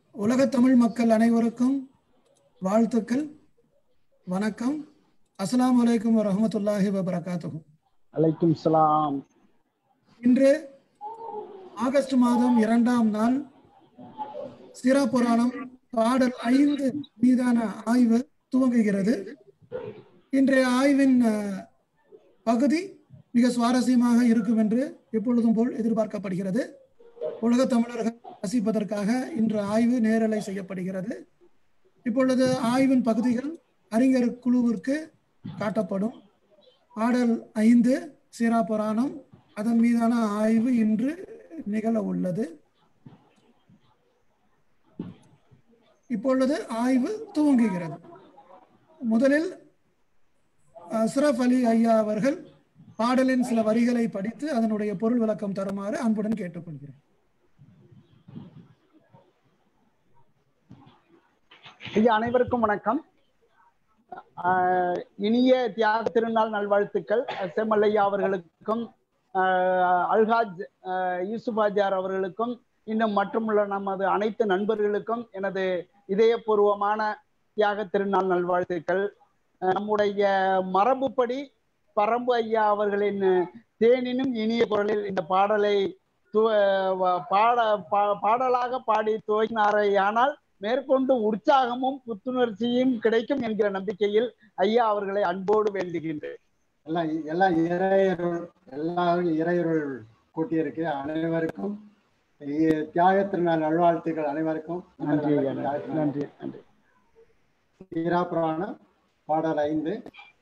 உலகத் தமிழ் மக்கள் அனைவருக்கும் வாழ்த்துக்கள் வணக்கம் அஸ்ஸலாமு அலைக்கும் வரஹ்மத்துல்லாஹி வபரகாத்துஹு அலைக்கும் சலாம் இன்று ஆகஸ்ட் மாதம் இரண்டாம் நாள் சிரா புராணம் பாடல் ஐந்து மீதான ஆய்வு துவங்குகிறது இன்றைய ஆய்வின் அஹ், பகுதி மிக சுவாரஸ்யமாக இருக்கும் என்று எப்பொழுதும் போல் எதிர்பார்க்கப்படுகிறது உலக தமிழர்கள் ரசிப்பதற்காக இன்று ஆய்வு நேரலை செய்யப்படுகிறது இப்பொழுது ஆய்வின் பகுதிகள் அறிஞர் குழுவிற்கு காட்டப்படும் பாடல் ஐந்து சீரா புராணம் அதன் மீதான ஆய்வு இன்று நிகழ உள்ளது இப்பொழுது ஆய்வு துவங்குகிறது முதலில் அஸ்ரப் அலி ஐயா அவர்கள் பாடலின் சில வரிகளை படித்து அதனுடைய பொருள் விளக்கம் தருமாறு அன்புடன் கேட்டுக்கொள்கிறேன் ஐயா அனைவருக்கும் வணக்கம் ஆஹ் இனிய தியாக திருநாள் நல்வாழ்த்துக்கள் செம்மல்லையா அவர்களுக்கும் ஆஹ் அல்ஹாஜ் ஆஹ் யூசுப் ஆஜார் அவர்களுக்கும் இன்னும் மற்றுமுள்ள நமது அனைத்து நண்பர்களுக்கும் எனது இதயபூர்வமான தியாக திருநாள் நல்வாழ்த்துக்கள் ஆஹ் நம்முடைய மரபுப்படி பரம்பு ஐயா அவர்களின் தேனினும் இனிய குரலில் இந்த பாடலை துவ- வ- பாட பா- பாடலாக பாடி துவங்கினாரே ஆனால் மேற்கொண்டு உற்சாகமும் புத்துணர்ச்சியும் கிடைக்கும் என்கிற நம்பிக்கையில் ஐயா அவர்களை அன்போடு வேண்டுகின்றேன் எல்லாம் எல்லாம் இறையருள் எல்லாரும் இறையருள் கூட்டியிருக்கு அனைவருக்கும் இ- தியாக திருநாள் நல்வாழ்த்துக்கள் அனைவருக்கும் நன்றி ஐயா நன்றி நன்றி நன்றி சீரா புராணம் பாடல் ஐந்து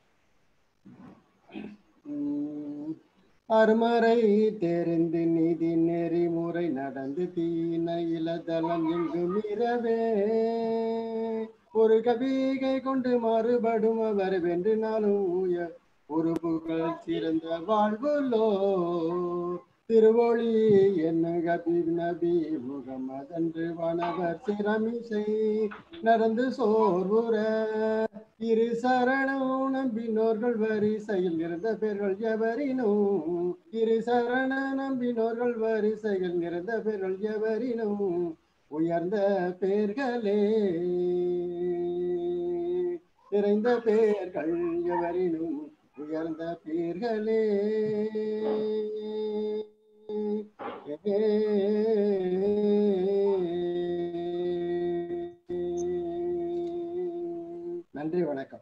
உம், அருமறை தெரிந்து நீதி நெறிமுறை நடந்து தீன இளதலம் எங்கும் இரவே ஒரு கவிகை கொண்டு மாறுபடும் அவர் வென்று நாளும் உயர் ஒரு புகழ் சிறந்த வாழ்வுலோ திருவொளி என்னும் கபீப் நபி முகமதன்று வனவர் சிரமிசை நடந்து சோர்வுற இரு சரணம் நம்பினோர்கள் வரிசையில் இருந்த பேர்கள் எவரினும் இரு சரண நம்பினோர்கள் வரிசையில் இருந்த பேர்கள் எவரினும் உயர்ந்த பேர்களே நிறைந்த பேர்கள் எவரினும் உயர்ந்த பேர்களே நன்றி வணக்கம்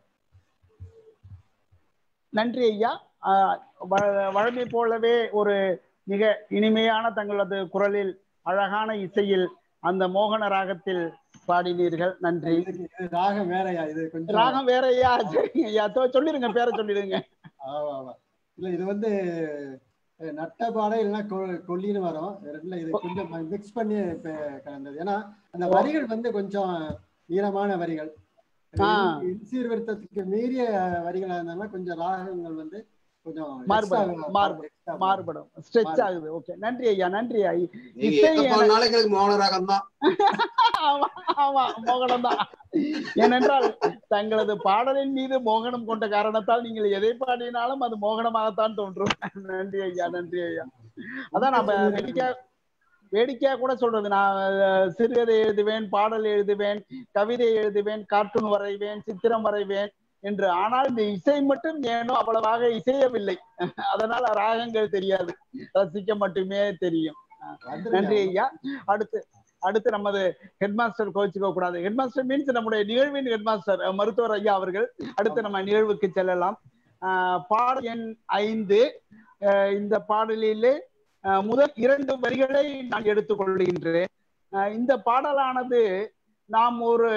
நன்றி ஐயா ஆஹ் வ- வழமை போலவே ஒரு மிக இனிமையான தங்களது குரலில் அழகான இசையில் அந்த மோகன ராகத்தில் பாடினீர்கள் நன்றி இதுக்கு இது ராகம் வேறயா இது கொஞ்சம் ராகம் வேற ஐயா சரிங்க ஐயா தோ- சொல்லிடுங்க பேரை சொல்லிடுங்க ஆமா ஆமா இல்ல இது வந்து அஹ், நட்ட பாடை இல்லைன்னா கொ- கொல்லின்னு வரும் ரெண்டுல இது கொஞ்சம் மிக்ஸ் பண்ணி இப்ப கலந்தது ஏன்னா அந்த வரிகள் வந்து கொஞ்சம் நீளமான வரிகள் ஆ. சீர்திருத்தத்துக்கு மீறிய வரிகளா இருந்தாலும் கொஞ்சம் ராகங்கள் வந்து கொஞ்சம் மாறுபடும், extra- மாறுபடும், extra மாறுபடும் ஸ்ட்ரெச் ஆகுது ஓகே நன்றி ஐயா நன்றி ஐயா நீங்க இசை எப்ப என- போனாலும் எங்களுக்கு மௌன ராகம் தான் ஆமா ஆமா மோகனம் தான் ஏனென்றால் தங்களது பாடலின் மீது மோகனம் கொண்ட காரணத்தால் நீங்கள் எதை பாடினாலும் அது மோகனமாகத்தான் தோன்றும் நன்றி ஐயா நன்றி ஐயா அதான் நம்ம வேடிக்கையா வேடிக்கையா கூட சொல்றது நான் அஹ், சிறுகதை எழுதுவேன் பாடல் எழுதுவேன் கவிதை எழுதுவேன் கார்ட்டூன் வரைவேன் சித்திரம் வரைவேன் என்று ஆனால் இந்த இசை மட்டும் ஏனோ அவ்வளவாக இசையவில்லை அதனால ராகங்கள் தெரியாது ரசிக்க மட்டுமே தெரியும் வந்துருங்க. நன்றி ஐயா அடுத்து அடுத்து நமது ஹெட்மாஸ்டர் கோச்சிக்க கூடாது ஹெட்மாஸ்டர் மீன்ஸ் நம்முடைய நிகழ்வின் ஹெட்மாஸ்டர் அஹ், மருத்துவர் ஐயா அவர்கள் அடுத்து நம்ம நிகழ்வுக்கு செல்லலாம் ஆஹ், பாடல் எண் ஐந்து ஆஹ், இந்த பாடலிலே ஆஹ், முதல் இரண்டு வரிகளை நான் எடுத்துக்கொள்கின்றேன் ஆஹ், இந்த பாடலானது நாம் ஒரு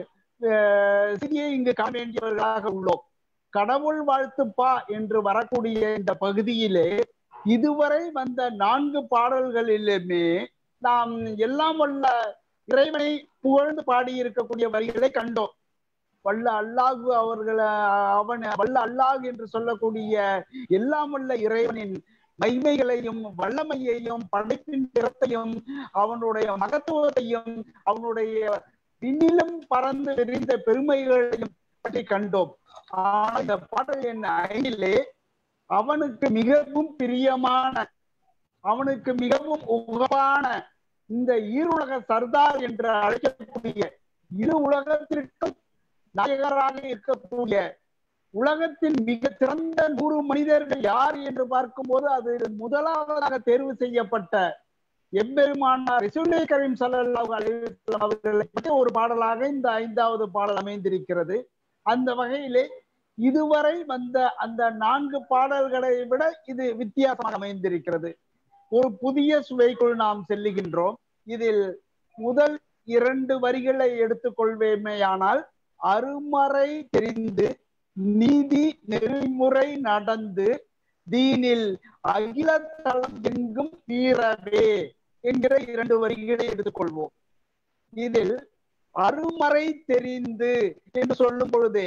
ஆஹ், சிறிய இங்கு காண வேண்டியவர்களாக உள்ளோம் கடவுள் வாழ்த்துப்பா என்று வரக்கூடிய இந்த பகுதியிலே இதுவரை வந்த நான்கு பாடல்களிலுமே நாம் எல்லாம் வல்ல இறைவனை புகழ்ந்து பாடி இருக்கக்கூடிய வரிகளை கண்டோம் வல்ல அல்லாஹு அவர்களை அவன் வல்ல அல்லாஹ் என்று சொல்லக்கூடிய எல்லாம் வல்ல இறைவனின் மகிமைகளையும் வல்லமையையும் படைப்பின் திறத்தையும் அவனுடைய மகத்துவத்தையும் அவனுடைய விண்ணிலும் பறந்து விரிந்த பெருமைகளையும் பற்றி கண்டோம் ஆனால் இந்த பாடல் என் ஐந்திலே அவனுக்கு மிகவும் பிரியமான அவனுக்கு மிகவும் உகப்பான இந்த ஈருலக சர்தார் என்று அழைக்கக்கூடிய இரு உலகத்திற்கும் நாயகராக இருக்கக்கூடிய உலகத்தின் மிக சிறந்த நூறு மனிதர்கள் யார் என்று பார்க்கும்போது அது முதலாவதாக தேர்வு செய்யப்பட்ட எம்பெருமானார் ரசூலை கரீம் ஸல்லல்லாஹு அலைஹி வஸல்லம் அவர்களை பற்றி ஒரு பாடலாக இந்த ஐந்தாவது பாடல் அமைந்திருக்கிறது அந்த வகையிலே இதுவரை வந்த அந்த நான்கு பாடல்களை விட இது வித்தியாசமாக அமைந்திருக்கிறது ஒரு புதிய சுவைக்குள் நாம் செல்லுகின்றோம் இதில் முதல் இரண்டு வரிகளை எடுத்துக்கொள்வேமேயானால் அருமறை தெரிந்து நீதி நெறிமுறை நடந்து தீனில் அகிலத்தளம் எங்கும் தீரவே என்கிற இரண்டு வரிகளை எடுத்துக்கொள்வோம் இதில் அருமறை தெரிந்து என்று சொல்லும் பொழுதே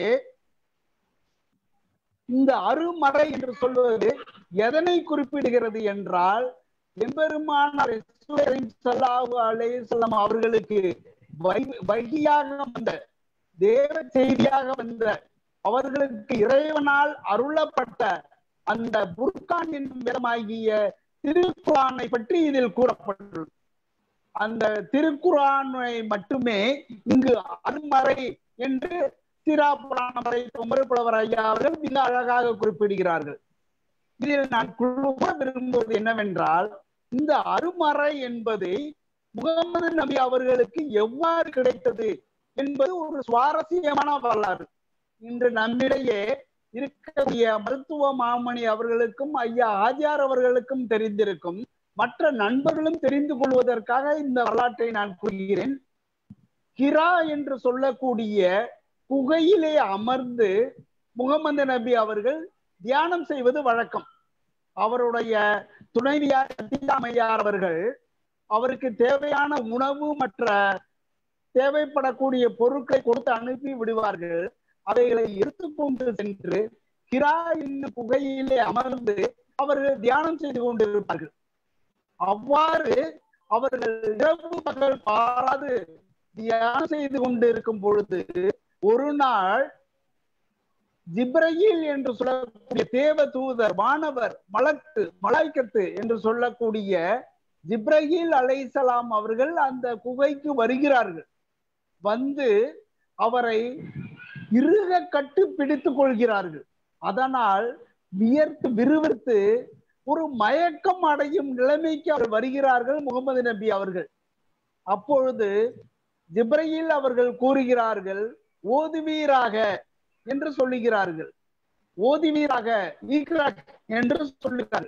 இந்த அருமறை என்று சொல்வது எதனை குறிப்பிடுகிறது என்றால் எம்பெருமானார் ஸல்லல்லாஹு அலைஹி வஸல்லம் அவர்களுக்கு வை- வகியாக வந்த தேவ செய்தியாக வந்த அவர்களுக்கு இறைவனால் அருளப்பட்ட அந்த புர்கான் என்னும் வேதமாகிய திருக்குரானை பற்றி இதில் கூறப்பட்டுள்ளது அந்த திருக்குரானை மட்டுமே இங்கு அருமறை என்று சிரா புராணம் வரைத்த உமர் புலவர் ஐயா அவர்கள் மிக அழகாக குறிப்பிடுகிறார்கள் இதில் நான் குழுவ விரும்புவது என்னவென்றால் இந்த அருமறை என்பது முகமது நபி அவர்களுக்கு எவ்வாறு கிடைத்தது என்பது ஒரு சுவாரஸ்யமான வரலாறு இன்று நம்மிடையே இருக்கக்கூடிய மருத்துவ மாமணி அவர்களுக்கும் ஐயா ஆஜியார் அவர்களுக்கும் தெரிந்திருக்கும் மற்ற நண்பர்களும் தெரிந்து கொள்வதற்காக இந்த வரலாற்றை நான் கூறுகிறேன் கிரா என்று சொல்லக்கூடிய குகையிலே அமர்ந்து முகமது நபி அவர்கள் தியானம் செய்வது வழக்கம் அவருடைய துணைவியார் சத்தியாமையார் அவர்கள் அவருக்கு தேவையான உணவு மற்ற தேவைப்படக்கூடிய பொருட்களை கொடுத்து அனுப்பி விடுவார்கள் அவைகளை எடுத்துக்கொண்டு சென்று கிரா என்னும் குகையிலே அமர்ந்து அவர்கள் தியானம் செய்து கொண்டிருப்பார்கள் அவ்வாறு அவர்கள் இரவு பகல் பாராது தியானம் செய்து கொண்டிருக்கும் பொழுது ஒரு நாள் ஜிப்ரயில் என்று சொல்லக்கூடிய தேவ தூதர் வானவர் மலக்கு மலாய்க்கத்து என்று சொல்லக்கூடிய ஜிப்ரஹீல் அலைசலாம் அவர்கள் அந்த குகைக்கு வருகிறார்கள் வந்து அவரை இறுக கட்டு பிடித்துக் கொள்கிறார்கள் அதனால் வியர்த்து விறுவிறுத்து ஒரு மயக்கம் அடையும் நிலைமைக்கு அவர் வருகிறார்கள் முகமது நபி அவர்கள் அப்பொழுது ஜிப்ரஹீல் அவர்கள் கூறுகிறார்கள் ஓதுவீராக என்று சொல்லுகிறார்கள் ஓதுவீராக ஈக்ராக் என்று சொல்லுகிறார்கள்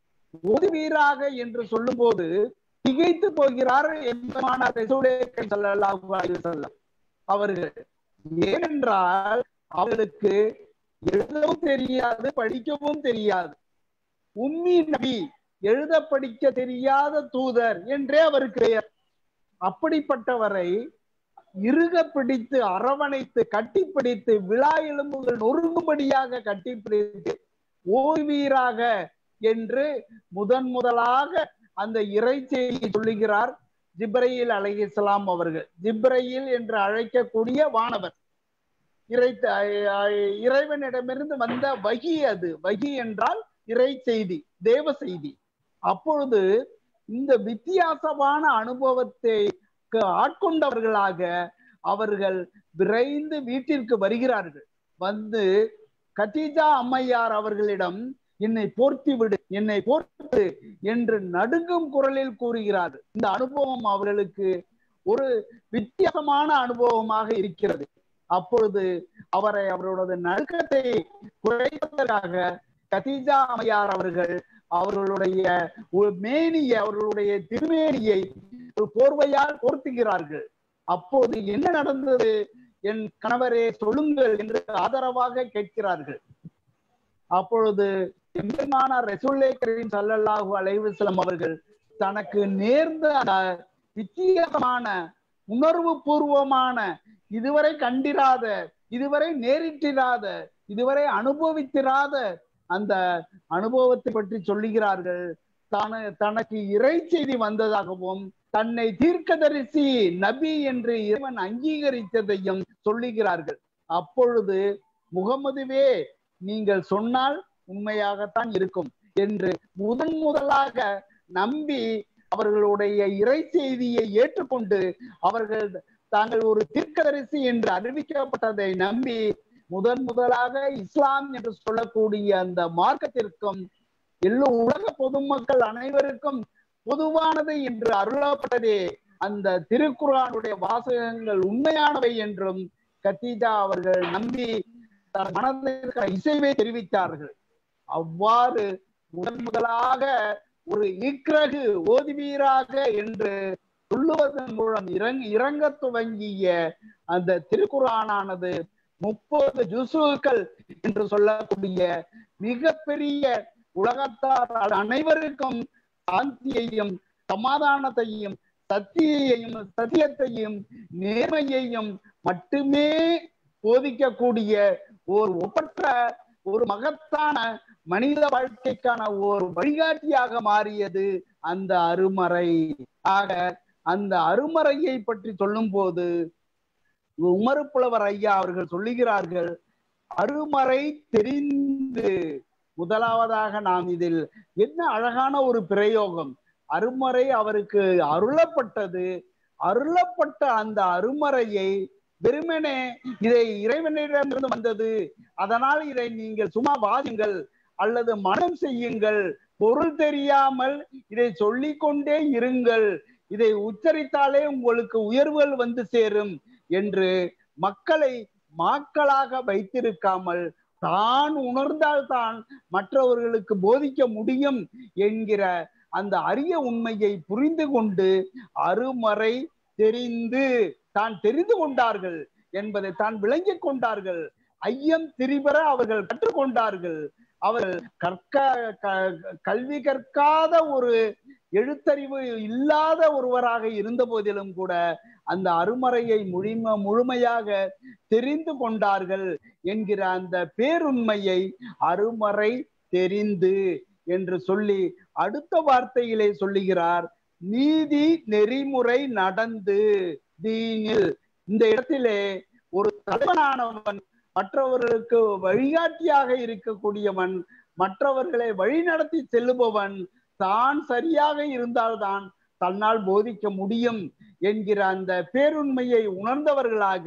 ஓதுவீராக என்று சொல்லும் போது திகைத்து போகிறார் எம்பெருமானார் ரசூலே ஸல்லல்லாஹு அலைஹி வஸல்லம் அவர்கள் ஏனென்றால் அவர்களுக்கு எழுதவும் தெரியாது படிக்கவும் தெரியாது உம்மி நபி எழுத படிக்க தெரியாத தூதர் என்றே அவருக்கு பெயர் அப்படிப்பட்டவரை இறுக பிடித்து அரவணைத்து கட்டிப்பிடித்து விழா எலும்புகள் நொறுங்கும்படியாக கட்டிப்பிடித்து ஓய்வீராக என்று முதன் முதலாக அந்த இறை செய்தியை சொல்லுகிறார் ஜிப்ரையில் அலைஹிஸ்லாம் அவர்கள் ஜிப்ரையில் என்று அழைக்கக்கூடிய வானவர் இறை இறைவனிடமிருந்து வந்த வகி அது வகி என்றால் இறை செய்தி தேவ செய்தி அப்பொழுது இந்த வித்தியாசமான அனுபவத்தை ஆட்கொண்டவர்களாக அவர்கள் விரைந்து வீட்டிற்கு வருகிறார்கள் வந்து கத்தீஜா அம்மையார் அவர்களிடம் என்னை போர்த்தி விடு என்னை போர்த்து என்று நடுங்கும் குரலில் கூறுகிறார் இந்த அனுபவம் அவர்களுக்கு ஒரு வித்தியாசமான அனுபவமாக இருக்கிறது அப்பொழுது அவரை அவரோட நடுக்கத்தை குறைப்பதற்காக கதீஜா அம்மையார் அவர்கள் அவர்களுடைய ஒரு மேனியை அவர்களுடைய திருமேனியை ஒரு போர்வையால் போர்த்துகிறார்கள் அப்போது என்ன நடந்தது என் கணவரே சொல்லுங்கள் என்று ஆதரவாக கேட்கிறார்கள் அப்பொழுது எம்பெருமானார் ரசூல்லே கரீம் ஸல்லல்லாஹு அலைஹி வஸல்லம் அவர்கள் தனக்கு நேர்ந்த அந்த வித்தியாசமான உணர்வு பூர்வமான இதுவரை கண்டிராத இதுவரை நேரிட்டிராத இதுவரை அனுபவித்திராத அந்த அனுபவத்தை பற்றி சொல்லுகிறார்கள் தான தனக்கு இறை செய்தி வந்ததாகவும் தன்னை தீர்க்கதரிசி நபி என்று இறைவன் அங்கீகரித்ததையும் சொல்லுகிறார்கள் அப்பொழுது முகமதுவே நீங்கள் சொன்னால் உண்மையாகத்தான் இருக்கும் என்று முதன் முதலாக நம்பி அவர்களுடைய இறை செய்தியை ஏற்றுக்கொண்டு அவர்கள் தாங்கள் ஒரு தீர்க்கதரிசி என்று அறிவிக்கப்பட்டதை நம்பி முதன் முதலாக இஸ்லாம் என்று சொல்லக்கூடிய அந்த மார்க்கத்திற்கும் எல்லோ உலக பொதுமக்கள் அனைவருக்கும் பொதுவானது என்று அருளப்பட்டதே அந்த திருக்குறானுடைய வாசகங்கள் உண்மையானவை என்றும் கத்தீஜா அவர்கள் நம்பி தன் மனதிற்கு இசைவை தெரிவித்தார்கள் அவ்வாறு முதன் முதலாக ஒரு இக்ரகு ஓதுவீராக என்று சொல்லுவதன் மூலம் இறங் இறங்க துவங்கிய அந்த திருக்குறானானது முப்பது ஜுசுக்கள் என்று சொல்லக்கூடிய மிகப்பெரிய உலகத்தார் அனைவருக்கும் சாந்தியையும் சமாதானத்தையும் சத்தியையும் சத்தியத்தையும் நேர்மையையும் மட்டுமே போதிக்கக்கூடிய ஒரு ஒப்பற்ற ஒரு மகத்தான மனித வாழ்க்கைக்கான ஒரு வழிகாட்டியாக மாறியது அந்த அருமறை ஆக அந்த அருமறையை பற்றி சொல்லும் போது உமருப்புலவர் ஐயா அவர்கள் சொல்லுகிறார்கள் அருமறை தெரிந்து முதலாவதாக நாம் இதில் என்ன அழகான ஒரு பிரயோகம் அருமறை அவருக்கு அருளப்பட்டது அருளப்பட்ட அந்த அருமறையை வெறுமனே இதை இறைவனிடமிருந்து வந்தது அதனால் இதை நீங்கள் சும்மா வாதுங்கள் அல்லது மனம் செய்யுங்கள் பொருள் தெரியாமல் இதை சொல்லிக் கொண்டே இருங்கள் இதை உச்சரித்தாலே உங்களுக்கு உயர்வுகள் வந்து சேரும் என்று மக்களை மாக்களாக வைத்திருக்காமல் தான் உணர்ந்தால்தான் மற்றவர்களுக்கு போதிக்க முடியும் என்கிற அந்த அரிய உண்மையை புரிந்து கொண்டு அருமறை தெரிந்து தான் தெரிந்து கொண்டார்கள் என்பதை தான் விளங்கிக் கொண்டார்கள் ஐயம் திரிபெற அவர்கள் கற்றுக்கொண்டார்கள் அவர்கள் கற்க கல்வி கற்காத ஒரு எழுத்தறிவு இல்லாத ஒருவராக இருந்த போதிலும் கூட அந்த அருமறையை முழும முழுமையாக தெரிந்து கொண்டார்கள் என்கிற அந்த பேருண்மையை அருமறை தெரிந்து என்று சொல்லி அடுத்த வார்த்தையிலே சொல்லுகிறார் நீதி நெறிமுறை நடந்து தீனில் இந்த இடத்திலே ஒரு தலைவனானவன் மற்றவர்களுக்கு வழிகாட்டியாக இருக்கக்கூடியவன் மற்றவர்களை வழிநடத்தி செல்லுபவன் தான் சரியாக இருந்தால்தான் தன்னால் போதிக்க முடியும் என்கிற அந்த பேருண்மையை உணர்ந்தவர்களாக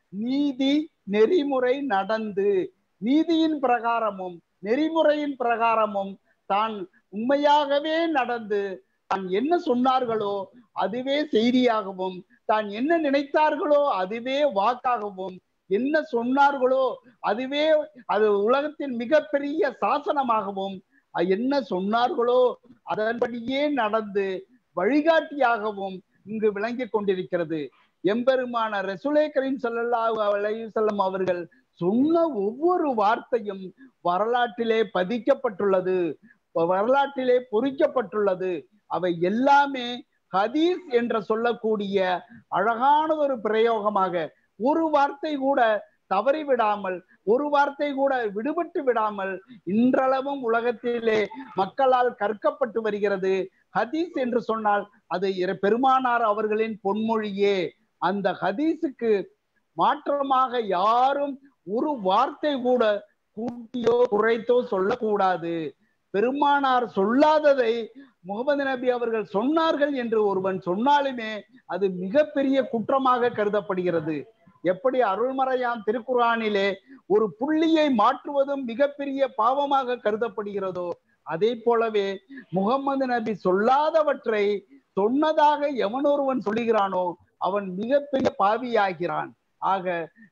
நீதி நெறிமுறை நடந்து நீதியின் பிரகாரமும் நெறிமுறையின் பிரகாரமும் தான் உண்மையாகவே நடந்து தான் என்ன சொன்னார்களோ அதுவே செய்தியாகவும் தான் என்ன நினைத்தார்களோ அதுவே வாக்காகவும் என்ன சொன்னார்களோ அதுவே அது உலகத்தின் மிகப்பெரிய சாசனமாகவும் என்ன சொன்னார்களோ அதன்படியே நடந்து வழிகாட்டியாகவும் இங்கு விளங்கி கொண்டிருக்கிறது எம்பெருமான ரசுலே கரீம் சல்லல்லாஹு அலைஹி வஸல்லம் அவர்கள் சொன்ன ஒவ்வொரு வார்த்தையும் வரலாற்றிலே பதிக்கப்பட்டுள்ளது வரலாற்றிலே பொறிக்கப்பட்டுள்ளது அவை எல்லாமே ஹதீஸ் என்று சொல்லக்கூடிய அழகான ஒரு பிரயோகமாக ஒரு வார்த்தை கூட தவறி விடாமல் ஒரு வார்த்தை கூட விடுபட்டு விடாமல் இன்றளவும் உலகத்திலே மக்களால் கற்கப்பட்டு வருகிறது ஹதீஸ் என்று சொன்னால் அது பெருமானார் அவர்களின் பொன்மொழியே அந்த ஹதீஸுக்கு மாற்றமாக யாரும் ஒரு வார்த்தை கூட கூட்டியோ குறைத்தோ சொல்லக்கூடாது பெருமானார் சொல்லாததை முகமது நபி அவர்கள் சொன்னார்கள் என்று ஒருவன் சொன்னாலுமே அது மிகப்பெரிய குற்றமாக கருதப்படுகிறது எப்படி அருள்மறையாம் திருக்குறானிலே ஒரு புள்ளியை மாற்றுவதும் மிகப்பெரிய பாவமாக கருதப்படுகிறதோ அதே போலவே முகமது நபி சொல்லாதவற்றை சொன்னதாக எவனொருவன் சொல்லுகிறானோ அவன் மிகப்பெரிய பாவியாகிறான் ஆக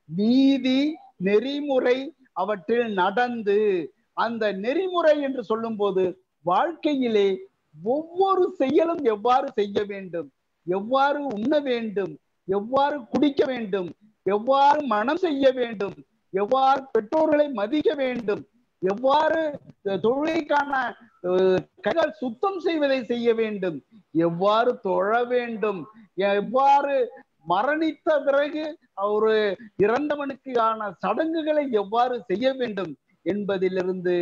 நீதி நெறிமுறை அவற்றில் நடந்து அந்த நெறிமுறை என்று சொல்லும் போது வாழ்க்கையிலே ஒவ்வொரு செயலும் எவ்வாறு செய்ய வேண்டும் எவ்வாறு உண்ண வேண்டும் எவ்வாறு குடிக்க வேண்டும் எவ்வாறு மனம் செய்ய வேண்டும் எவ்வாறு பெற்றோர்களை மதிக்க வேண்டும் எவ்வாறு தொழிலுக்கான கைகள் சுத்தம் செய்வதை செய்ய வேண்டும் எவ்வாறு தொழ வேண்டும் எவ்வாறு மரணித்த பிறகு ஒரு இறந்தவனுக்கான சடங்குகளை எவ்வாறு செய்ய வேண்டும் என்பதிலிருந்து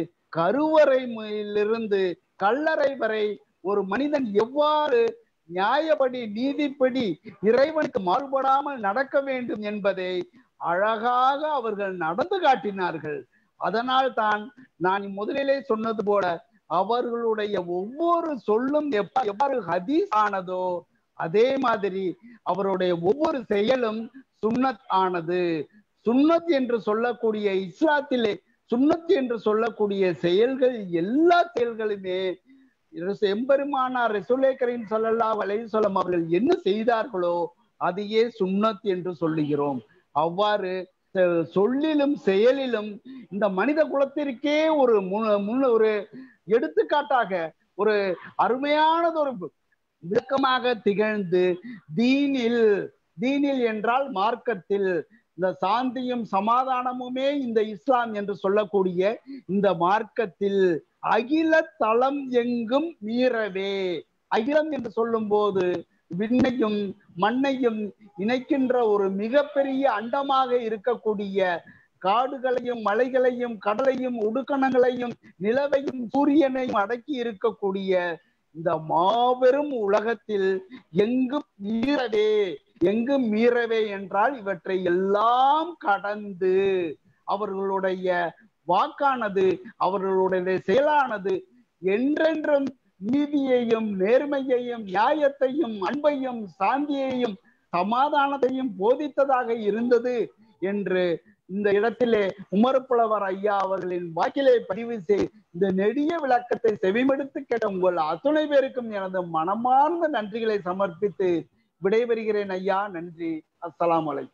கருவறையிலிருந்து கல்லறை வரை ஒரு மனிதன் எவ்வாறு நியாயப்படி நீதிப்படி இறைவனுக்கு மாறுபடாமல் நடக்க வேண்டும் என்பதை அழகாக அவர்கள் நடந்து காட்டினார்கள் அதனால் தான் நான் முதலிலே சொன்னது போல அவர்களுடைய ஒவ்வொரு சொல்லும் எப்ப எவ்வாறு ஹதீஸ் ஆனதோ அதே மாதிரி அவருடைய ஒவ்வொரு செயலும் சுன்னத் ஆனது சுன்னத் என்று சொல்லக்கூடிய இஸ்லாத்திலே சுன்னத் என்று சொல்லக்கூடிய செயல்கள் எல்லா செயல்களுமே எம்பெருமானார் ரசூலே கரீம் ஸல்லல்லாஹு அலைஹி வஸல்லம் அவர்கள் என்ன செய்தார்களோ அதையே சுன்னத் என்று சொல்லுகிறோம் அவ்வாறு அஹ், சொல்லிலும் செயலிலும் இந்த மனித குலத்திற்கே ஒரு மு- முன்ன ஒரு எடுத்துக்காட்டாக ஒரு அருமையானது ஒரு விளக்கமாக திகழ்ந்து தீனில் தீனில் என்றால் மார்க்கத்தில் இந்த சாந்தியும் சமாதானமுமே இந்த இஸ்லாம் என்று சொல்லக்கூடிய இந்த மார்க்கத்தில் அகில தளம் எங்கும் மீறவே அகிலம் என்று சொல்லும் போது விண்ணையும் மண்ணையும் இணைக்கின்ற ஒரு மிகப்பெரிய அண்டமாக இருக்கக்கூடிய காடுகளையும் மலைகளையும் கடலையும் உடுக்கணங்களையும் நிலவையும் சூரியனையும் அடக்கி இருக்கக்கூடிய இந்த மாபெரும் உலகத்தில் எங்கும் மீறவே எங்கும் மீறவே என்றால் இவற்றை எல்லாம் கடந்து அவர்களுடைய வாக்கானது அவர்களுடைய செயலானது என்றென்றும் நீதியையும் நேர்மையையும் நியாயத்தையும் அன்பையும் சாந்தியையும் சமாதானத்தையும் போதித்ததாக இருந்தது என்று இந்த இடத்திலே உமர்புலவர் ஐயா அவர்களின் வாக்கிலே பதிவு செய் இந்த நெடிய விளக்கத்தை செவிமடுத்து கேட்ட உங்கள் அத்துணை பேருக்கும் எனது மனமார்ந்த நன்றிகளை சமர்ப்பித்து விடைபெறுகிறேன் ஐயா நன்றி அஸ்ஸலாமு அலைக்கும்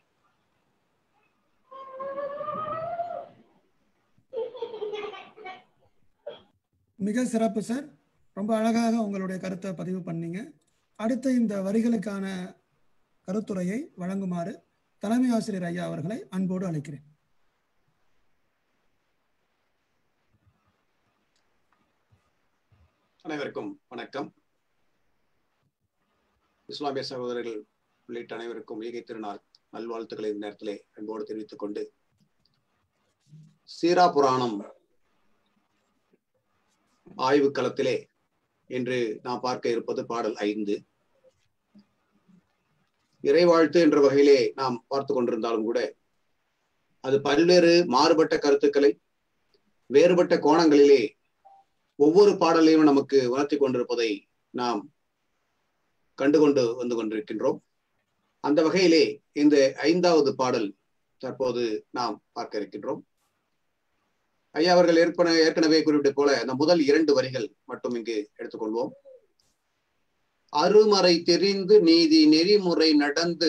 மிக சிறப்பு சார் ரொம்ப அழகாக உங்களுடைய கருத்தை பதிவு பண்ணீங்க அடுத்த இந்த வரிகளுக்கான கருத்துரையை வழங்குமாறு தலைமை ஆசிரியர் ஐயா அவர்களை அன்போடு அழைக்கிறேன் அனைவருக்கும் வணக்கம் இஸ்லாமிய சகோதரர்கள் உள்ளிட்ட அனைவருக்கும் ஈகை திருநாள் நல்வாழ்த்துக்களை இந்த நேரத்திலே அன்போடு தெரிவித்துக் கொண்டு சீரா புராணம் ஆய்வு களத்திலே இன்று நாம் பார்க்க இருப்பது பாடல் ஐந்து இறைவாழ்த்து என்ற வகையிலே நாம் பார்த்து கொண்டிருந்தாலும் கூட அது பல்வேறு மாறுபட்ட கருத்துக்களை வேறுபட்ட கோணங்களிலே ஒவ்வொரு பாடலையும் நமக்கு உணர்த்தி கொண்டிருப்பதை நாம் கண்டுகொண்டு வந்து கொண்டிருக்கின்றோம் அந்த வகையிலே இந்த ஐந்தாவது பாடல் தற்போது நாம் பார்க்க இருக்கின்றோம் ஐயா அவர்கள் ஏற்கனவே ஏற்கனவே குறிப்பிட்டது போல அந்த முதல் இரண்டு வரிகள் மட்டும் இங்கு எடுத்துக்கொள்வோம் அருமறை தெரிந்து நீதி நெறிமுறை நடந்து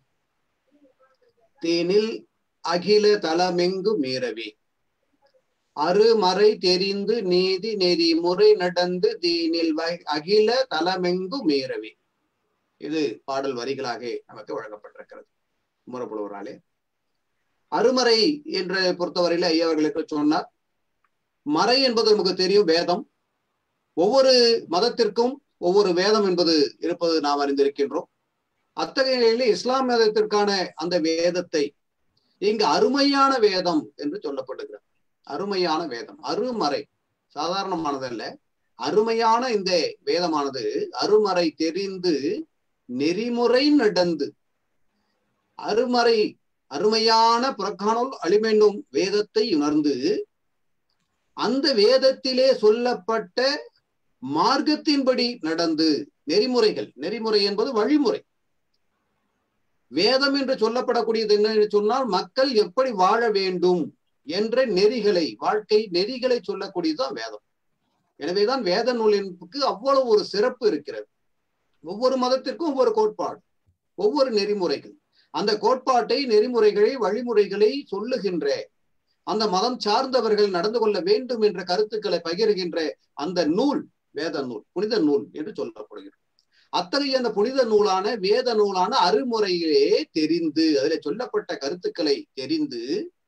தேனில் அகில தலமெங்கு மீறவே அருமறை தெரிந்து நீதி நெறி முறை நடந்து தீனில் வ- அகில தலமெங்கு மீறவே இது பாடல் வரிகளாக நமக்கு வழங்கப்பட்டிருக்கிறது முறப்புலவராலே அருமறை என்ற பொறுத்தவரையில ஐயா அவர்களுக்கு சொன்னார் மறை என்பது நமக்கு தெரியும் வேதம் ஒவ்வொரு மதத்திற்கும் ஒவ்வொரு வேதம் என்பது இருப்பது நாம் அறிந்திருக்கின்றோம் அத்தகைய நிலையிலே இஸ்லாம் மதத்திற்கான அந்த வேதத்தை இங்கு அருமையான வேதம் என்று சொல்லப்படுகிறது அருமையான வேதம் அருமறை சாதாரணமானதல்ல அருமையான இந்த வேதமானது அருமறை தெரிந்து நெறிமுறை நடந்து அருமறை அருமையான புறக்கானல் அழிமென்னும் வேதத்தை உணர்ந்து அந்த வேதத்திலே சொல்லப்பட்ட மார்க்கத்தின்படி நடந்து நெறிமுறைகள் நெறிமுறை என்பது வழிமுறை வேதம் என்று சொல்லப்படக்கூடியது என்ன என்று சொன்னால் மக்கள் எப்படி வாழ வேண்டும் என்ற நெறிகளை வாழ்க்கை நெறிகளை சொல்லக்கூடியதுதான் வேதம் எனவேதான் வேத நூலிற்கு அவ்வளவு ஒரு சிறப்பு இருக்கிறது ஒவ்வொரு மதத்திற்கும் ஒவ்வொரு கோட்பாடு ஒவ்வொரு நெறிமுறைகள் அந்த கோட்பாட்டை நெறிமுறைகளை வழிமுறைகளை சொல்லுகின்ற அந்த மதம் சார்ந்தவர்கள் நடந்து கொள்ள வேண்டும் என்ற கருத்துக்களை பகிர்கின்ற அந்த நூல் வேத நூல் புனித நூல் என்று சொல்லப்படுகிறது அத்தகைய அந்த புனித நூலான வேத நூலான அருமுறையிலே தெரிந்து அதிலே சொல்லப்பட்ட கருத்துக்களை தெரிந்து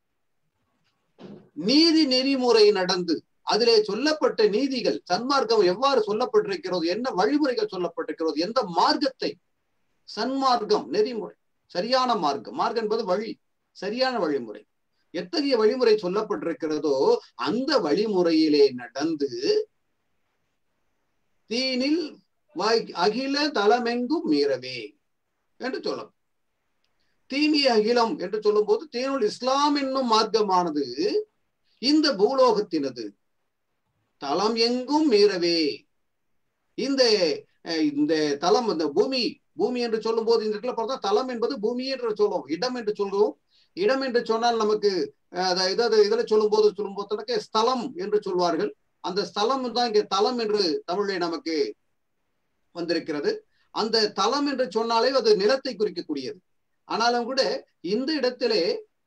நீதி நெறிமுறை நடந்து அதிலே சொல்லப்பட்ட நீதிகள் சன்மார்க்கம் எவ்வாறு சொல்லப்பட்டிருக்கிறது என்ன வழிமுறைகள் சொல்லப்பட்டிருக்கிறது எந்த மார்க்கத்தை சன்மார்க்கம் நெறிமுறை சரியான மார்க்கம் மார்க்கம் என்பது வழி சரியான வழிமுறை எத்தகைய வழிமுறை சொல்லப்பட்டிருக்கிறதோ அந்த வழிமுறையிலே நடந்து தீனில் வாய்- அகில தலமெங்கும் மீறவே என்று சொல்லும் தீனி அகிலம் என்று சொல்லும்போது தீனுல் இஸ்லாம் என்னும் மார்க்கமானது இந்த பூலோகத்தினது தலம் எங்கும் மீறவே இந்த அஹ், இந்த தலம் இந்த பூமி பூமி என்று சொல்லும் போது இந்த இடத்துல பார்த்தா தலம் என்பது பூமி என்று சொல்லுவோம் இடம் என்று சொல்லுவோம் இடம் என்று சொன்னால் நமக்கு அஹ், அத- இதாவது இதுல சொல்லும் போது சொல்லும் போது ஸ்தலம் என்று சொல்வார்கள் அந்த ஸ்தலம் தான் இங்க தலம் என்று தமிழில் நமக்கு வந்திருக்கிறது அந்த தலம் என்று சொன்னாலே அது நிலத்தை குறிக்கக்கூடியது ஆனாலும் கூட இந்த இடத்திலே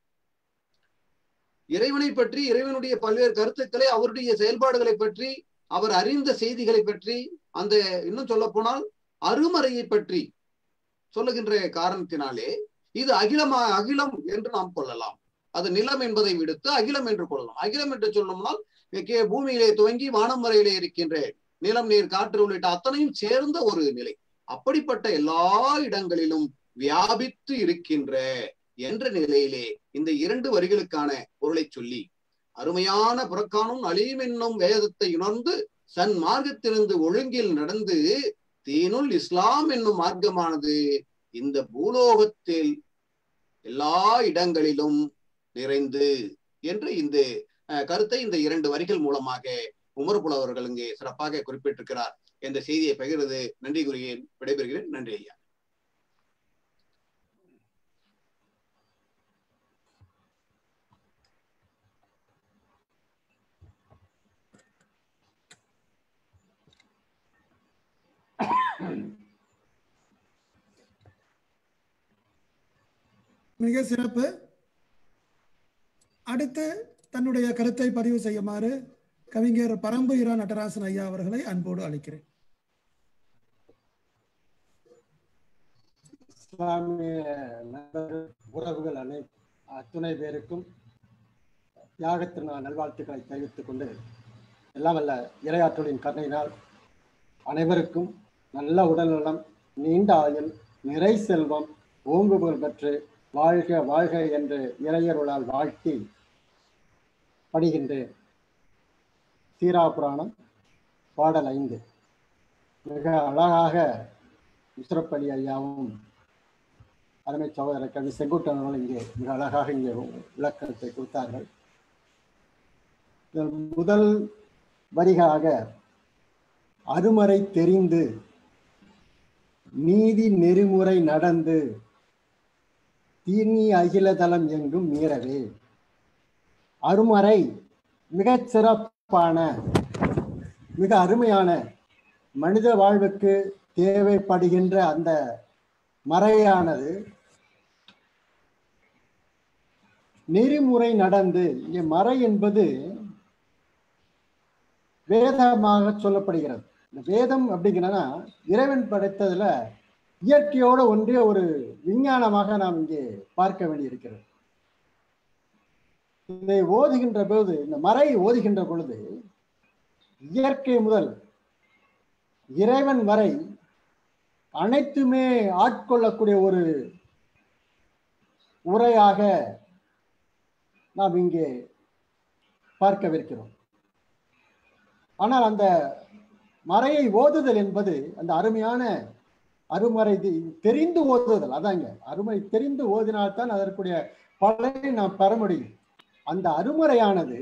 இறைவனை பற்றி இறைவனுடைய பல்வேறு கருத்துக்களை அவருடைய செயல்பாடுகளை பற்றி அவர் அறிந்த செய்திகளை பற்றி அந்த இன்னும் சொல்ல போனால் அருமறையை பற்றி சொல்லுகின்ற காரணத்தினாலே இது அகிலமா அகிலம் என்று நாம் கொள்ளலாம் அது நிலம் என்பதை விடுத்து அகிலம் என்று கொள்ளலாம் அகிலம் என்று சொன்னோம்னால் கே- பூமியிலே துவங்கி வானம் வரையிலே இருக்கின்ற நிலம் நீர் காற்று உள்ளிட்ட அத்தனையும் சேர்ந்த ஒரு நிலை அப்படிப்பட்ட எல்லா இடங்களிலும் வியாபித்து இருக்கின்ற என்ற நிலையிலே இந்த இரண்டு வரிகளுக்கான பொருளை சொல்லி அருமையான புறக்கானும் அலீம் என்னும் வேதத்தை உணர்ந்து சன் மார்க்கத்திலிருந்து ஒழுங்கில் நடந்து தீனுல் இஸ்லாம் என்னும் மார்க்கமானது இந்த பூலோகத்தில் எல்லா இடங்களிலும் நிறைந்து என்று இந்த அஹ், கருத்தை இந்த இரண்டு வரிகள் மூலமாக உமர்புல அவர்கள் இங்கே சிறப்பாக குறிப்பிட்டிருக்கிறார் என்ற செய்தியை பகிர்வது நன்றி கூறுகிறேன் விடைபெறுகிறேன் நன்றி ஐயா மிக சிறப்பு அடுத்து தன்னுடைய கருத்தை பதிவு செய்யுமாறு கவிஞர் பரம்பு இரா நடராசன் ஐயா அவர்களை அன்போடு அழைக்கிறேன் இஸ்லாமிய நண்பர்கள் உறவுகள் அனை அத்துணை பேருக்கும் தியாகத்தின நல்வாழ்த்துக்களை தெரிவித்துக் கொண்டு எல்லாம் வல்ல இரையாற்றலின் கருணையினால் அனைவருக்கும் நல்ல உடல்நலம் நீண்ட ஆயுள் நிறை செல்வம் ஓங்குபுகழ் பெற்று வாழ்க வாழ்க என்று இறையருளால் வாழ்த்தி பணிகின்றேன் சீரா புராணம் பாடல் ஐந்து மிக அழகாக முஸ்ரப் அலி ஐயாவும் அருமை சகோதரர் கவி செங்குட்டன் அவர்கள் இங்கே மிக அழகாக இங்கே விளக்கத்தை கொடுத்தார்கள் இதில் முதல் வரிகளாக அருமறை தெரிந்து நீதி நெறிமுறை நடந்து தீனி அகிலதலம் எங்கும் மீறவே அருமறை மிகச் சிறப்பான மிக அருமையான மனித வாழ்வுக்கு தேவைப்படுகின்ற அந்த மறையானது நெறிமுறை நடந்து இங்கே மறை என்பது வேதமாக சொல்லப்படுகிறது இந்த வேதம் அப்படிங்கிறனா இறைவன் படைத்ததுல இயற்கையோட ஒன்றிய ஒரு விஞ்ஞானமாக நாம் இங்கே பார்க்க வேண்டியிருக்கிறது இதை ஓதுகின்ற போது இந்த மறை ஓதுகின்ற பொழுது இயற்கை முதல் இறைவன் வரை அனைத்துமே ஆட்கொள்ளக்கூடிய ஒரு உரையாக நாம் இங்கே பார்க்கவிருக்கிறோம் ஆனால் அந்த மறையை ஓதுதல் என்பது அந்த அருமையான அருமறை தி- தெரிந்து ஓதுதல் அதாங்க அருமை தெரிந்து ஓதினால்தான் அதற்குரிய பலனை நாம் பெற முடியும் அந்த அருமறையானது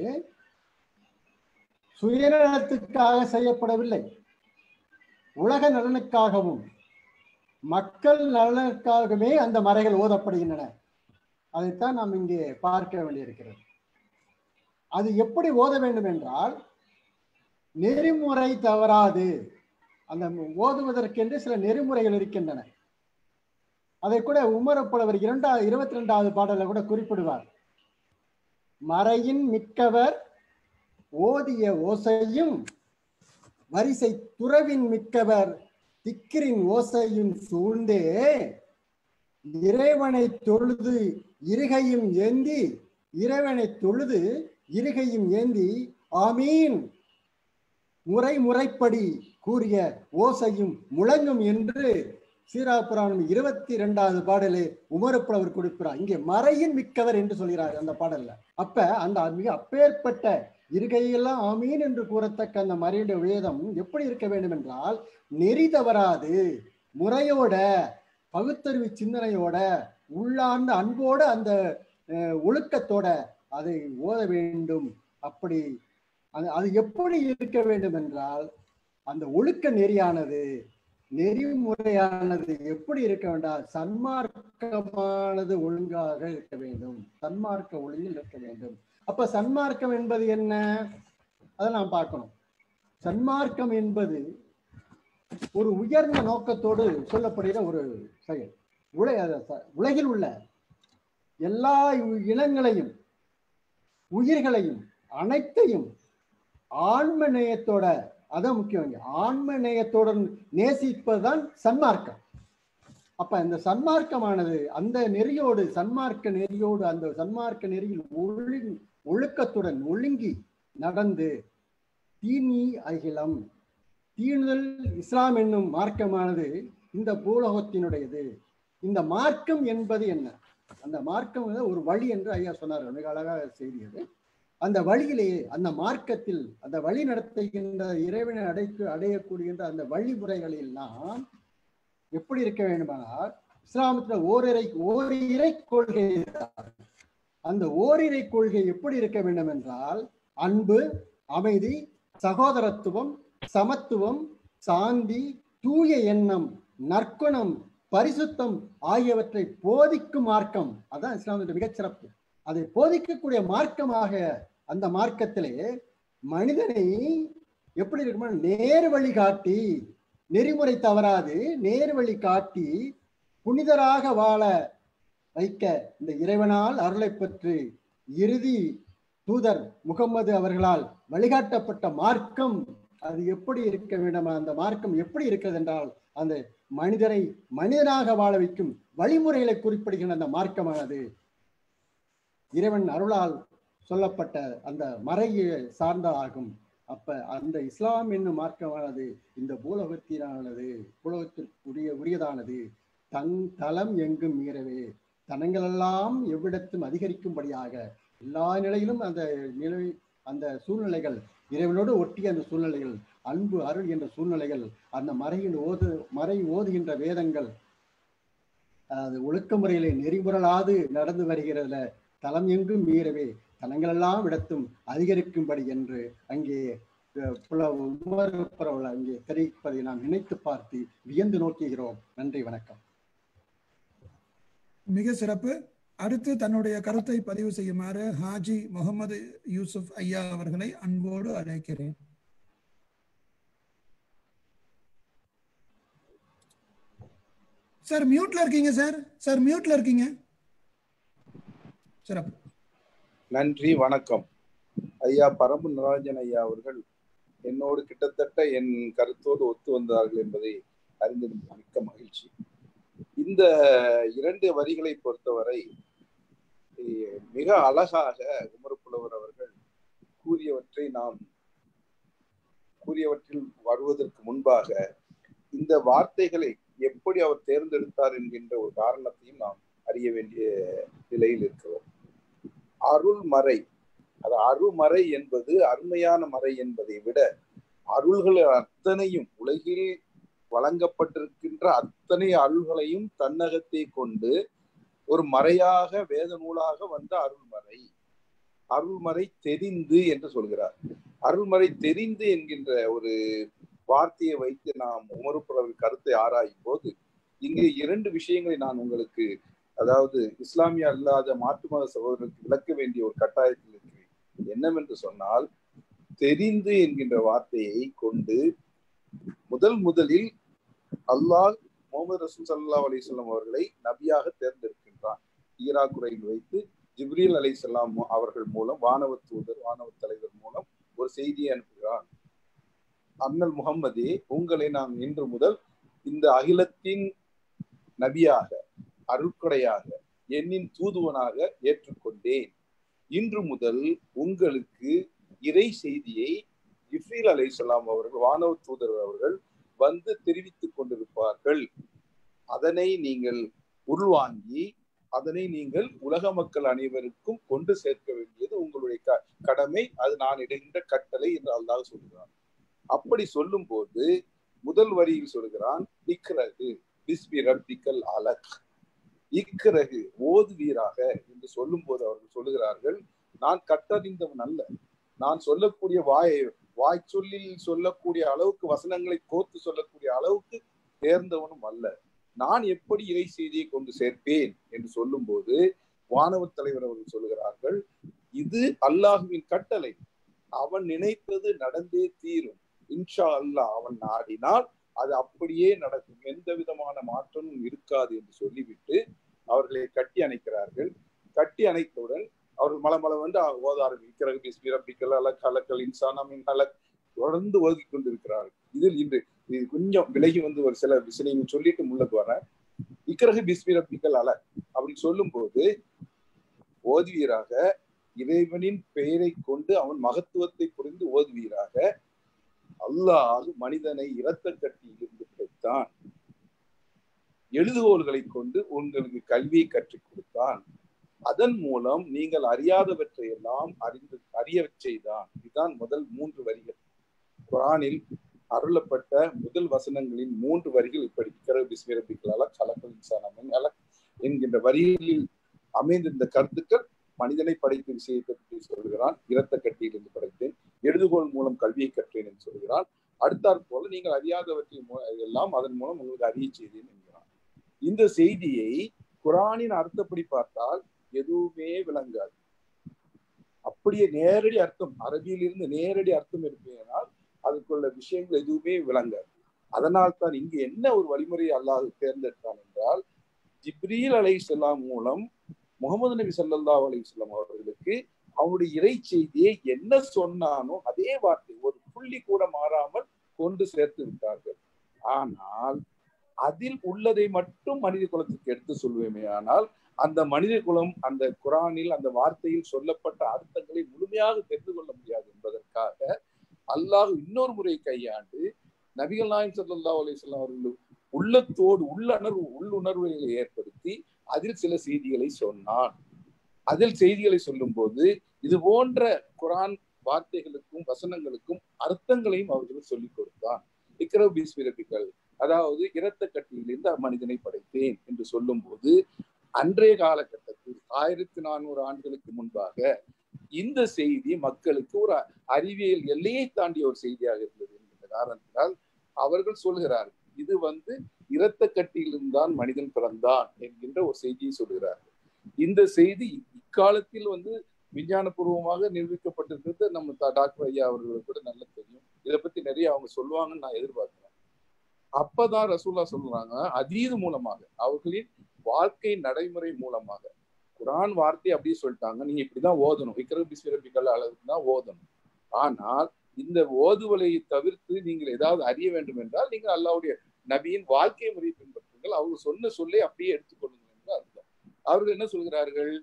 சுயநலத்துக்காக செய்யப்படவில்லை உலக நலனுக்காகவும் மக்கள் நலனுக்காகவே அந்த மறைகள் ஓதப்படுகின்றன அதைத்தான் நாம் இங்கே பார்க்க வேண்டியிருக்கிறது அது எப்படி ஓத வேண்டும் என்றால் நெறிமுறை தவறாது அந்த ஓதுவதற்கென்று சில நெறிமுறைகள் இருக்கின்றன அதை கூட உமரப்புலவர் இரண்டா இருபத்தி ரெண்டாவது பாடல கூட குறிப்பிடுவார் மறையின் மிக்கவர் ஓதிய ஓசையும் வரிசை துறவின் மிக்கவர் திக்கிரின் ஓசையும் சூழ்ந்தே இறைவனை தொழுது இருகையும் ஏந்தி இறைவனை தொழுது இருகையும் ஏந்தி ஆமீன் முறை முறைப்படி கூறிய ஓசையும் முழங்கும் என்று சீரா புராணம் இருபத்தி இரண்டாவது பாடலே உமரப்புலவர் கொடுக்கிறார் இங்கே மறையின் மிக்கவர் என்று சொல்கிறார் அந்த பாடல்ல அப்ப அந்த மிக அப்பேற்பட்ட இருகையெல்லாம் ஆமீன் என்று கூறத்தக்க அந்த மறையுடைய வேதம் எப்படி இருக்க வேண்டும் என்றால் நெறி தவறாது முறையோட பகுத்தறிவு சிந்தனையோட உள்ளார்ந்த அன்போட அந்த அஹ், ஒழுக்கத்தோட அதை ஓத வேண்டும் அப்படி அது அது எப்படி இருக்க வேண்டும் என்றால் அந்த ஒழுக்க நெறியானது நெறிமுறையானது எப்படி இருக்க வேண்டாம் சன்மார்க்கமானது ஒழுங்காக இருக்க வேண்டும் சன்மார்க்க ஒழுங்கில் இருக்க வேண்டும் அப்ப சன்மார்க்கம் என்பது என்ன அதை நாம் பார்க்கணும் சன்மார்க்கம் என்பது ஒரு உயர்ந்த நோக்கத்தோடு சொல்லப்படுகிற ஒரு செயல் உல உலகில் உள்ள எல்லா இனங்களையும் உயிர்களையும் அனைத்தையும் ஆன்ம நேயத்தோட அதான் முக்கியம் இங்க. ஆன்ம நேயத்துடன் நேசிப்பதுதான் சன்மார்க்கம் அப்ப இந்த சன்மார்க்கமானது அந்த நெறியோடு சன்மார்க்க நெறியோடு அந்த சன்மார்க்க நெறியில் ஒழு ஒழுக்கத்துடன் ஒழுங்கி நடந்து தீனி அகிலம் தீணுதல் இஸ்லாம் என்னும் மார்க்கமானது இந்த பூலோகத்தினுடையது இந்த மார்க்கம் என்பது என்ன அந்த மார்க்கம் வந்து ஒரு வழி என்று ஐயா சொன்னார் மிக அழகாக செய்தி அது அந்த வழியிலேயே அந்த மார்க்கத்தில் அந்த வழி நடத்துகின்ற இறைவனை அடைக்கு அடையக்கூடியன்ற அந்த வழிமுறைகளில் நாம் எப்படி இருக்க வேண்டுமானால் இஸ்லாமத்தில் ஓரிரை ஓரிரை கொள்கை இருக்கிறார். அந்த ஓரிரை கொள்கை எப்படி இருக்க வேண்டும் என்றால் அன்பு அமைதி சகோதரத்துவம் சமத்துவம் சாந்தி தூய எண்ணம் நற்குணம் பரிசுத்தம் ஆகியவற்றை போதிக்கும் மார்க்கம் அதான் இஸ்லாமிய மிகச்சிறப்பு அதை போதிக்கக்கூடிய மார்க்கமாக அந்த மார்க்கத்திலே மனிதனை எப்படி இருக்குமா நேர் வழி காட்டி நெறிமுறை தவறாது நேர் வழி காட்டி புனிதராக வாழ வைக்க இந்த இறைவனால் அருளை பெற்று இறுதி தூதர் முகம்மது அவர்களால் வழிகாட்டப்பட்ட மார்க்கம் அது எப்படி இருக்க வேண்டும் அந்த மார்க்கம் எப்படி இருக்கிறது என்றால் அந்த மனிதரை மனிதனாக வாழ வைக்கும் வழிமுறைகளை குறிப்பிடுகின்ற அந்த மார்க்கமானது இறைவன் அருளால் சொல்லப்பட்ட அந்த மறையை சார்ந்த ஆகும் அப்ப அந்த இஸ்லாம் என்னும் மார்க்கமானது இந்த பூலகத்தினானது பூலகத்திற்கு உரிய உரியதானது தன் தலம் எங்கும் மீறவே தனங்களெல்லாம் எவ்விடத்தும் அதிகரிக்கும்படியாக எல்லா நிலையிலும் அந்த நிலை அந்த சூழ்நிலைகள் இறைவனோடு ஒட்டிய அந்த சூழ்நிலைகள் அன்பு அருள் என்ற சூழ்நிலைகள் அந்த மறையின் ஓது மறை ஓதுகின்ற வேதங்கள் அது ஒழுக்க முறையிலே நெறிமுறலாது நடந்து வருகிறதுல தலம் எங்கும் மீறவே தலங்களெல்லாம் இடத்தும் அதிகரிக்கும்படி என்று அங்கே அஹ், புல உமர் பரவல் அங்கே தெரிவிப்பதை நாம் நினைத்து பார்த்து வியந்து நோக்குகிறோம் நன்றி வணக்கம் மிக சிறப்பு அடுத்து தன்னுடைய கருத்தை பதிவு செய்யுமாறு ஹாஜி முகமது யூசுப் ஐயா அவர்களை அன்போடு அழைக்கிறேன் சார் மியூட்ல இருக்கீங்க சார் சார் மியூட்ல இருக்கீங்க சிறப்பு நன்றி வணக்கம் ஐயா பரம்பு நடராஜன் ஐயா அவர்கள் என்னோடு கிட்டத்தட்ட என் கருத்தோடு ஒத்து வந்தார்கள் என்பதை அறிந்து மிக்க மகிழ்ச்சி இந்த இரண்டு வரிகளை பொறுத்தவரை eh, மிக அழகாக உமரப்புலவர் அவர்கள் கூறியவற்றை நாம் கூறியவற்றில் வருவதற்கு முன்பாக இந்த வார்த்தைகளை எப்படி அவர் தேர்ந்தெடுத்தார் என்கின்ற ஒரு காரணத்தையும் நாம் அறிய வேண்டிய நிலையில் இருக்கிறோம் அருள்மறை அது அருள்மறை என்பது அருமையான மறை என்பதை விட அருள்கள் அத்தனையும் உலகில் வழங்கப்பட்டிருக்கின்ற அத்தனை அருள்களையும் தன்னகத்தை கொண்டு ஒரு மறையாக வேத நூலாக வந்த அருள்மறை அருள்மறை தெரிந்து என்று சொல்கிறார் அருள்மறை தெரிந்து என்கின்ற ஒரு வார்த்தையை வைத்து நாம் உமருப்புறவர் கருத்தை ஆராயும் போது இங்கே இரண்டு விஷயங்களை நான் உங்களுக்கு அதாவது இஸ்லாமிய அல்லாத மாற்று மத சகோதரருக்கு விளக்க வேண்டிய ஒரு கட்டாயத்தில் இருக்கிறேன் என்னவென்று சொன்னால் தெரிந்து என்கின்ற வார்த்தையை கொண்டு முதல் முதலில் அல்லாஹ் முகமது ரசூல் சல்லா அலிஸ்லாம் அவர்களை நபியாக தேர்ந்தெடுக்கின்றான் ஈராக்குறையில் வைத்து ஜிப்ரீல் அலைஹிஸ்ஸலாம் அவர்கள் மூலம் வானவ தூதர் வானவ தலைவர் மூலம் ஒரு செய்தியை அனுப்புகிறான் அண்ணல் முகம்மதே உங்களை நான் இன்று முதல் இந்த அகிலத்தின் நபியாக அருட்கொடையாக என்னின் தூதுவனாக ஏற்றுக்கொண்டேன் இன்று முதல் உங்களுக்கு இறை செய்தியை இஃப்ரீல் அலைஹிஸ்ஸலாம் அவர்கள் வானவ தூதர் அவர்கள் வந்து தெரிவித்துக் கொண்டிருப்பார்கள் அதனை நீங்கள் உள்வாங்கி அதனை நீங்கள் உலக மக்கள் அனைவருக்கும் கொண்டு சேர்க்க வேண்டியது உங்களுடைய க- கடமை அது நான் இடுகின்ற கட்டளை என்று அல்லாஹ் சொல்கிறான் அப்படி சொல்லும் போது முதல் வரியில் சொல்கிறான் இக்ரகு பிஸ்மி ரப்பிக்கல் அலக் இக்ரகு ஓதுவீராக என்று சொல்லும் போது அவர்கள் சொல்லுகிறார்கள் நான் கட்டறிந்தவன் அல்ல நான் சொல்லக்கூடிய வாய் வாய் சொல்லில் சொல்லக்கூடிய அளவுக்கு வசனங்களை கோர்த்து சொல்லக்கூடிய அளவுக்கு தேர்ந்தவனும் அல்ல நான் எப்படி இறை செய்தியை கொண்டு சேர்ப்பேன் என்று சொல்லும்போது வானவத் தலைவர் அவர்கள் சொல்லுகிறார்கள் இது அல்லாஹுவின் கட்டளை அவன் நினைத்தது நடந்தே தீரும் இன்ஷா அல்லாஹ் அவன் நாடினால் அது அப்படியே நடக்கும் எந்த விதமான மாற்றமும் இருக்காது என்று சொல்லிவிட்டு அவர்களை கட்டி அணைக்கிறார்கள் கட்டி அணைத்தவுடன் அவர்கள் மலமல வந்து ஓதார்கள் இக்கரகு பிஸ்பிரப்பிக்கல் அலக் அலக்கல் இன்சானமின் அலக் தொடர்ந்து ஓதி கொண்டிருக்கிறார்கள் இதில் இன்று இது கொஞ்சம் விலகி வந்து ஒரு சில விஷயங்கள் சொல்லிட்டு முன்னுக்கு வரேன் இக்கரகு பிஸ்பிரப்பிக்கல் அல அப்படின்னு சொல்லும் போது ஓதுவீராக இறைவனின் பெயரை கொண்டு அவன் மகத்துவத்தை புரிந்து ஓதுவீராக அல்லாஹ் மனிதனை இரத்த கட்டியிலிருந்து கிடைத்தான் எழுதுகோள்களை கொண்டு உங்களுக்கு கல்வியை கற்றுக் கொடுத்தான் அதன் மூலம் நீங்கள் அறியாதவற்றை எல்லாம் அறிந்து அறியச் செய்தான் இதுதான் முதல் மூன்று வரிகள் குரானில் அருளப்பட்ட முதல் வசனங்களின் மூன்று வரிகள் இப்படி பிஸ்மிரபிக்கலால கலக்கல் இன்சானம் என்கின்ற வரிகளில் அமைந்திருந்த கருத்துக்கள் மனிதனை படைத்த விஷயத்தை பற்றி சொல்கிறான் இரத்த கட்டியிலிருந்து படைத்தேன் எழுதுகோள் மூலம் கல்வியை கற்றேன் என்று சொல்கிறான் அடுத்தாற் போல நீங்கள் அறியாதவற்றை எல்லாம் அதன் மூலம் உங்களுக்கு அறிய செய்தேன் என்கிறான் இந்த செய்தியை குரானின் அர்த்தப்படி பார்த்தால் எதுவுமே விளங்காது அப்படியே நேரடி அர்த்தம் அரபியிலிருந்து நேரடி அர்த்தம் இருப்பேனால் அதுக்குள்ள விஷயங்கள் எதுவுமே விளங்காது அதனால் தான் இங்கு என்ன ஒரு வழிமுறை அல்லாஹ் தேர்ந்தெடுத்தான் என்றால் ஜிப்ரீல் அலை செல்லாம் மூலம் முகமது நபி சல்லா அலிஸ்லாம் அவர்களுக்கு அவனுடைய இறை செய்தியை என்ன சொன்னானோ அதே வார்த்தை ஒரு புள்ளி கூட மாறாமல் கொண்டு சேர்த்து விட்டார்கள் ஆனால் அதில் உள்ளதை மட்டும் மனித குலத்துக்கு எடுத்து சொல்வேமே ஆனால் அந்த மனித குலம் அந்த குரானில் அந்த வார்த்தையில் சொல்லப்பட்ட அர்த்தங்களை முழுமையாக தெரிந்து கொள்ள முடியாது என்பதற்காக அல்லாஹ் இன்னொரு முறை கையாண்டு நபிகள் நாயம் சல்லா அலிஸ்லாம் அவர்கள் உள்ளத்தோடு உள்ளுணர்வு உள்ளுணர்வுகளை ஏற்படுத்தி அதில் சில செய்திகளை சொன்னான் அதில் செய்திகளை சொல்லும் போது இது போன்ற குரான் வார்த்தைகளுக்கும் வசனங்களுக்கும் அர்த்தங்களையும் அவர்கள் சொல்லிக் கொடுத்தான் இக்ரபீஸ் பிறப்பிகள் அதாவது இரத்த கட்டியிலிருந்து மனிதனை படைத்தேன் என்று சொல்லும் போது அன்றைய காலகட்டத்தில் ஆயிரத்தி நானூறு ஆண்டுகளுக்கு முன்பாக இந்த செய்தி மக்களுக்கு ஒரு அறிவியல் எல்லையை தாண்டிய ஒரு செய்தியாக இருந்தது என்கிற காரணத்தினால் அவர்கள் சொல்கிறார்கள் இது வந்து இரத்த கட்டியிலிருந்து தான் மனிதன் பிறந்தான் என்கின்ற ஒரு செய்தியை சொல்கிறார்கள் இந்த செய்தி இக்காலத்தில் வந்து விஞ்ஞானபூர்வமாக நிரூபிக்கப்பட்டிருக்கிறது நம்ம டாக்டர் ஐயா அவர்களுக்கு கூட நல்லா தெரியும் இதை பத்தி நிறைய அவங்க சொல்லுவாங்கன்னு நான் எதிர்பார்க்கிறேன் அப்பதான் ரசூல்லா சொல்றாங்க அதீது மூலமாக அவர்களின் வாழ்க்கை நடைமுறை மூலமாக குரான் வார்த்தை அப்படியே சொல்லிட்டாங்க நீங்க இப்படிதான் ஓதணும் விக்ரம் பிஸ்பிரபிக்கல் அளவுக்கு தான் ஓதணும் ஆனால் இந்த ஓதுவலையை தவிர்த்து நீங்கள் ஏதாவது அறிய வேண்டும் என்றால் நீங்கள் அல்லாவுடைய நபியின் வாழ்க்கை முறையை பின்பற்றுங்கள் அவங்க சொன்ன சொல்லை அப்படியே எடுத்துக்கொள்ளுங்கள் என்று அர்த்தம் அவர்கள் என்ன சொல்கிறார்கள்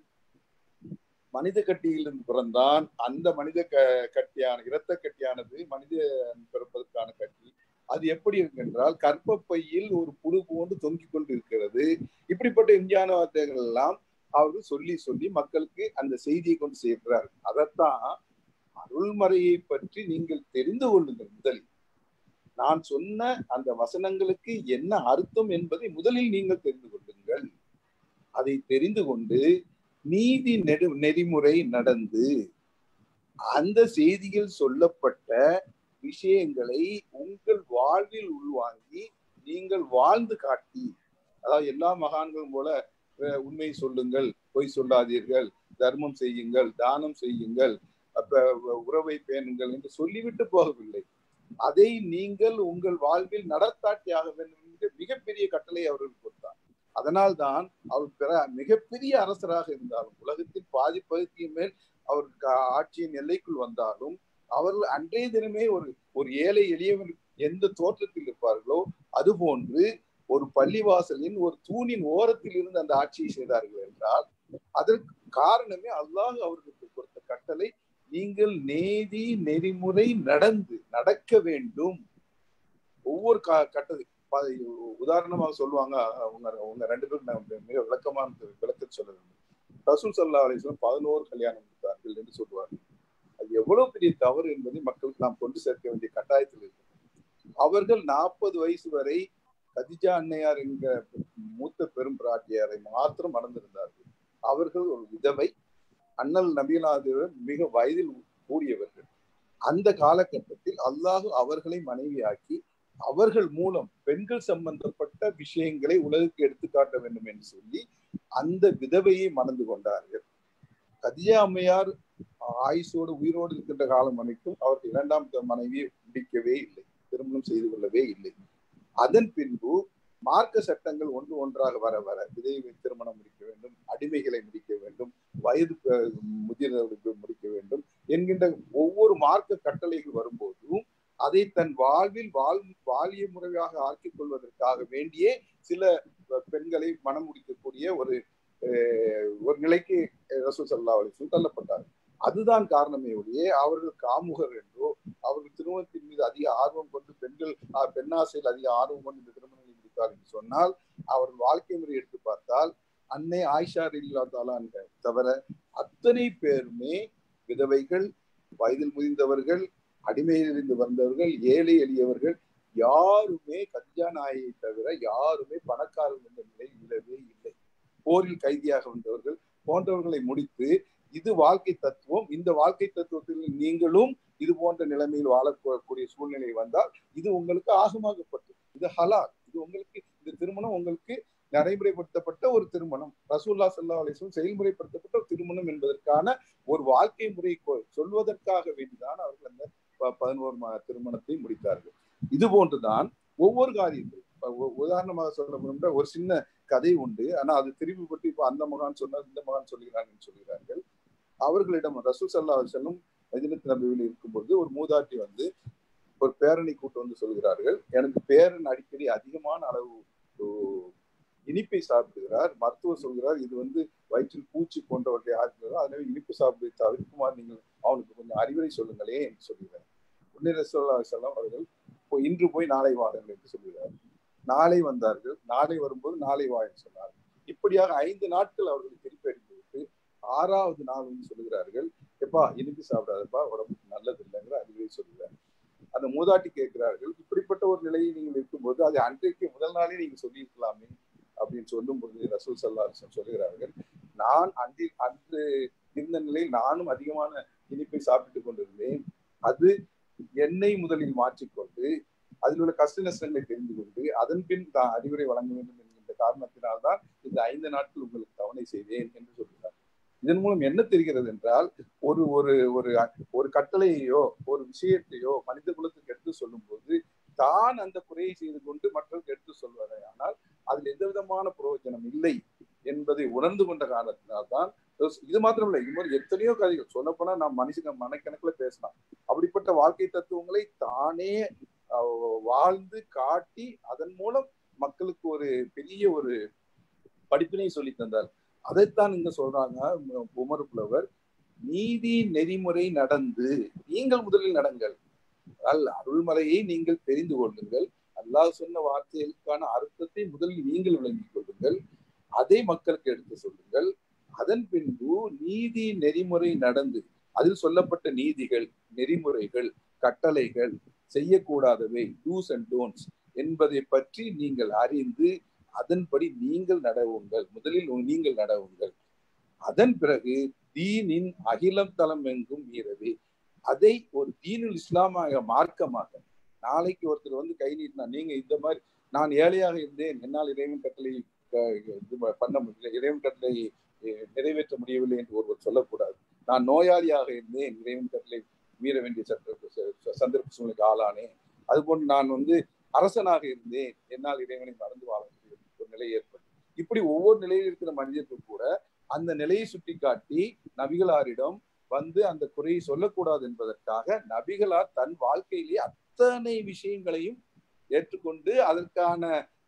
மனித கட்டியிலிருந்து பிறந்தான் அந்த மனித க கட்டியான இரத்த கட்டியானது மனித பிறப்பதற்கான கட்டி அது எப்படி இருக்கு என்றால் கற்பப்பையில் ஒரு புழு போன்று தொங்கிக் கொண்டு இருக்கிறது இப்படிப்பட்ட விஞ்ஞான வார்த்தைகள் எல்லாம் அவர்கள் சொல்லி சொல்லி மக்களுக்கு அந்த செய்தியை கொண்டு சேர்க்கிறார்கள் அதைத்தான் அருள்மறையை பற்றி நீங்கள் தெரிந்து கொள்ளுங்கள் முதலில் நான் சொன்ன அந்த வசனங்களுக்கு என்ன அர்த்தம் என்பதை முதலில் நீங்கள் தெரிந்து கொள்ளுங்கள் அதை தெரிந்து கொண்டு நீதி நெடு நெறிமுறை நடந்து அந்த செய்தியில் சொல்லப்பட்ட விஷயங்களை உங்கள் வாழ்வில் உள்வாங்கி நீங்கள் வாழ்ந்து காட்டி அதாவது எல்லா மகான்களும் போல உண்மை சொல்லுங்கள் பொய் சொல்லாதீர்கள் தர்மம் செய்யுங்கள் தானம் செய்யுங்கள் அப்ப உறவை பேணுங்கள் என்று சொல்லிவிட்டு போகவில்லை அதை நீங்கள் உங்கள் வாழ்வில் நடத்தாட்டியாக வேண்டும் என்று மிகப்பெரிய கட்டளை அவர்கள் கொடுத்தார் அதனால் தான் அவர் பிற மிகப்பெரிய அரசராக இருந்தாலும் உலகத்தின் பாதி பகுதிக்கு மேல் அவர் ஆட்சியின் எல்லைக்குள் வந்தாலும் அவர்கள் அன்றைய தினமே ஒரு ஒரு ஏழை எளியவன் எந்த தோற்றத்தில் இருப்பார்களோ அதுபோன்று ஒரு பள்ளிவாசலின் ஒரு தூணின் ஓரத்தில் இருந்து அந்த ஆட்சியை செய்தார்கள் என்றால் அதற்கு காரணமே அல்லாஹ் அவர்களுக்கு கொடுத்த கட்டளை நீங்கள் நேதி நெறிமுறை நடந்து நடக்க வேண்டும் ஒவ்வொரு கட்டது உதாரணமாக சொல்லுவாங்க அவங்க அவங்க ரெண்டு பேரும் மிக விளக்கமான விளக்க சொல்ல வேண்டும் ரசூல் சல்லா அலிஸ்லாம் பதினோரு கல்யாணம் கொடுத்தார்கள் என்று சொல்லுவார்கள் அது எவ்வளவு பெரிய தவறு என்பதை மக்களுக்கு நாம் கொண்டு சேர்க்க வேண்டிய கட்டாயத்தில் இருக்கு அவர்கள் நாற்பது வயசு வரை கதிஜா அன்னையார் என்கிற மூத்த பெரும் பிராட்டியாரை மாத்திரம் மறந்திருந்தார்கள் அவர்கள் ஒரு விதவை அண்ணல் நபிநாதர் மிக வயதில் கூடியவர்கள் அந்த காலகட்டத்தில் அல்லாஹ் அவர்களை மனைவியாக்கி அவர்கள் மூலம் பெண்கள் சம்பந்தப்பட்ட விஷயங்களை உலகுக்கு எடுத்துக்காட்ட வேண்டும் என்று சொல்லி அந்த விதவையை மணந்து கொண்டார்கள் கதியா அம்மையார் ஆயுசோடு உயிரோடு இருக்கின்ற காலம் வரைக்கும் அவர்கள் இரண்டாம் மனைவியை முடிக்கவே இல்லை திருமணம் செய்து கொள்ளவே இல்லை அதன் பின்பு மார்க்க சட்டங்கள் ஒன்று ஒன்றாக வர வர விதவை திருமணம் முடிக்க வேண்டும் அடிமைகளை முடிக்க வேண்டும் வயது முதிர்ந்தவர்களுக்கு முடிக்க வேண்டும் என்கின்ற ஒவ்வொரு மார்க்க கட்டளைகள் வரும்போதும் அதை தன் வாழ்வில் வாழ் வாலிய முறையாக ஆக்கிக் கொள்வதற்காக வேண்டியே சில பெண்களை மனம் முடிக்கக்கூடிய ஒரு ஒரு நிலைக்கு ரசூல் சல்லா அலிஸ்லம் தள்ளப்பட்டார் அதுதான் காரணமே ஒழிய அவர்கள் காமுகர் என்றோ அவர்கள் திருமணத்தின் மீது அதிக ஆர்வம் கொண்டு பெண்கள் பெண்ணாசையில் அதிக ஆர்வம் கொண்டு இந்த திருமணங்களை முடித்தார் என்று சொன்னால் அவர்கள் வாழ்க்கை முறை எடுத்து பார்த்தால் அன்னை ஆயிஷா இல்லாதாலா தவிர அத்தனை பேருமே விதவைகள் வயதில் முதிர்ந்தவர்கள் அடிமையிலிருந்து வந்தவர்கள் ஏழை எளியவர்கள் யாருமே கஞ்சா நாயை தவிர யாருமே பணக்காரர்கள் என்ற நிலை இல்லவே இல்லை போரில் கைதியாக வந்தவர்கள் போன்றவர்களை முடித்து இது வாழ்க்கை தத்துவம் இந்த வாழ்க்கை தத்துவத்தில் நீங்களும் இது போன்ற நிலைமையில் வாழக்கூடிய சூழ்நிலை வந்தால் இது உங்களுக்கு ஆகமாகப்பட்டது இது ஹலால் இது உங்களுக்கு இந்த திருமணம் உங்களுக்கு நடைமுறைப்படுத்தப்பட்ட ஒரு திருமணம் ரசூல்லா சல்லா அலிஸ்லம் செயல்முறைப்படுத்தப்பட்ட ஒரு திருமணம் என்பதற்கான ஒரு வாழ்க்கை முறை சொல்வதற்காக வேண்டிதான் அவர்கள் அந்த பதினோரு மாத திருமணத்தை முடித்தார்கள் இது போன்றுதான் ஒவ்வொரு காரியங்கள் உதாரணமாக சொல்ல முடியும்னா ஒரு சின்ன கதை உண்டு ஆனா அது திரும்பி பற்றி இப்போ அந்த மகான் சொன்னார் இந்த மகான் சொல்கிறார்கள் சொல்கிறார்கள் அவர்களிடம் ரசூல் சல்லா செல்லும் மதினத்து நபியில் இருக்கும்போது ஒரு மூதாட்டி வந்து ஒரு பேரனை கூட்டு வந்து சொல்கிறார்கள் எனக்கு பேரன் அடிக்கடி அதிகமான அளவு இனிப்பை சாப்பிடுகிறார் மருத்துவர் சொல்கிறார் இது வந்து வயிற்றில் பூச்சி போன்றவற்றை ஆக்குகிறதோ அதனால இனிப்பு சாப்பிடுவதை தவிர்க்குமாறு நீங்கள் அவனுக்கு கொஞ்சம் அறிவுரை சொல்லுங்களே என்று சொல்கிறார் உன்னை ரசோல்லா செல்லம் அவர்கள் இன்று போய் நாளை வாருங்கள் என்று சொல்கிறார் நாளை வந்தார்கள் நாளை வரும்போது நாளை வா என்று சொன்னார் இப்படியாக ஐந்து நாட்கள் அவர்கள் திருப்பி அடித்து விட்டு ஆறாவது நாள் வந்து சொல்லுகிறார்கள் எப்பா இனிப்பு சாப்பிடாதப்பா உடம்புக்கு நல்லது இல்லைங்கிற அறிவுரை சொல்லுகிறார் அந்த மூதாட்டி கேட்கிறார்கள் இப்படிப்பட்ட ஒரு நிலையை நீங்கள் இருக்கும்போது அதை அன்றைக்கு முதல் நாளே நீங்க சொல்லியிருக்கலாமே அப்படின்னு சொல்லும் பொழுது ரசூல் சல்லா சொல்லுகிறார்கள் நான் அன்றி அன்று இருந்த நிலையில் நானும் அதிகமான இனிப்பை சாப்பிட்டுக் கொண்டிருந்தேன் அது எண்ணெய் முதலில் மாற்றிக்கொண்டு அதில் உள்ள கஷ்ட நஷ்டங்களை தெரிந்து கொண்டு அதன் பின் தான் அறிவுரை வழங்க வேண்டும் என்கின்ற காரணத்தினால்தான் இந்த ஐந்து நாட்கள் உங்களுக்கு தவணை செய்தேன் என்று சொல்கிறார் இதன் மூலம் என்ன தெரிகிறது என்றால் ஒரு ஒரு ஒரு ஒரு கட்டளையோ ஒரு விஷயத்தையோ மனித குலத்துக்கு எடுத்து சொல்லும் போது தான் அந்த குறையை செய்து கொண்டு மற்றவர்கள் எடுத்து சொல்வதை ஆனால் அதில் எந்த விதமான பிரயோஜனம் இல்லை என்பதை உணர்ந்து கொண்ட காரணத்தினால்தான் இது மாத்திரமில்லை இது மாதிரி எத்தனையோ கதைகள் சொல்லப்போனா நாம் மனுஷங்க மனக்கணக்குல பேசலாம் அப்படிப்பட்ட வாழ்க்கை தத்துவங்களை தானே வாழ்ந்து காட்டி அதன் மூலம் மக்களுக்கு ஒரு பெரிய ஒரு படிப்பினை சொல்லி தந்தார் அதைத்தான் இங்க சொல்றாங்க உமர் புலவர் நீதி நெறிமுறை நடந்து நீங்கள் முதலில் நடங்கள் அல் அருள்மலையை நீங்கள் தெரிந்து கொள்ளுங்கள் அல்லாஹ் சொன்ன வார்த்தைகளுக்கான அர்த்தத்தை முதலில் நீங்கள் விளங்கிக் கொள்ளுங்கள் அதை மக்களுக்கு எடுத்து சொல்லுங்கள் அதன் பின்பு நீதி நெறிமுறை நடந்து அதில் சொல்லப்பட்ட நீதிகள் நெறிமுறைகள் கட்டளைகள் செய்யக்கூடாதவை டூஸ் அண்ட் டோன்ஸ் என்பதை பற்றி நீங்கள் அறிந்து அதன்படி நீங்கள் நடவுங்கள் முதலில் நீங்கள் நடவுங்கள் அதன் பிறகு தீனின் அகிலம் தளம் எங்கும் மீறவே அதை ஒரு தீனுல் இஸ்லாமாக மார்க்கமாக நாளைக்கு ஒருத்தர் வந்து கை நீட்டினா நீங்க இந்த மாதிரி நான் ஏழையாக இருந்தேன் என்னால் இறைவன் கட்டளை இது பண்ண முடியல இறைவன் கட்டளை நிறைவேற்ற முடியவில்லை என்று ஒருவர் சொல்லக்கூடாது நான் நோயாளியாக இருந்தேன் இறைவன் கட்டளை மீற வேண்டிய சட்ட சந்தர்ப்ப சூழ்நிலைக்கு ஆளானேன் அதுபோன்று நான் வந்து அரசனாக இருந்தேன் என்னால் இறைவனை மறந்து வாழ முடியும் ஒரு நிலை ஏற்படும் இப்படி ஒவ்வொரு நிலையில் இருக்கிற மனிதர்கள் கூட அந்த நிலையை சுட்டி காட்டி நபிகளாரிடம் வந்து அந்த குறையை சொல்லக்கூடாது என்பதற்காக நபிகளார் தன் வாழ்க்கையிலேயே அத்தனை விஷயங்களையும் ஏற்றுக்கொண்டு அதற்கான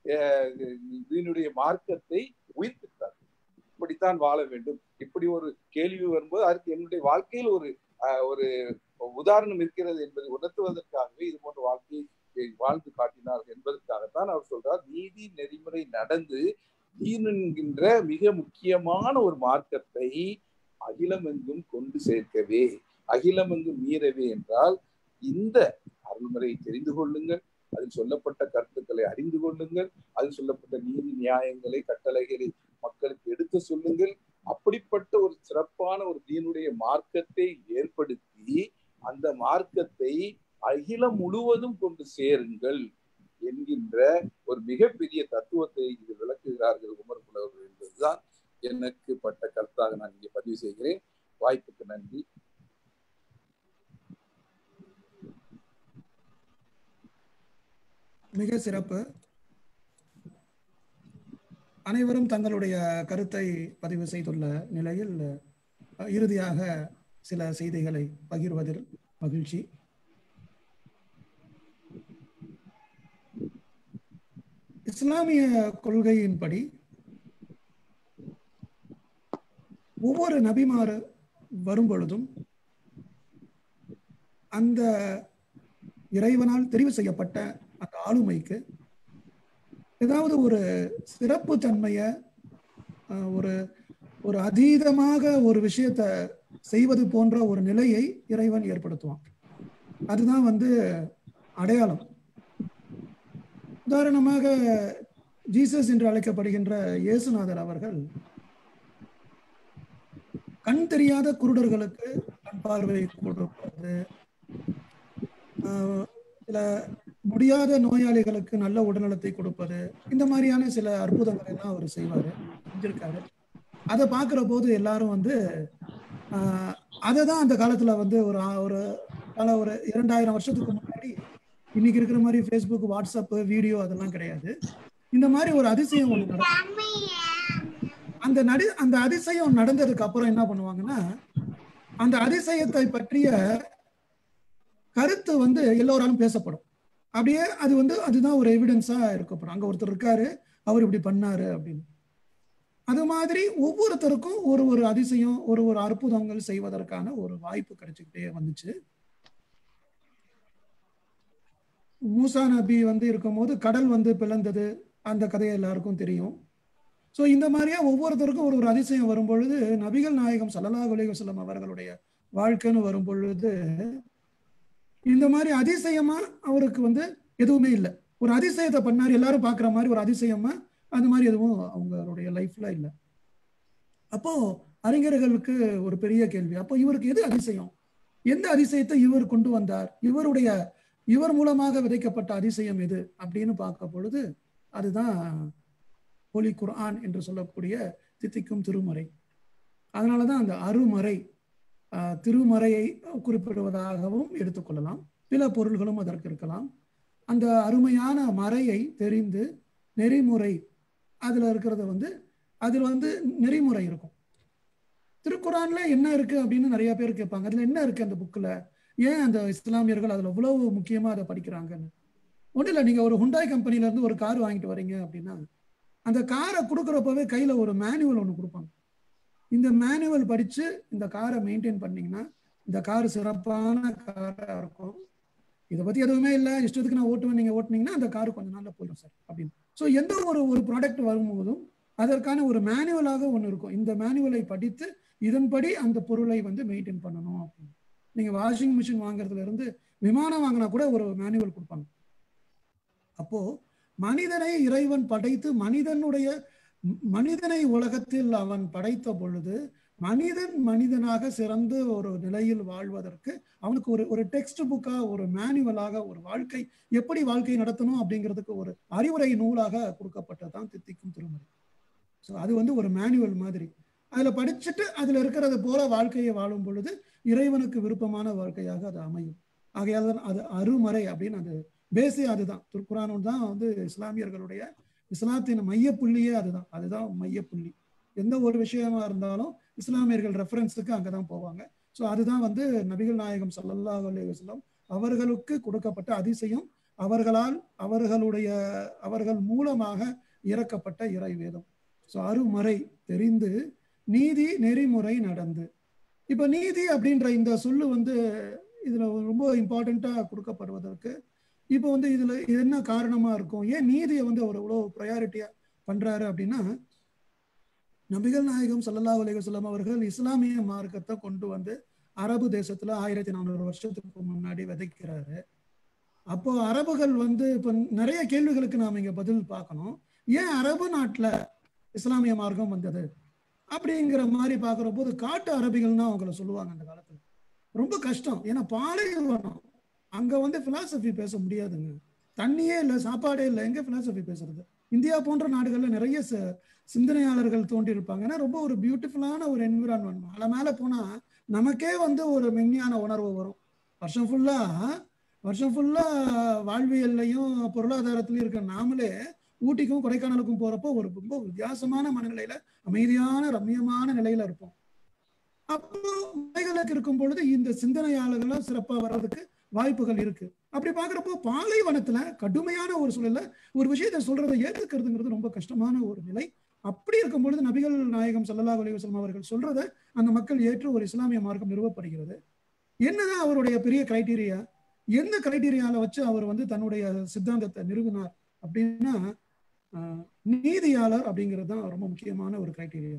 இதனுடைய மார்க்கத்தை உயிர்ப்பித்தார் இப்படித்தான் வாழ வேண்டும் இப்படி ஒரு கேள்வி வரும்போது அதற்கு என்னுடைய வாழ்க்கையில் ஒரு ஒரு உதாரணம் இருக்கிறது என்பதை உணர்த்துவதற்காகவே இது போன்ற வாழ்க்கையை வாழ்ந்து காட்டினார் என்பதற்காகத்தான் அவர் சொல்றார் நீதி நெறிமுறை நடந்து தீன் என்கின்ற மிக முக்கியமான ஒரு மார்க்கத்தை அகிலமெங்கும் கொண்டு சேர்க்கவே அகிலமெங்கும் மீறவே என்றால் இந்த அருள்முறையை தெரிந்து கொள்ளுங்கள் அதில் சொல்லப்பட்ட கருத்துக்களை அறிந்து கொள்ளுங்கள் அதில் சொல்லப்பட்ட நீதி நியாயங்களை கட்டளைகளை மக்களுக்கு எடுத்து சொல்லுங்கள் அப்படிப்பட்ட ஒரு சிறப்பான ஒரு தீனுடைய மார்க்கத்தை ஏற்படுத்தி அந்த மார்க்கத்தை அகிலம் முழுவதும் கொண்டு சேருங்கள் என்கின்ற ஒரு மிகப்பெரிய தத்துவத்தை இது விளக்குகிறார்கள் உமர் புலவர்கள் என்பதுதான் எனக்கு பட்ட கருத்தாக நான் இங்கே பதிவு செய்கிறேன் வாய்ப்புக்கு நன்றி மிக சிறப்பு அனைவரும் தங்களுடைய கருத்தை பதிவு செய்துள்ள நிலையில் அஹ், இறுதியாக சில செய்திகளை பகிர்வதில் மகிழ்ச்சி இஸ்லாமிய கொள்கையின்படி ஒவ்வொரு நபிமாறு வரும் பொழுதும் அந்த இறைவனால் தெரிவு செய்யப்பட்ட அந்த ஆளுமைக்கு ஏதாவது ஒரு சிறப்பு தன்மையை அஹ், ஒரு ஒரு அதீதமாக ஒரு விஷயத்தை செய்வது போன்ற ஒரு நிலையை இறைவன் ஏற்படுத்துவான் அதுதான் வந்து அடையாளம் உதாரணமாக ஜீசஸ் என்று அழைக்கப்படுகின்ற இயேசுநாதர் அவர்கள் கண் தெரியாத குருடர்களுக்கு கண் பார்வை கொடுப்பது ஆஹ் சில முடியாத நோயாளிகளுக்கு நல்ல உடல்நலத்தை கொடுப்பது இந்த மாதிரியான சில அற்புதங்களை எல்லாம் அவர் செய்வாரு செஞ்சிருக்காரு அதை பார்க்கிற போது எல்லாரும் வந்து ஆஹ் அதை தான் அந்த காலத்துல வந்து ஒரு ஆ- ஒரு பல ஒரு இரண்டாயிரம் வருஷத்துக்கு முன்னாடி இன்னைக்கு இருக்கிற மாதிரி ஃபேஸ்புக் வாட்ஸ்அப் வீடியோ அதெல்லாம் கிடையாது இந்த மாதிரி ஒரு அதிசயம் ஒன்று நடக்கும் அந்த நடி அந்த அதிசயம் நடந்ததுக்கு அப்புறம் என்ன பண்ணுவாங்கன்னா அந்த அதிசயத்தை பற்றிய கருத்து வந்து எல்லோராலும் பேசப்படும் அப்படியே அது வந்து அதுதான் ஒரு எவிடன்ஸா இருக்கப்படும் அங்க ஒருத்தர் இருக்காரு அவர் இப்படி பண்ணாரு அப்படின்னு அது மாதிரி ஒவ்வொருத்தருக்கும் ஒரு ஒரு அதிசயம் ஒரு ஒரு அற்புதங்கள் செய்வதற்கான ஒரு வாய்ப்பு கிடைச்சுக்கிட்டே வந்துச்சு மூசா நபி வந்து இருக்கும்போது கடல் வந்து பிளந்தது அந்த கதையை எல்லாருக்கும் தெரியும் ஸோ இந்த மாதிரியா ஒவ்வொருத்தருக்கும் ஒரு ஒரு அதிசயம் வரும் பொழுது நபிகள் நாயகம் ஸல்லல்லாஹு அலைஹி வஸல்லம் அவர்களுடைய வாழ்க்கைன்னு வரும் பொழுது இந்த மாதிரி அதிசயமா அவருக்கு வந்து எதுவுமே இல்லை ஒரு அதிசயத்தை பண்ணார் எல்லாரும் பார்க்குற மாதிரி ஒரு அதிசயமா அந்த மாதிரி எதுவும் அவங்களுடைய லைஃப்ல இல்லை அப்போ அறிஞர்களுக்கு ஒரு பெரிய கேள்வி அப்போ இவருக்கு எது அதிசயம் எந்த அதிசயத்தை இவர் கொண்டு வந்தார் இவருடைய இவர் மூலமாக விதைக்கப்பட்ட அதிசயம் எது அப்படின்னு பார்க்க பொழுது அதுதான் ஹோலி குர்ஆன் என்று சொல்லக்கூடிய தித்திக்கும் திருமறை அதனால தான் அந்த அருமறை ஆஹ், திருமறையை குறிப்பிடுவதாகவும் எடுத்துக்கொள்ளலாம் பிற பொருள்களும் அதற்கு இருக்கலாம் அந்த அருமையான மறையை தெரிந்து நெறிமுறை அதுல இருக்கிறது வந்து அதுல வந்து நெறிமுறை இருக்கும் திருக்குறான்ல என்ன இருக்கு அப்படின்னு நிறைய பேர் கேட்பாங்க அதுல என்ன இருக்கு அந்த புக்ல ஏன் அந்த இஸ்லாமியர்கள் அதுல இவ்வளவு முக்கியமா அதை படிக்கிறாங்கன்னு ஒன்றும் இல்லை நீங்க ஒரு ஹுண்டாய் கம்பெனில இருந்து ஒரு கார் வாங்கிட்டு வரீங்க அப்படின்னா அந்த காரை கொடுக்குறப்பவே கையில ஒரு மேனுவல் ஒன்று கொடுப்பாங்க இந்த மேனுவல் படிச்சு இந்த காரை மெயின்டைன் பண்ணீங்கன்னா இந்த கார் சிறப்பான காரா இருக்கும் இதை பத்தி எதுவுமே இல்லை இஷ்டத்துக்கு நான் ஓட்டுவேன் நீங்க ஓட்டுனீங்கன்னா அந்த கார் கொஞ்ச நாள்ல போயிடும் சார் அப்படின்னு ஸோ எந்த ஒரு ஒரு ப்ராடக்ட் வரும்போதும் அதற்கான ஒரு மேனுவலாக ஒன்று இருக்கும் இந்த மேனுவலை படித்து இதன்படி அந்த பொருளை வந்து மெயின்டைன் பண்ணணும் அப்படின்னு நீங்க வாஷிங் மிஷின் வாங்குறதுல இருந்து விமானம் வாங்கினா கூட ஒரு மேனுவல் கொடுப்பாங்க அப்போ மனிதனை இறைவன் படைத்து மனிதனுடைய ம- மனிதனை உலகத்தில் அவன் படைத்த பொழுது மனிதன் மனிதனாக சிறந்த ஒரு நிலையில் வாழ்வதற்கு அவனுக்கு ஒரு ஒரு டெக்ஸ்ட் புக்கா ஒரு மேனுவலாக ஒரு வாழ்க்கை எப்படி வாழ்க்கை நடத்தணும் அப்படிங்கிறதுக்கு ஒரு அறிவுரை நூலாக கொடுக்கப்பட்டதுதான் தித்திக்கும் திருமறை ஸோ அது வந்து ஒரு மேனுவல் மாதிரி அதுல படிச்சுட்டு அதுல இருக்கிறது போல வாழ்க்கையை வாழும் பொழுது இறைவனுக்கு விருப்பமான வாழ்க்கையாக அது அமையும் ஆகையால் தான் அது அருமறை அப்படின்னு அது பேஸே அதுதான் திருக்குறானு தான் வந்து இஸ்லாமியர்களுடைய இஸ்லாத்தின் மையப்புள்ளியே அதுதான் அதுதான் மையப்புள்ளி எந்த ஒரு விஷயமா இருந்தாலும் இஸ்லாமியர்கள் ரெஃபரன்ஸுக்கு அங்கதான் போவாங்க ஸோ அதுதான் வந்து நபிகள் நாயகம் ஸல்லல்லாஹு அலைஹி வஸல்லம் அவர்களுக்கு கொடுக்கப்பட்ட அதிசயம் அவர்களால் அவர்களுடைய அவர்கள் மூலமாக இறக்கப்பட்ட இறை வேதம் ஸோ அருமறை தெரிந்து நீதி நெறிமுறை நடந்து இப்ப நீதி அப்படின்ற இந்த சொல்லு வந்து இதுல ரொம்ப இம்பார்ட்டண்டா கொடுக்கப்படுவதற்கு இப்போ வந்து இதுல என்ன காரணமா இருக்கும் ஏன் நீதியை வந்து அவர் இவ்வளவு ப்ரையாரிட்டியா பண்றாரு அப்படின்னா நபிகள் நாயகம் ஸல்லல்லாஹு அலைஹி வஸல்லம் அவர்கள் இஸ்லாமிய மார்க்கத்தை கொண்டு வந்து அரபு தேசத்துல ஆயிரத்தி நானூறு வருஷத்துக்கு முன்னாடி விதைக்கிறாரு அப்போ அரபுகள் வந்து இப்போ நிறைய கேள்விகளுக்கு நாம இங்க பதில் பார்க்கணும் ஏன் அரபு நாட்டுல இஸ்லாமிய மார்க்கம் வந்தது அப்படிங்கிற மாதிரி பார்க்குற போது காட்டு அரபிகள் தான் அவங்கள சொல்லுவாங்க அந்த காலத்துல ரொம்ப கஷ்டம் ஏன்னா பாலைவனம் அங்க வந்து பிலாசபி பேச முடியாதுங்க தண்ணியே இல்லை சாப்பாடே இல்லை எங்க பிலாசபி பேசுறது இந்தியா போன்ற நாடுகள்ல நிறைய ச- சிந்தனையாளர்கள் தோன்றியிருப்பாங்க ஏன்னா ரொம்ப ஒரு பியூட்டிஃபுல்லான ஒரு என்விரான்மெண்ட் மலை மேல போனா நமக்கே வந்து ஒரு மெஞ்ஞான உணர்வு வரும் வருஷம் ஃபுல்லா வருஷம் ஃபுல்லா வாழ்வியல்லையும் பொருளாதாரத்திலையும் இருக்க நாமளே ஊட்டிக்கும் கொடைக்கானலுக்கும் போறப்போ ஒரு ரொம்ப வித்தியாசமான மனநிலையில அமைதியான ரம்மியமான நிலையில இருப்போம் அப்போ மலைகளுக்கு இருக்கும் பொழுது இந்த சிந்தனையாளர்களும் சிறப்பா வர்றதுக்கு வாய்ப்புகள் இருக்கு அப்படி பாக்குறப்போ பாலைவனத்துல கடுமையான ஒரு சூழல்ல ஒரு விஷயத்தை சொல்றதை ஏத்துக்கிறதுங்கிறது ரொம்ப கஷ்டமான ஒரு நிலை அப்படி இருக்கும் பொழுது நபிகள் நாயகம் ஸல்லல்லாஹு அலைஹி வஸல்லம் அவர்கள் சொல்றதை அந்த மக்கள் ஏற்று ஒரு இஸ்லாமிய மார்க்கம் நிறுவப்படுகிறது என்னதான் அவருடைய பெரிய கிரைட்டீரியா எந்த கிரைட்டீரியால வச்சு அவர் வந்து தன்னுடைய சித்தாந்தத்தை நிறுவினார் அப்படின்னா ஆஹ், நீதியாளர் அப்படிங்கிறது தான் ரொம்ப முக்கியமான ஒரு கிரைட்டீரியா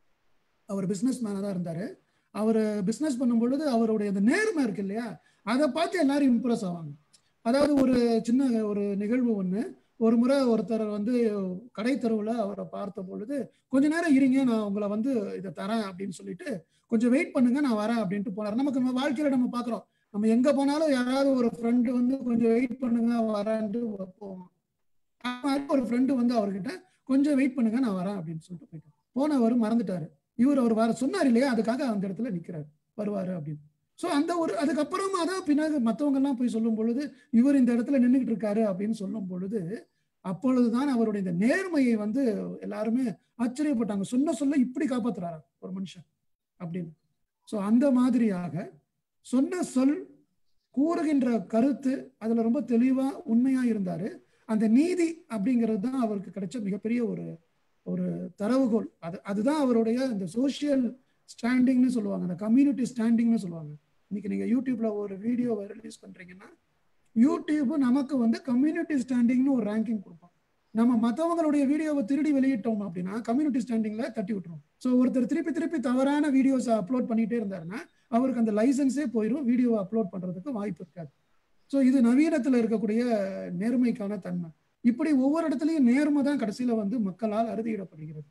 அவர் பிசினஸ் மேனாக தான் இருந்தாரு அவர் பிசினஸ் பண்ணும் பொழுது அவருடைய அந்த நேர்மை இருக்கு இல்லையா அதை பார்த்து எல்லாரும் இம்ப்ரெஸ் ஆவாங்க அதாவது ஒரு சின்ன ஒரு நிகழ்வு ஒண்ணு ஒரு முறை ஒருத்தர் வந்து கடை தெருவில் அவரை பார்த்த பொழுது கொஞ்ச நேரம் இருங்க நான் உங்களை வந்து இதை தரேன் அப்படின்னு சொல்லிட்டு கொஞ்சம் வெயிட் பண்ணுங்க நான் வரேன் அப்படின்ட்டு போனார் நமக்கு நம்ம வாழ்க்கையில நம்ம பார்க்குறோம் நம்ம எங்க போனாலும் யாராவது ஒரு ஃப்ரெண்டு வந்து கொஞ்சம் வெயிட் பண்ணுங்க வரேன்ட்டு போவோம் அது மாதிரி ஒரு ஃப்ரெண்டு வந்து அவர்கிட்ட கொஞ்சம் வெயிட் பண்ணுங்க நான் வரேன் அப்படின்னு சொல்லிட்டு போயிட்டார் போனவர் மறந்துட்டாரு இவர் அவர் வர சொன்னார் இல்லையா அதுக்காக அந்த இடத்துல நிக்கிறாரு வருவாரு அப்படின்னு ஸோ அந்த ஒரு அதுக்கப்புறமா தான் பின்னாடி மற்றவங்க எல்லாம் போய் சொல்லும் பொழுது இவர் இந்த இடத்துல நின்றுகிட்டு இருக்காரு அப்படின்னு சொல்லும் பொழுது அப்பொழுதுதான் அவருடைய இந்த நேர்மையை வந்து எல்லாருமே ஆச்சரியப்பட்டாங்க சொன்ன சொல்ல இப்படி காப்பாத்துறாரா ஒரு மனுஷன் அப்படின்னு ஸோ அந்த மாதிரியாக சொன்ன சொல் கூறுகின்ற கருத்து அதுல ரொம்ப தெளிவா உண்மையா இருந்தாரு அந்த நீதி அப்படிங்கிறது தான் அவருக்கு கிடைச்ச மிகப்பெரிய ஒரு ஒரு தரவுகோல் அது அதுதான் அவருடைய இந்த சோஷியல் ஸ்டாண்டிங்னு சொல்லுவாங்க அந்த கம்யூனிட்டி ஸ்டாண்டிங்னு சொல்லுவாங்க இன்னைக்கு நீங்க யூடியூப்ல ஒரு வீடியோவை ரிலீஸ் பண்றீங்கன்னா யூடியூப் நமக்கு வந்து கம்யூனிட்டி ஸ்டாண்டிங்னு ஒரு ரேங்கிங் கொடுப்போம் நம்ம மற்றவங்களுடைய வீடியோவை திருடி வெளியிட்டோம் அப்படின்னா கம்யூனிட்டி ஸ்டாண்டிங்ல தட்டி விட்டுரும் ஸோ ஒருத்தர் திருப்பி திருப்பி தவறான வீடியோஸ் அப்லோட் பண்ணிட்டே இருந்தாருன்னா அவருக்கு அந்த லைசன்ஸே போயிடும் வீடியோவை அப்லோட் பண்றதுக்கு வாய்ப்பு இருக்காது ஸோ இது நவீனத்துல இருக்கக்கூடிய நேர்மைக்கான தன்மை இப்படி ஒவ்வொரு இடத்துலையும் நேர்மை தான் கடைசியில வந்து மக்களால் அறுதியிடப்படுகிறது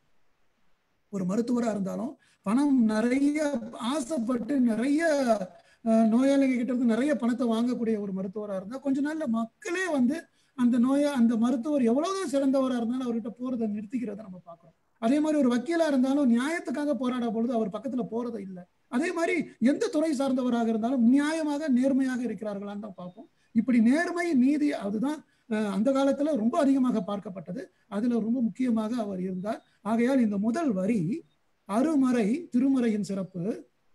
ஒரு மருத்துவரா இருந்தாலும் பணம் நிறைய ஆசைப்பட்டு நிறைய அஹ், நோயாளிங்க கிட்ட இருந்து நிறைய பணத்தை வாங்கக்கூடிய ஒரு மருத்துவரா இருந்தா கொஞ்ச நாள்ல மக்களே வந்து அந்த நோயா அந்த மருத்துவர் எவ்வளவுதான் சிறந்தவரா இருந்தாலும் அவர்கிட்ட போறதை நிறுத்திக்கிறத நம்ம பார்க்கிறோம் அதே மாதிரி ஒரு வக்கீலா இருந்தாலும் நியாயத்துக்காக போராட பொழுது அவர் பக்கத்துல போறது இல்லை அதே மாதிரி எந்த துறை சார்ந்தவராக இருந்தாலும் நியாயமாக நேர்மையாக இருக்கிறார்களான்னு தான் பார்ப்போம் இப்படி நேர்மை நீதி அதுதான் அஹ், அந்த காலத்துல ரொம்ப அதிகமாக பார்க்கப்பட்டது அதுல ரொம்ப முக்கியமாக அவர் இருந்தார் ஆகையால் இந்த முதல் வரி அருமறை திருமறையின் சிறப்பு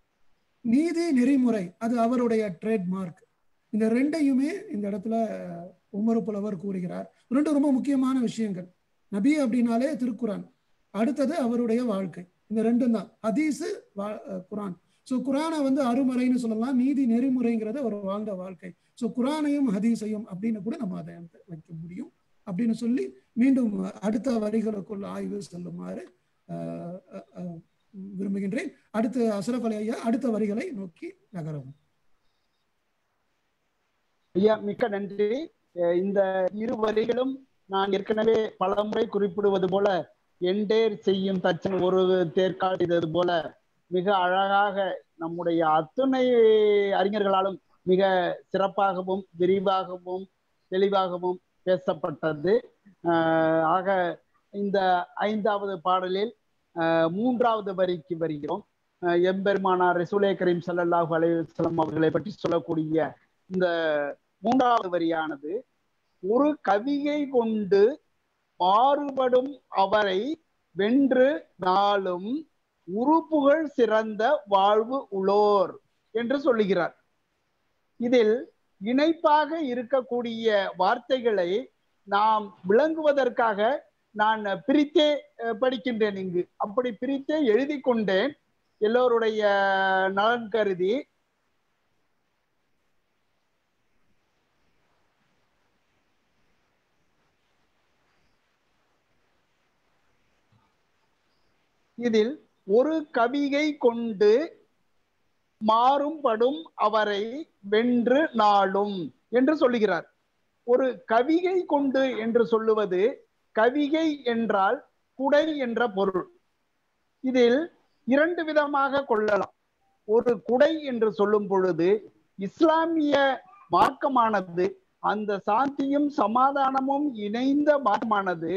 நீதி நெறிமுறை அது அவருடைய ட்ரேட்மார்க் இந்த ரெண்டையுமே இந்த இடத்துல உமரு புலவர் கூறுகிறார் ரெண்டு ரொம்ப முக்கியமான விஷயங்கள் நபி அப்படின்னாலே திருக்குரான் அடுத்தது அவருடைய வாழ்க்கை இந்த ரெண்டும் தான் ஹதீஸு வா- அஹ் குரான் ஸோ குரானை வந்து அருமறைன்னு சொல்லலாம் நீதி நெறிமுறைங்கிறது அவர் வாழ்ந்த வாழ்க்கை ஸோ குரானையும் ஹதீஸையும் அப்படின்னு கூட நம்ம அதை வந்து வைக்க முடியும் அப்படின்னு சொல்லி மீண்டும் அடுத்த வரிகளுக்குள் ஆய்வு செல்லுமாறு அஹ், அஹ், அஹ், விரும்புகின்றேன் அடுத்து அசரப் அலி ஐயா அடுத்த வரிகளை நோக்கி நகரவும் ஐயா மிக்க நன்றி அஹ் இந்த இரு வரிகளும் நான் ஏற்கனவே பலமுறை குறிப்பிடுவது போல எண்டேர் செய்யும் தச்சன் ஒரு தேர்கால் செய்தது போல மிக அழகாக நம்முடைய அத்துணை அறிஞர்களாலும் மிக சிறப்பாகவும் விரிவாகவும் தெளிவாகவும் பேசப்பட்டது ஆஹ் ஆக இந்த ஐந்தாவது பாடலில் ஆஹ் மூன்றாவது வரிக்கு வருகிறோம் ஆஹ் எம்பெருமானார் ரசூலே கரீம் ஸல்லல்லாஹு அலைஹி வஸல்லம் அவர்களை பற்றி சொல்லக்கூடிய இந்த மூன்றாவது வரியானது ஒரு கவியை கொண்டு மாறுபடும் அவரை வென்று நாளும் உறுப்புகள் சிறந்த வாழ்வு உளோர் என்று சொல்லுகிறார் இதில் இணைப்பாக இருக்கக்கூடிய வார்த்தைகளை நாம் விளங்குவதற்காக நான் பிரித்தே அஹ், படிக்கின்றேன் இங்கு அப்படி பிரித்தே எழுதி கொண்டேன் எல்லோருடைய நலன் கருதி இதில் ஒரு கவிகை கொண்டு மாறும்படும் அவரை வென்று நாளும் என்று சொல்லுகிறார் ஒரு கவிகை கொண்டு என்று சொல்லுவது கவிகை என்றால் குடை என்ற பொருள் இதில் இரண்டு விதமாக கொள்ளலாம் ஒரு குடை என்று சொல்லும் பொழுது இஸ்லாமிய மார்க்கமானது அந்த சாந்தியும் சமாதானமும் இணைந்த மார்க்கமானது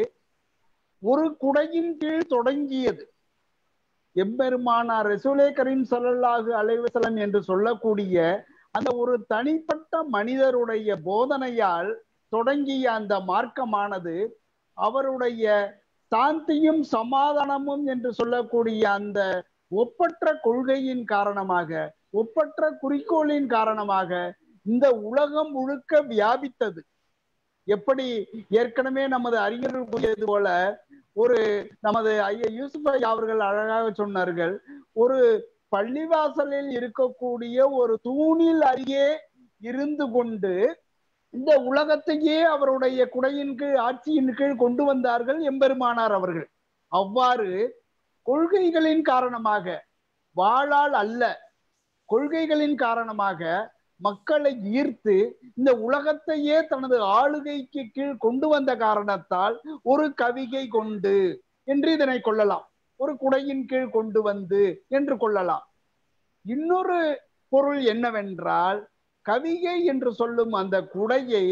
ஒரு குடையின் கீழ் தொடங்கியது எம்பெருமானார் ரசூலே கரீம் ஸல்லல்லாஹு அலைஹி வஸல்லம் என்று சொல்லக்கூடிய அந்த ஒரு தனிப்பட்ட மனிதருடைய போதனையால் தொடங்கிய அந்த மார்க்கமானது அவருடைய சாந்தியும் சமாதானமும் என்று சொல்லக்கூடிய அந்த ஒப்பற்ற கொள்கையின் காரணமாக ஒப்பற்ற குறிக்கோளின் காரணமாக இந்த உலகம் முழுக்க வியாபித்தது எப்படி ஏற்கனவே நமது அறிஞர்கள் கூறியது போல ஒரு நமது ஐயா யூசுப் ஐயா அவர்கள் அழகாக சொன்னார்கள் ஒரு பள்ளிவாசலில் இருக்கக்கூடிய ஒரு தூணில் அருகே இருந்து கொண்டு இந்த உலகத்தையே அவருடைய குடையின் கீழ் ஆட்சியின் கீழ் கொண்டு வந்தார்கள் எம்பெருமானார் அவர்கள் அவ்வாறு கொள்கைகளின் காரணமாக வாளால் அல்ல கொள்கைகளின் காரணமாக மக்களை ஈர்த்து இந்த உலகத்தையே தனது ஆளுகைக்கு கீழ் கொண்டு வந்த காரணத்தால் ஒரு கவிகை கொண்டு என்று இதனை கொள்ளலாம் ஒரு குடையின் கீழ் கொண்டு வந்து என்று கொள்ளலாம் இன்னொரு பொருள் என்னவென்றால் கவிகை என்று சொல்லும் அந்த குடையை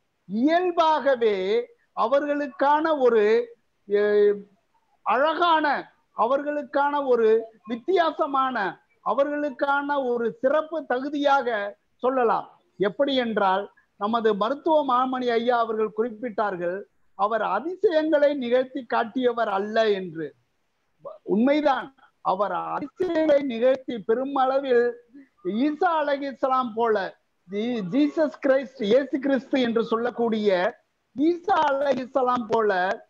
இயல்பாகவே அவர்களுக்கான ஒரு அஹ், அழகான அவர்களுக்கான ஒரு வித்தியாசமான அவர்களுக்கான ஒரு சிறப்பு தகுதியாக சொல்லலாம் எப்படி என்றால் நமது மருத்துவ மாமணி ஐயா அவர்கள் குறிப்பிட்டார்கள் அவர் அதிசயங்களை நிகழ்த்தி காட்டியவர் அல்ல என்று உண்மைதான் அவர் அதிசயங்களை நிகழ்த்தி பெருமளவில் ஈசா அலகி இஸ்லாம் போல ஜீ- ஜீசஸ் கிரைஸ்ட் இயேசு கிறிஸ்து என்று சொல்லக்கூடிய ஈசா அலகி இஸ்லாம் போல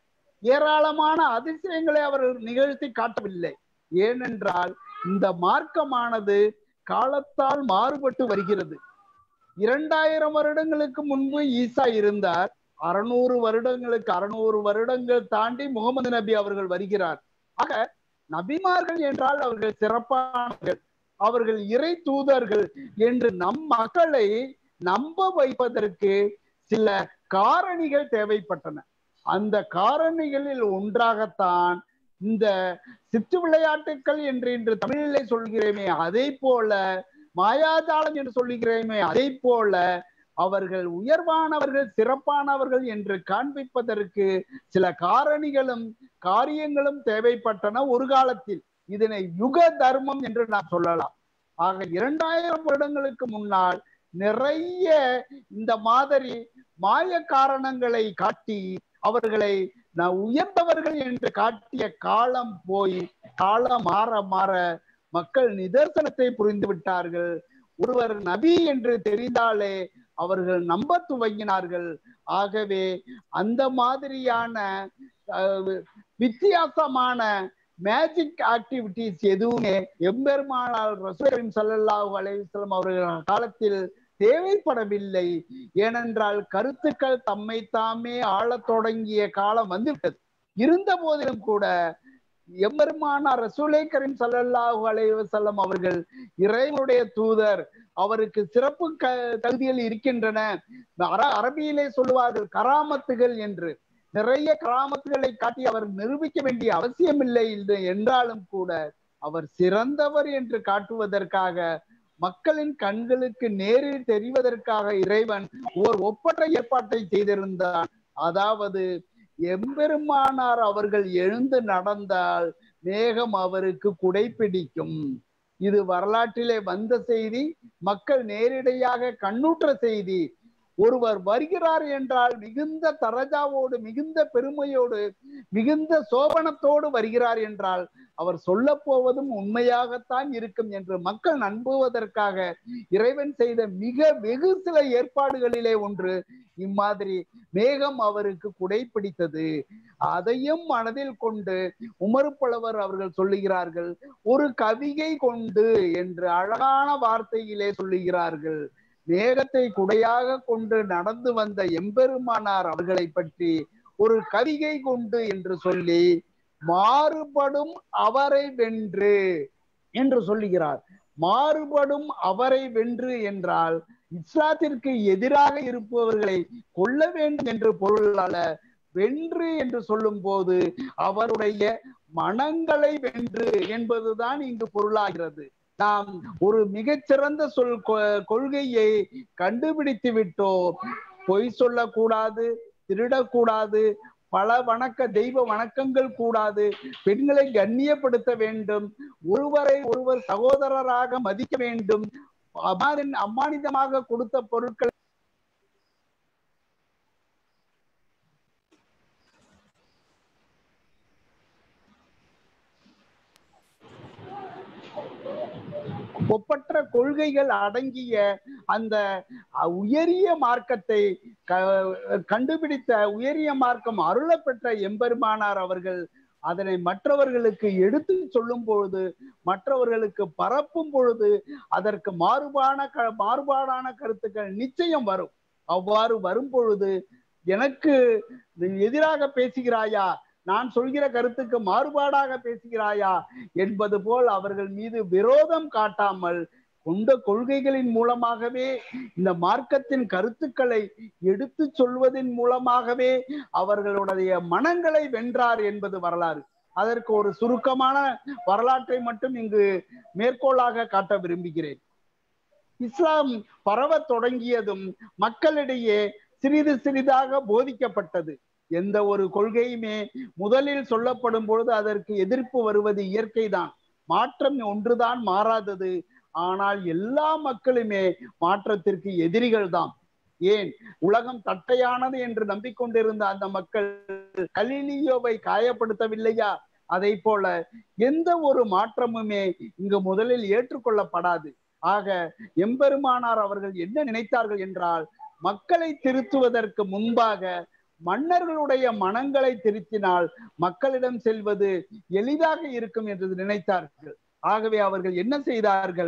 ஏராளமான அதிசயங்களை அவர் நிகழ்த்தி காட்டவில்லை ஏனென்றால் இந்த மார்க்கமானது காலத்தால் மாறுபட்டு வருகிறது இரண்டாயிரம் வருடங்களுக்கு முன்பு ஈசா இருந்தார் அறுநூறு வருடங்களுக்கு அறுநூறு வருடங்கள் தாண்டி முகமது நபி அவர்கள் வருகிறார் ஆக நபிமார்கள் என்றால் அவர்கள் சிறப்பானவர்கள் அவர்கள் இறை தூதர்கள் என்று நம் மக்களை நம்ப வைப்பதற்கு சில காரணிகள் தேவைப்பட்டன அந்த காரணிகளில் ஒன்றாகத்தான் இந்த சித்து விளையாட்டுக்கள் என்று இன்று தமிழிலே சொல்கிறேமே அதே போல மாயாஜாலம் என்று சொல்லுகிறேமே அதே போல அவர்கள் உயர்வானவர்கள் சிறப்பானவர்கள் என்று காண்பிப்பதற்கு சில காரணிகளும் காரியங்களும் தேவைப்பட்டன ஒரு காலத்தில் இதனை யுக தர்மம் என்று நாம் சொல்லலாம் ஆக இரண்டாயிரம் வருடங்களுக்கு முன்னால் நிறைய இந்த மாதிரி மாய காரணங்களை காட்டி அவர்களை நான் உயர்ந்தவர்கள் என்று காட்டிய காலம் போய் காலம் மாற மாற மக்கள் நிதர்சனத்தை புரிந்து விட்டார்கள் ஒருவர் நபி என்று தெரிந்தாலே அவர்கள் நம்ப துவங்கினார்கள் ஆகவே அந்த மாதிரியான அஹ், வித்தியாசமான மேஜிக் ஆக்டிவிட்டிஸ் எதுவுமே எம்பெருமானால் ரசூலின் ஸல்லல்லாஹு அலைஹி வஸல்லம் அவர்கள் காலத்தில் தேவைப்படவில்லை ஏனென்றால் கருத்துக்கள் தம்மை தாமே ஆளத் தொடங்கிய காலம் வந்துவிட்டது இருந்த போதிலும் கூட எம்பெருமானார் ரசூலை கரீம் ஸல்லல்லாஹு அலைஹி வஸல்லம் அவர்கள் இறைவனுடைய தூதர் அவருக்கு சிறப்பு க தகுதிகள் இருக்கின்றன அர- அரபியிலே சொல்லுவார்கள் கராமத்துகள் என்று நிறைய கராமத்துகளை காட்டி அவர் நிரூபிக்க வேண்டிய அவசியமில்லை என்று என்றாலும் கூட அவர் சிறந்தவர் என்று காட்டுவதற்காக மக்களின் கண்களுக்கு நேரில் தெரிவதற்காக இறைவன் ஓர் ஒப்பற்ற ஏற்பாட்டை செய்திருந்தார் அதாவது எம்பெருமானார் அவர்கள் எழுந்து நடந்தால் மேகம் அவருக்கு குடைப்பிடிக்கும் இது வரலாற்றிலே வந்த செய்தி மக்கள் நேரிடையாக கண்ணுற்ற செய்தி ஒருவர் வருகிறார் என்றால் மிகுந்த தரஜாவோடு மிகுந்த பெருமையோடு மிகுந்த சோபனத்தோடு வருகிறார் என்றால் அவர் சொல்ல போவதும் உண்மையாகத்தான் இருக்கும் என்று மக்கள் நம்புவதற்காக இறைவன் செய்த மிக வெகு சில ஏற்பாடுகளிலே ஒன்று இம்மாதிரி மேகம் அவருக்கு குடைப்பிடித்தது அதையும் மனதில் கொண்டு உமர் புலவர் அவர்கள் சொல்லுகிறார்கள் ஒரு கவிகை கொண்டு என்று அழகான வார்த்தையிலே சொல்லுகிறார்கள் மேகத்தை குடையாக கொண்டு நடந்து வந்த எம்பெருமானார் அவர்களை பற்றி ஒரு கவிகை கொண்டு என்று சொல்லி மாறுபடும் அவரை வென்று என்று சொல்லுகிறார் மாறுபடும் அவரை வென்று என்றால் இஸ்லாத்திற்கு எதிராக இருப்பவர்களை கொல்ல வேண்டும் என்று பொருள் அல்ல வென்று என்று சொல்லும் போது அவருடைய மனங்களை வென்று என்பதுதான் இங்கு பொருளாகிறது நாம் ஒரு மிகச்சிறந்த சொல் கொ- கொள்கையை கண்டுபிடித்து விட்டோம் பொய் சொல்லக்கூடாது திருடக்கூடாது பல வணக்க தெய்வ வணக்கங்கள் கூடாது பெண்களை கண்ணியப்படுத்த வேண்டும் ஒருவரை ஒருவர் சகோதரராக மதிக்க வேண்டும் அம்மாவின் அம்மானிதமாக கொடுத்த பொருட்கள் ஒப்பற்ற கொள்கைகள் அடங்கிய அந்த அஹ், உயரிய மார்க்கத்தை க- கண்டுபிடித்த உயரிய மார்க்கம் அருளப்பெற்ற எம்பெருமானார் அவர்கள் அதனை மற்றவர்களுக்கு எடுத்து சொல்லும் பொழுது மற்றவர்களுக்கு பரப்பும் பொழுது அதற்கு மாறுபான க மாறுபாடான கருத்துக்கள் நிச்சயம் வரும் அவ்வாறு வரும் பொழுது எனக்கு எதிராக பேசுகிறாயா நான் சொல்கிற கருத்துக்கு மாறுபாடாக பேசுகிறாயா என்பது போல் அவர்கள் மீது விரோதம் காட்டாமல் கொண்ட கொள்கைகளின் மூலமாகவே இந்த மார்க்கத்தின் கருத்துக்களை எடுத்து சொல்வதன் மூலமாகவே அவர்களுடைய மனங்களை வென்றார் என்பது வரலாறு அதற்கு ஒரு சுருக்கமான வரலாற்றை மட்டும் இங்கு மேற்கோளாக காட்ட விரும்புகிறேன் இஸ்லாம் பரவத் தொடங்கியதும் மக்களிடையே சிறிது சிறிதாக போதிக்கப்பட்டது எந்த ஒரு கொள்கையுமே முதலில் சொல்லப்படும் பொழுது அதற்கு எதிர்ப்பு வருவது இயற்கைதான் மாற்றம் ஒன்றுதான் மாறாதது ஆனால் எல்லா மக்களுமே மாற்றத்திற்கு எதிரிகள் தான் ஏன் உலகம் தட்டையானது என்று நம்பிக்கொண்டிருந்த அந்த மக்கள் கலிலியோவை காயப்படுத்தவில்லையா அதை போல எந்த ஒரு மாற்றமுமே இங்கு முதலில் ஏற்றுக்கொள்ளப்படாது ஆக எம்பெருமானார் அவர்கள் என்ன நினைத்தார்கள் என்றால் மக்களை திருத்துவதற்கு முன்பாக மன்னர்களுடைய மனங்களை திருத்தினால் மக்களிடம் செல்வது எளிதாக இருக்கும் என்று நினைத்தார்கள் ஆகவே அவர்கள் என்ன செய்தார்கள்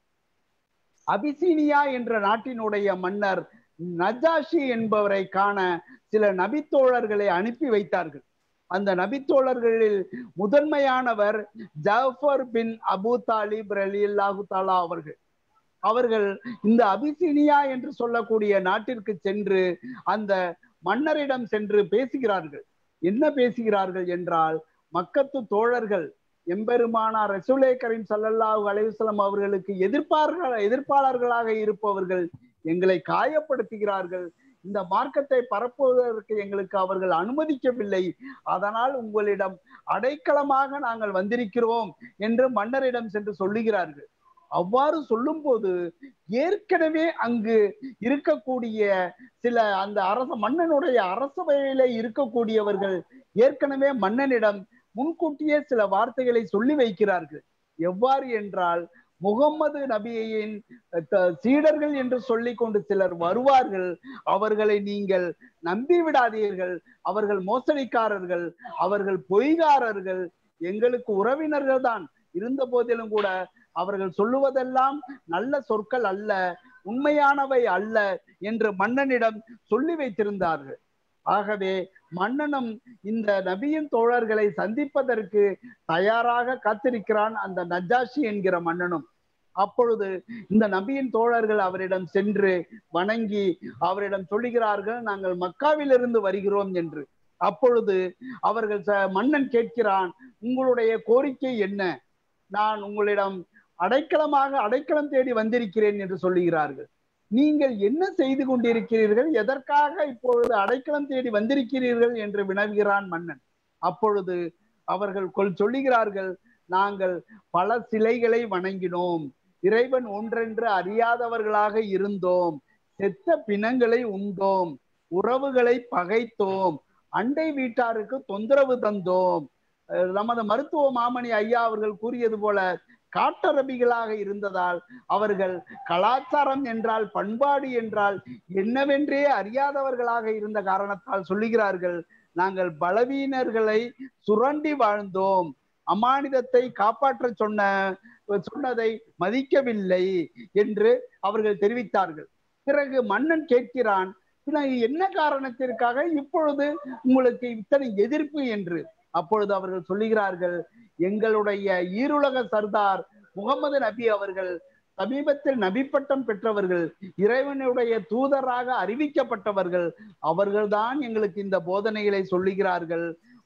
அபிசீனியா என்ற நாட்டினுடைய மன்னர் நஜாஷி என்பவரை காண சில நபித்தோழர்களை அனுப்பி வைத்தார்கள் அந்த நபித்தோழர்களில் முதன்மையானவர் ஜாஃபர் பின் அபு தாலிப் ரலியல்லாஹு தாலா அவர்கள் அவர்கள் இந்த அபிசீனியா என்று சொல்லக்கூடிய நாட்டிற்கு சென்று அந்த மன்னரிடம் சென்று பேசுகிறார்கள் என்ன பேசுகிறார்கள் என்றால் மக்கத்து தோழர்கள் எம்பெருமானார் ரசூலே கரீம் சல்லல்லாஹு அலைவசலம் அவர்களுக்கு எதிர்ப்பார்கள் எதிர்ப்பாளர்களாக இருப்பவர்கள் எங்களை காயப்படுத்துகிறார்கள் இந்த மார்க்கத்தை பரப்புவதற்கு எங்களுக்கு அவர்கள் அனுமதிக்கவில்லை அதனால் உங்களிடம் அடைக்கலமாக நாங்கள் வந்திருக்கிறோம் என்று மன்னரிடம் சென்று சொல்லுகிறார்கள் அவ்வாறு சொல்லும் போது ஏற்கனவே அங்கு இருக்கக்கூடிய சில அந்த அரச மன்னனுடைய அரசவையில இருக்கக்கூடியவர்கள் ஏற்கனவே மன்னனிடம் முன்கூட்டியே சில வார்த்தைகளை சொல்லி வைக்கிறார்கள் எவ்வாறு என்றால் முகம்மது நபியின் சீடர்கள் என்று சொல்லிக் கொண்டு சிலர் வருவார்கள் அவர்களை நீங்கள் நம்பி விடாதீர்கள் அவர்கள் மோசடிக்காரர்கள் அவர்கள் பொய்காரர்கள் எங்களுக்கு உறவினர்கள் தான் இருந்த போதிலும் கூட அவர்கள் சொல்லுவதெல்லாம் நல்ல சொற்கள் அல்ல உண்மையானவை அல்ல என்று மன்னனிடம் சொல்லி வைத்திருந்தார்கள் ஆகவே மன்னனும் இந்த நபியின் தோழர்களை சந்திப்பதற்கு தயாராக காத்திருக்கிறான் அந்த நஜாஷி என்கிற மன்னனும் அப்பொழுது இந்த நபியின் தோழர்கள் அவரிடம் சென்று வணங்கி அவரிடம் சொல்லுகிறார்கள் நாங்கள் மக்காவிலிருந்து வருகிறோம் என்று அப்பொழுது அவர்கள் மன்னன் கேட்கிறான் உங்களுடைய கோரிக்கை என்ன நான் உங்களிடம் அடைக்கலமாக அடைக்கலம் தேடி வந்திருக்கிறேன் என்று சொல்லுகிறார்கள் நீங்கள் என்ன செய்து கொண்டிருக்கிறீர்கள் எதற்காக இப்பொழுது அடைக்கலம் தேடி வந்திருக்கிறீர்கள் என்று வினவுகிறான் மன்னன் அப்பொழுது அவர்கள் கொள் சொல்லுகிறார்கள் நாங்கள் பல சிலைகளை வணங்கினோம் இறைவன் ஒன்றென்று அறியாதவர்களாக இருந்தோம் செத்த பிணங்களை உண்டோம் உறவுகளை பகைத்தோம் அண்டை வீட்டாருக்கு தொந்தரவு தந்தோம் நமது மருத்துவ மாமணி ஐயா அவர்கள் கூறியது போல காட்டரபிகளாக இருந்ததால் அவர்கள் கலாச்சாரம் என்றால் பண்பாடு என்றால் என்னவென்றே அறியாதவர்களாக இருந்த காரணத்தால் சொல்லுகிறார்கள் நாங்கள் பலவீனர்களை சுரண்டி வாழ்ந்தோம் அமானிதத்தை காப்பாற்ற சொன்ன சொன்னதை மதிக்கவில்லை என்று அவர்கள் தெரிவித்தார்கள் பிறகு மன்னன் கேட்கிறான் என்ன காரணத்திற்காக இப்பொழுது உங்களுக்கு இத்தனை எதிர்ப்பு என்று அப்பொழுது அவர்கள் சொல்லுகிறார்கள் எங்களுடைய ஈருலக சர்தார் முகமது நபி அவர்கள் சமீபத்தில் நபி பட்டம் பெற்றவர்கள் இறைவனுடைய தூதராக அறிவிக்கப்பட்டவர்கள் அவர்கள்தான் எங்களுக்கு இந்த போதனைகளை சொல்லுகிறார்கள்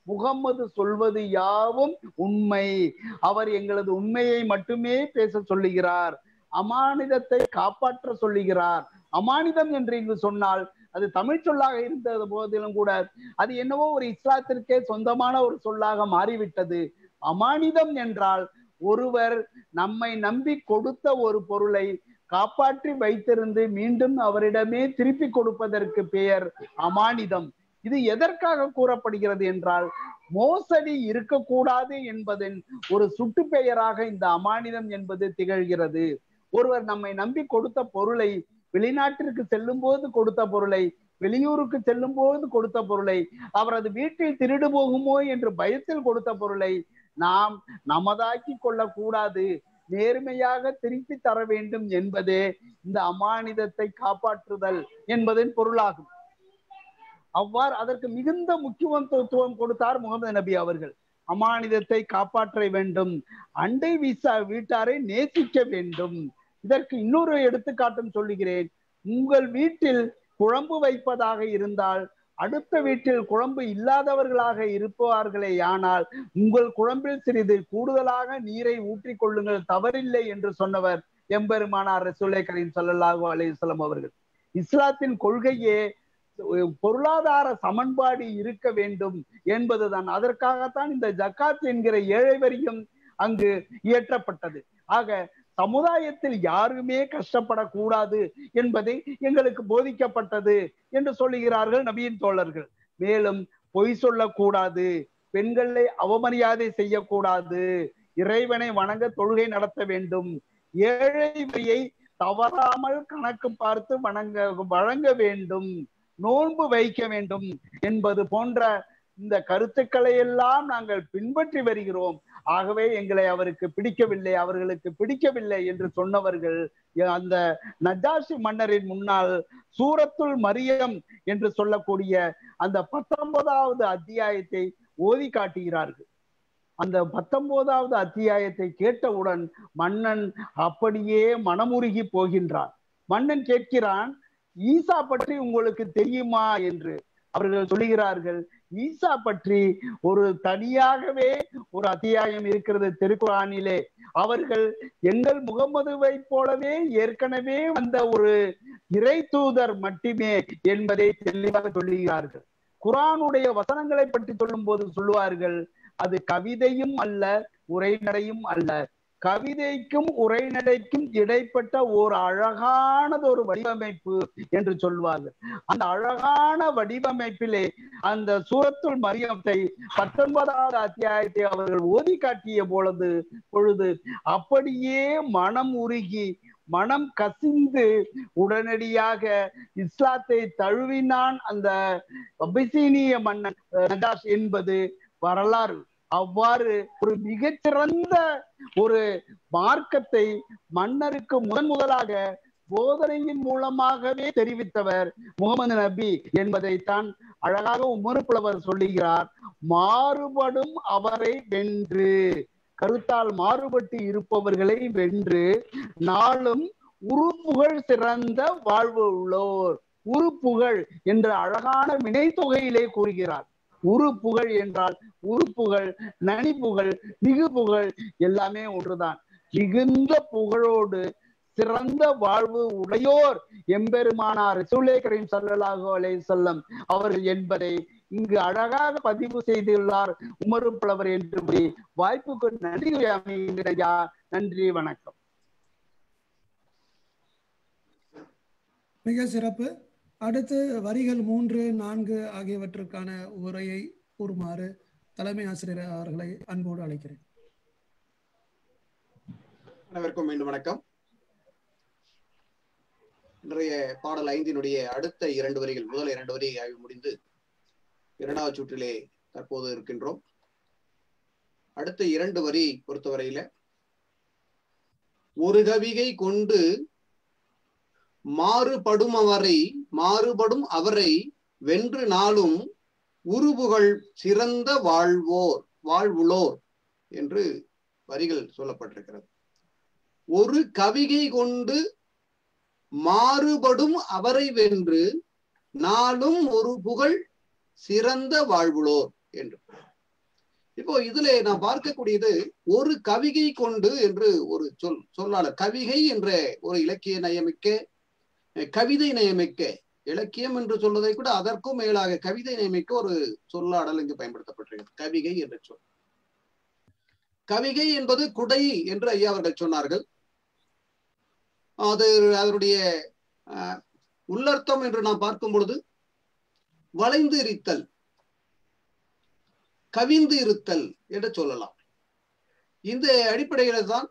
முகம்மது சொல்வது யாவும் உண்மை அவர் எங்களது உண்மையை மட்டுமே பேச சொல்லுகிறார் அமானிதத்தை காப்பாற்ற சொல்லுகிறார் அமானிதம் என்று இங்கு சொன்னால் அது தமிழ் சொல்லாக இருந்த போதிலும் கூட அது என்னவோ ஒரு இஸ்லாத்திற்கே சொந்தமான ஒரு சொல்லாக மாறிவிட்டது அமானிதம் என்றால் ஒருவர் நம்மை நம்பி கொடுத்த ஒரு பொருளை காப்பாற்றி வைத்திருந்து மீண்டும் அவரிடமே திருப்பி கொடுப்பதற்கு பெயர் அமானிதம் இது எதற்காக கூறப்படுகிறது என்றால் மோசடி இருக்கக்கூடாது என்பதன் ஒரு சுட்டு பெயராக இந்த அமானிதம் என்பது திகழ்கிறது ஒருவர் நம்மை நம்பி கொடுத்த பொருளை வெளிநாட்டிற்கு செல்லும் போது கொடுத்த பொருளை வெளியூருக்கு செல்லும் போது கொடுத்த பொருளை அவரது வீட்டில் திருடு போகுமோ என்று பயத்தில் கொடுத்த பொருளை நாம் நமதாக்கி கொள்ளக்கூடாது நேர்மையாக திருப்பி தர வேண்டும் என்பதே இந்த அமானிதத்தை காப்பாற்றுதல் என்பதன் பொருளாகும் அவ்வாறு அதற்கு மிகுந்த முக்கியத்துவம் கொடுத்தார் முகமது நபி அவர்கள் அமானிதத்தை காப்பாற்ற வேண்டும் அண்டை வீசா வீட்டாரை நேசிக்க வேண்டும் இதற்கு இன்னொரு எடுத்துக்காட்டும் சொல்லுகிறேன் உங்கள் வீட்டில் குழம்பு வைப்பதாக இருந்தால் அடுத்த வீட்டில் குழம்பு இல்லாதவர்களாக இருப்பார்களே ஆனால் உங்கள் குழம்பில் சிறிது கூடுதலாக நீரை ஊற்றிக் கொள்ளுங்கள் தவறில்லை என்று சொன்னவர் எம்பெருமானார் ரசூலை கரீம் சல்லல்லாஹு அலையம் அவர்கள் இஸ்லாத்தின் கொள்கையே பொருளாதார சமன்பாடு இருக்க வேண்டும் என்பதுதான் அதற்காகத்தான் இந்த ஜக்காத் என்கிற ஏழை வரியும் அங்கு இயற்றப்பட்டது ஆக சமுதாயத்தில் யாருமே கஷ்டப்படக்கூடாது என்பதை எங்களுக்கு போதிக்கப்பட்டது என்று சொல்லுகிறார்கள் நபியின் தோழர்கள் மேலும் பொய் சொல்லக்கூடாது பெண்களை அவமரியாதை செய்யக்கூடாது இறைவனை வணங்க தொழுகை நடத்த வேண்டும் ஏழை வரியை தவறாமல் கணக்கு பார்த்து வணங்க வழங்க வேண்டும் நோன்பு வைக்க வேண்டும் என்பது போன்ற இந்த கருத்துக்களை எல்லாம் நாங்கள் பின்பற்றி வருகிறோம் ஆகவே எங்களை அவருக்கு பிடிக்கவில்லை அவர்களுக்கு பிடிக்கவில்லை என்று சொன்னவர்கள் அந்த நஜாஷி மன்னரின் முன்னால் சூரத்துல் மரியம் என்று சொல்லக்கூடிய அந்த பத்தொன்பதாவது அத்தியாயத்தை ஓதி காட்டுகிறார்கள் அந்த பத்தொன்பதாவது அத்தியாயத்தை கேட்டவுடன் மன்னன் அப்படியே மனமுருகி போகின்றான் மன்னன் கேட்கிறான் ஈசா பற்றி உங்களுக்கு தெரியுமா என்று அவர்கள் சொல்லுகிறார்கள் ஈசா பற்றி ஒரு தனியாகவே ஒரு அத்தியாயம் இருக்கிறது திருக்குறானிலே அவர்கள் எங்கள் முகமதுவை போலவே ஏற்கனவே வந்த ஒரு இறை தூதர் மட்டுமே என்பதை தெளிவாக சொல்லுகிறார்கள் குரானுடைய வசனங்களை பற்றி சொல்லும் போது சொல்லுவார்கள் அது கவிதையும் அல்ல உரைநடையும் அல்ல கவிதைக்கும் உரைநடைக்கும் இடைப்பட்ட ஒரு அழகானது ஒரு வடிவமைப்பு என்று சொல்வார்கள் அந்த அழகான வடிவமைப்பிலே அந்த சூரத்துள் மரியத்தை பத்தொன்பதாவது அத்தியாயத்தை அவர்கள் ஓதி காட்டிய பொழுது பொழுது அப்படியே மனம் உருகி மனம் கசிந்து உடனடியாக இஸ்லாத்தை தழுவினான் அந்த அபிசீனிய மன்னன் நஜாஷ் என்பது வரலாறு அவ்வாறு ஒரு மிகச்சிறந்த ஒரு மார்க்கத்தை மன்னருக்கு முதன் முதலாக போதனையின் மூலமாகவே தெரிவித்தவர் முகமது நபி என்பதைத்தான் அழகாக உமறுப்புலவர் சொல்லுகிறார் மாறுபடும் அவரை வென்று கருத்தால் மாறுபட்டு இருப்பவர்களை வென்று நாளும் உறுப்புகள் சிறந்த வாழ்வு உள்ளோர் உறுப்புகள் என்ற அழகான வினைத்தொகையிலே கூறுகிறார் உறுப்புகள் என்றால் உறுப்புகள் நனிப்புகள் மிகுப்புகள் எல்லாமே ஒன்றுதான் மிகுந்த புகழோடு சிறந்த வாழ்வு உடையோர் எம்பெருமானார் ரசூலே கரீம் சல்லல்லாஹு அலைஹி வஸல்லம் அவர்கள் என்பதை இங்கு அழகாக பதிவு செய்துள்ளார் உமரு புலவர் என்று வாய்ப்புக்கு நன்றி அமையா நன்றி வணக்கம் மிக சிறப்பு அடுத்து வரிகள் மூன்று நான்கு ஆகியவற்றுக்கான உரையை கூறுமாறு தலைமை ஆசிரியர் அவர்களை அன்போடு அழைக்கிறேன் அனைவருக்கும் மீண்டும் வணக்கம் இன்றைய பாடல் ஐந்தினுடைய அடுத்த இரண்டு வரிகள் முதல் இரண்டு வரி ஆய்வு முடிந்து இரண்டாவது சுற்றிலே தற்போது இருக்கின்றோம் அடுத்த இரண்டு வரி பொறுத்தவரையில ஒரு கவிகை கொண்டு மாறுபடும் அவரை மாறுபடும் அவரை வென்று நாளும் உருவுகள் சிறந்த வாழ்வோர் வாழ்வுளோர் என்று வரிகள் சொல்லப்பட்டிருக்கிறது ஒரு கவிகை கொண்டு மாறுபடும் அவரை வென்று நாளும் ஒரு புகழ் சிறந்த வாழ்வுளோர் என்று இப்போ இதுல நான் பார்க்கக்கூடியது ஒரு கவிகை கொண்டு என்று ஒரு சொல் சொல்லாளர் கவிகை என்ற ஒரு இலக்கிய நயமிக்க அஹ், கவிதை நயமிக்க இலக்கியம் என்று சொல்வதை கூட அதற்கும் மேலாக கவிதை நயமிக்க ஒரு சொல்லாடல் இங்கு பயன்படுத்தப்பட்டிருக்கிறது கவிகை என்ற சொல் கவிகை என்பது குடை என்று ஐயா அவர்கள் சொன்னார்கள் அது அதனுடைய அஹ், உள்ளர்த்தம் என்று நாம் பார்க்கும் பொழுது வளைந்து இருத்தல் கவிந்து இருத்தல் என்று சொல்லலாம் இந்த அடிப்படையில தான்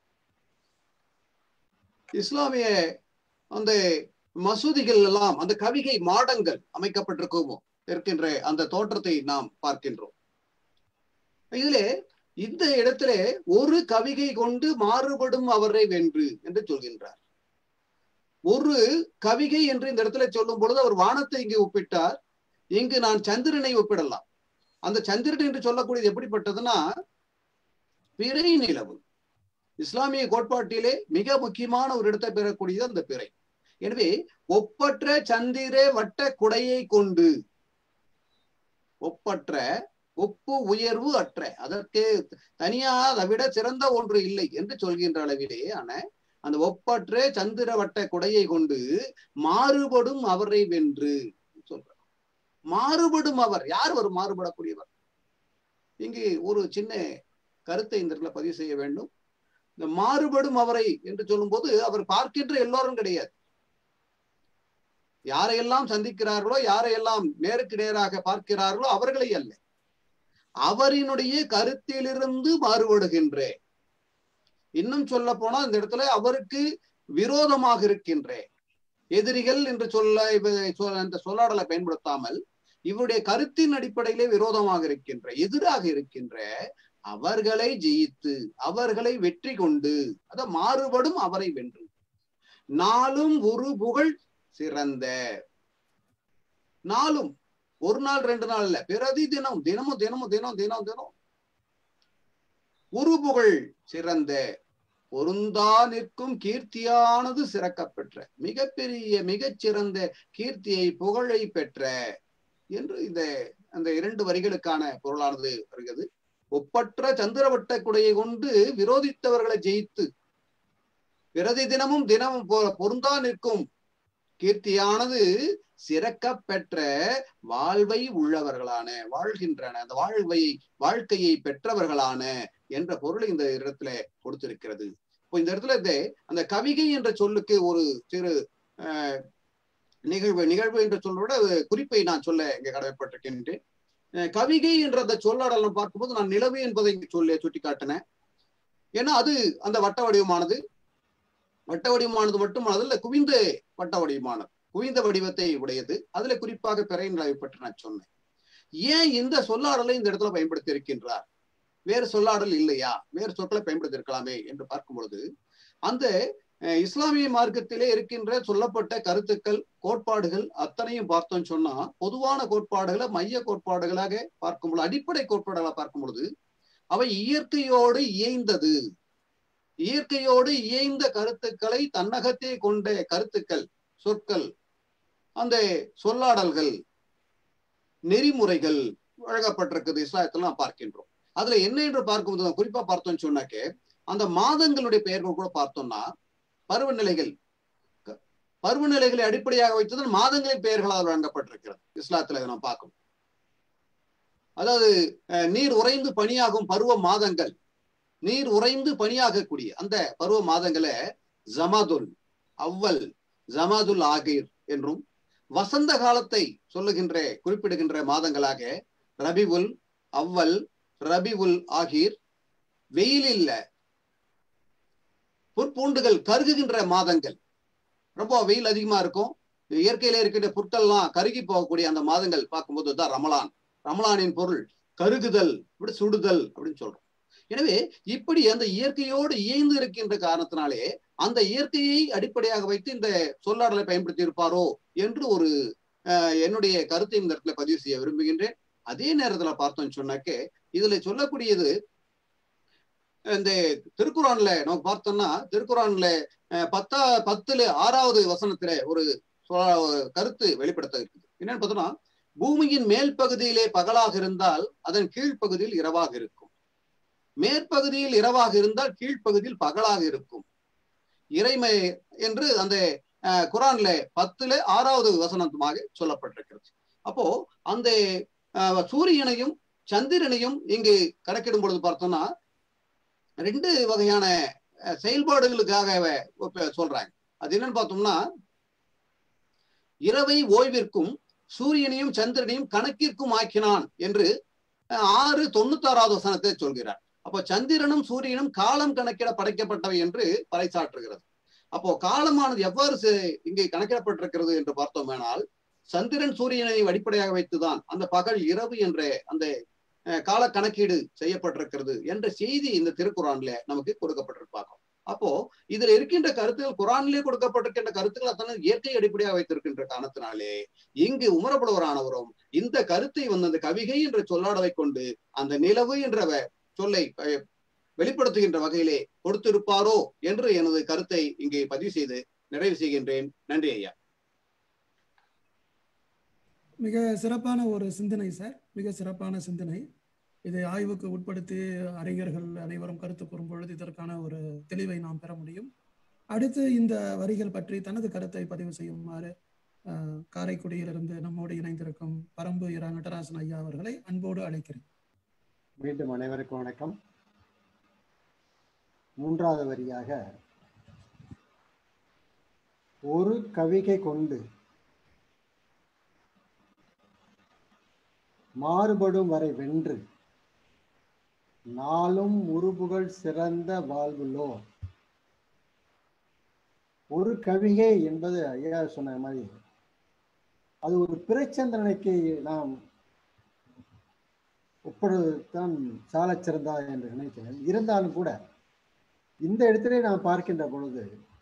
இஸ்லாமிய அந்த மசூதிகள் எல்லாம் அந்த கவிகை மாடங்கள் அமைக்கப்பட்டிருக்குமோ இருக்கின்ற அந்த தோற்றத்தை நாம் பார்க்கின்றோம் இதிலே இந்த இடத்துல ஒரு கவிகை கொண்டு மாறுபடும் அவரை வென்று என்று சொல்கின்றார் ஒரு கவிகை என்று இந்த இடத்துல சொல்லும் பொழுது அவர் வானத்தை இங்கு ஒப்பிட்டார் இங்கு நான் சந்திரனை ஒப்பிடலாம் அந்த சந்திரன் என்று சொல்லக்கூடியது எப்படிப்பட்டதுன்னா பிறை நிலவு இஸ்லாமிய கோட்பாட்டிலே மிக முக்கியமான ஒரு இடத்தை பெறக்கூடியது அந்த பிறை எனவே ஒப்பற்ற சந்திர வட்ட குடையை கொண்டு ஒப்பற்ற ஒப்பு உயர்வு அற்ற அதற்கு தனியா அதை விட சிறந்த ஒன்று இல்லை என்று சொல்கின்ற அளவிலே ஆன அந்த ஒப்பற்ற சந்திர வட்ட குடையை கொண்டு மாறுபடும் அவரை வென்று சொல்றார் மாறுபடும் அவர் யார் ஒரு மாறுபடக்கூடியவர் இங்கு ஒரு சின்ன கருத்தை இந்த இடத்துல பதிவு செய்ய வேண்டும் இந்த மாறுபடும் அவரை என்று சொல்லும்போது அவர் பார்க்கின்ற எல்லோரும் கிடையாது யாரையெல்லாம் சந்திக்கிறார்களோ யாரையெல்லாம் நேருக்கு நேராக பார்க்கிறார்களோ அவர்களை அல்ல அவரினுடைய கருத்திலிருந்து மாறுபடுகின்ற இன்னும் சொல்ல போனா இந்த இடத்துல அவருக்கு விரோதமாக இருக்கின்ற எதிரிகள் என்று சொல்ல இவ- சொ- அந்த சொல்லாடலை பயன்படுத்தாமல் இவருடைய கருத்தின் அடிப்படையிலே விரோதமாக இருக்கின்ற எதிராக இருக்கின்ற அவர்களை ஜெயித்து அவர்களை வெற்றி கொண்டு அத மாறுபடும் அவரை வென்று நாளும் ஒரு புகழ் சிறந்த நாளும் ஒரு நாள் ரெண்டு நாள் இல்ல பிரதி தினம் தினமும் தினமும் தினம் தினம் தினம் ஒரு புகழ் சிறந்த பொருந்தா நிற்கும் கீர்த்தியானது சிறக்கப் பெற்ற மிகப்பெரிய மிகச் சிறந்த கீர்த்தியை புகழை பெற்ற என்று இந்த அந்த இரண்டு வரிகளுக்கான பொருளானது வருகிறது ஒப்பற்ற சந்திரவட்ட குடையை கொண்டு விரோதித்தவர்களை ஜெயித்து பிரதி தினமும் தினமும் பொ- பொருந்தா நிற்கும் கீர்த்தியானது சிறக்க பெற்ற வாழ்வை உள்ளவர்களான வாழ்கின்றன அந்த வாழ்வை வாழ்க்கையை பெற்றவர்களான என்ற பொருளை இந்த இடத்துல கொடுத்திருக்கிறது இப்போ இந்த இடத்துல இந்த அந்த கவிகை என்ற சொல்லுக்கு ஒரு சிறு அஹ், நிகழ்வு நிகழ்வு என்று சொல்றத விட குறிப்பை நான் சொல்ல இங்க கடமைப்பட்டிருக்கின்றேன் அஹ், கவிகை என்ற அந்த சொல்லாடலம் பார்க்கும்போது நான் நிலவு என்பதை இங்கு சொல்ல சுட்டி காட்டினேன் ஏன்னா அது அந்த வட்ட வடிவமானது வட்ட வடிவமானது மட்டுமானது இல்ல குவிந்த வட்ட வடிவமானது குவிந்த வடிவத்தை உடையது அதுல குறிப்பாக பிறை நிலவை பற்றி நான் சொன்னேன் ஏன் இந்த சொல்லாடலை இந்த இடத்துல பயன்படுத்தி இருக்கின்றார் வேறு சொல்லாடல் இல்லையா வேறு சொற்களை பயன்படுத்தி இருக்கலாமே என்று பார்க்கும் பொழுது அந்த அஹ், இஸ்லாமிய மார்க்கத்திலே இருக்கின்ற சொல்லப்பட்ட கருத்துக்கள் கோட்பாடுகள் அத்தனையும் பார்த்தோம்னு சொன்னா பொதுவான கோட்பாடுகளை மைய கோட்பாடுகளாக பார்க்கும் பொழுது அடிப்படை கோட்பாடுகளை பார்க்கும் பொழுது அவை இயற்கையோடு இயைந்தது இயற்கையோடு இயைந்த கருத்துக்களை தன்னகத்தே கொண்ட கருத்துக்கள் சொற்கள் அந்த சொல்லாடல்கள் நெறிமுறைகள் வழங்கப்பட்டிருக்குது இஸ்லாயத்தில் நாம் பார்க்கின்றோம் அதுல என்ன என்று பார்க்கும்போது நான் குறிப்பா பார்த்தோம்னு சொன்னாக்க அந்த மாதங்களுடைய பெயர்கள் கூட பார்த்தோம்னா பருவநிலைகள் க- பருவநிலைகளை அடிப்படையாக வைத்துதான் மாதங்களின் பெயர்களால் வழங்கப்பட்டிருக்கிறது இஸ்லாத்துல இதை நாம் பார்க்கணும் அதாவது அஹ், நீர் உறைந்து பனியாகும் பருவ மாதங்கள் நீர் உறைந்து பனியாகக்கூடிய அந்த பருவ மாதங்களை ஜமாதுல் அவ்வல் ஜமாதுல் ஆகிர் என்றும் வசந்த காலத்தை சொல்லுகின்ற குறிப்பிடுகின்ற மாதங்களாக ரபிவுல் அவ்வல் ரபிவுல் ஆகிர் வெயிலில் புற்பூண்டுகள் கருகுகின்ற மாதங்கள் ரொம்ப வெயில் அதிகமா இருக்கும் இயற்கையில இருக்கின்ற புற்கள்லாம் கருகி போகக்கூடிய அந்த மாதங்கள் பார்க்கும்போது தான் ரமலான் ரமலானின் பொருள் கருகுதல் இப்படி சுடுதல் அப்படின்னு சொல்றோம் எனவே இப்படி அந்த இயற்கையோடு இயைந்து இருக்கின்ற காரணத்தினாலே அந்த இயற்கையை அடிப்படையாக வைத்து இந்த சொல்லாடலை பயன்படுத்தி இருப்பாரோ என்று ஒரு அஹ், என்னுடைய கருத்தை இந்த இடத்துல பதிவு செய்ய விரும்புகின்றேன் அதே நேரத்துல பார்த்தோம்னு சொன்னாக்க இதுல சொல்லக்கூடியது இந்த திருக்குறான்ல நம்ம பார்த்தோம்னா திருக்குறான்ல அஹ், பத்தா பத்துல ஆறாவது வசனத்துல ஒரு சொ- கருத்து வெளிப்படுத்த இருக்குது என்னன்னு பார்த்தோம்னா பூமியின் மேல் பகுதியிலே பகலாக இருந்தால் அதன் கீழ்ப்பகுதியில் இரவாக இருக்கும் மேற்பகுதியில் இரவாக இருந்தால் கீழ்ப்பகுதியில் பகலாக இருக்கும் இறைமை என்று அந்த அஹ், குரான்ல பத்துல ஆறாவது வசனத்துமாக சொல்லப்பட்டிருக்கிறது அப்போ அந்த அஹ், சூரியனையும் சந்திரனையும் இங்கு கணக்கிடும் பொழுது பார்த்தோம்னா ரெண்டு வகையான அஹ், செயல்பாடுகளுக்காக இப்ப சொல்றாங்க அது என்னன்னு பார்த்தோம்னா இரவை ஓய்விற்கும் சூரியனையும் சந்திரனையும் கணக்கிற்கும் ஆக்கினான் என்று அஹ், ஆறு தொண்ணூத்தாறாவது வசனத்தை சொல்கிறார் அப்போ சந்திரனும் சூரியனும் காலம் கணக்கிட படைக்கப்பட்டவை என்று பறைசாற்றுகிறது அப்போ காலமானது எவ்வாறு செ- இங்கே கணக்கிடப்பட்டிருக்கிறது என்று பார்த்தோமேனால் சந்திரன் சூரியனை அடிப்படையாக வைத்துதான் அந்த பகல் இரவு என்ற அந்த அஹ், கால கணக்கீடு செய்யப்பட்டிருக்கிறது என்ற செய்தி இந்த திருக்குறான்ல நமக்கு கொடுக்கப்பட்டிருப்பாங்க அப்போ இதுல இருக்கின்ற கருத்துக்கள் குரானிலே கொடுக்கப்பட்டிருக்கின்ற கருத்துக்கள் அத்தனை இயற்கை அடிப்படையாக வைத்திருக்கின்ற காரணத்தினாலே இங்கு உமரப்புலவரானவரும் இந்த கருத்தை வந்து அந்த கவிகை என்ற சொல்லாடவை கொண்டு அந்த நிலவு என்ற வ- சொல்லை அஹ், வெளிப்படுத்துகின்ற வகையிலே கொடுத்திருப்பாரோ என்று எனது கருத்தை இங்கே பதிவு செய்து நிறைவு செய்கின்றேன் நன்றி ஐயா மிக சிறப்பான ஒரு சிந்தனை சார் மிக சிறப்பான சிந்தனை இதை ஆய்வுக்கு உட்படுத்தி அறிஞர்கள் அனைவரும் கருத்து கூறும் பொழுது இதற்கான ஒரு தெளிவை நாம் பெற முடியும் அடுத்து இந்த வரிகள் பற்றி தனது கருத்தை பதிவு செய்யுமாறு அஹ், காரைக்குடியிலிருந்து நம்மோடு இணைந்திருக்கும் பரம்பு இரா நடராசன் ஐயா அவர்களை அன்போடு அழைக்கிறேன் மீண்டும் அனைவருக்கும் வணக்கம் மூன்றாவது வரியாக ஒரு கவிகை கொண்டு மாறுபடும் வரை வென்று நாளும் உருபுகள் சிறந்த வாழ்வுலோ ஒரு கவிகை என்பது ஐயா சொன்ன மாதிரி அது ஒரு பிறைச்சந்திரனைக்கு நாம் ஒப்படுவதுதான் சாலச் சிறந்தா என்று நினைக்கிறேன் இருந்தாலும் கூட இந்த இடத்திலே நாம் பார்க்கின்ற பொழுது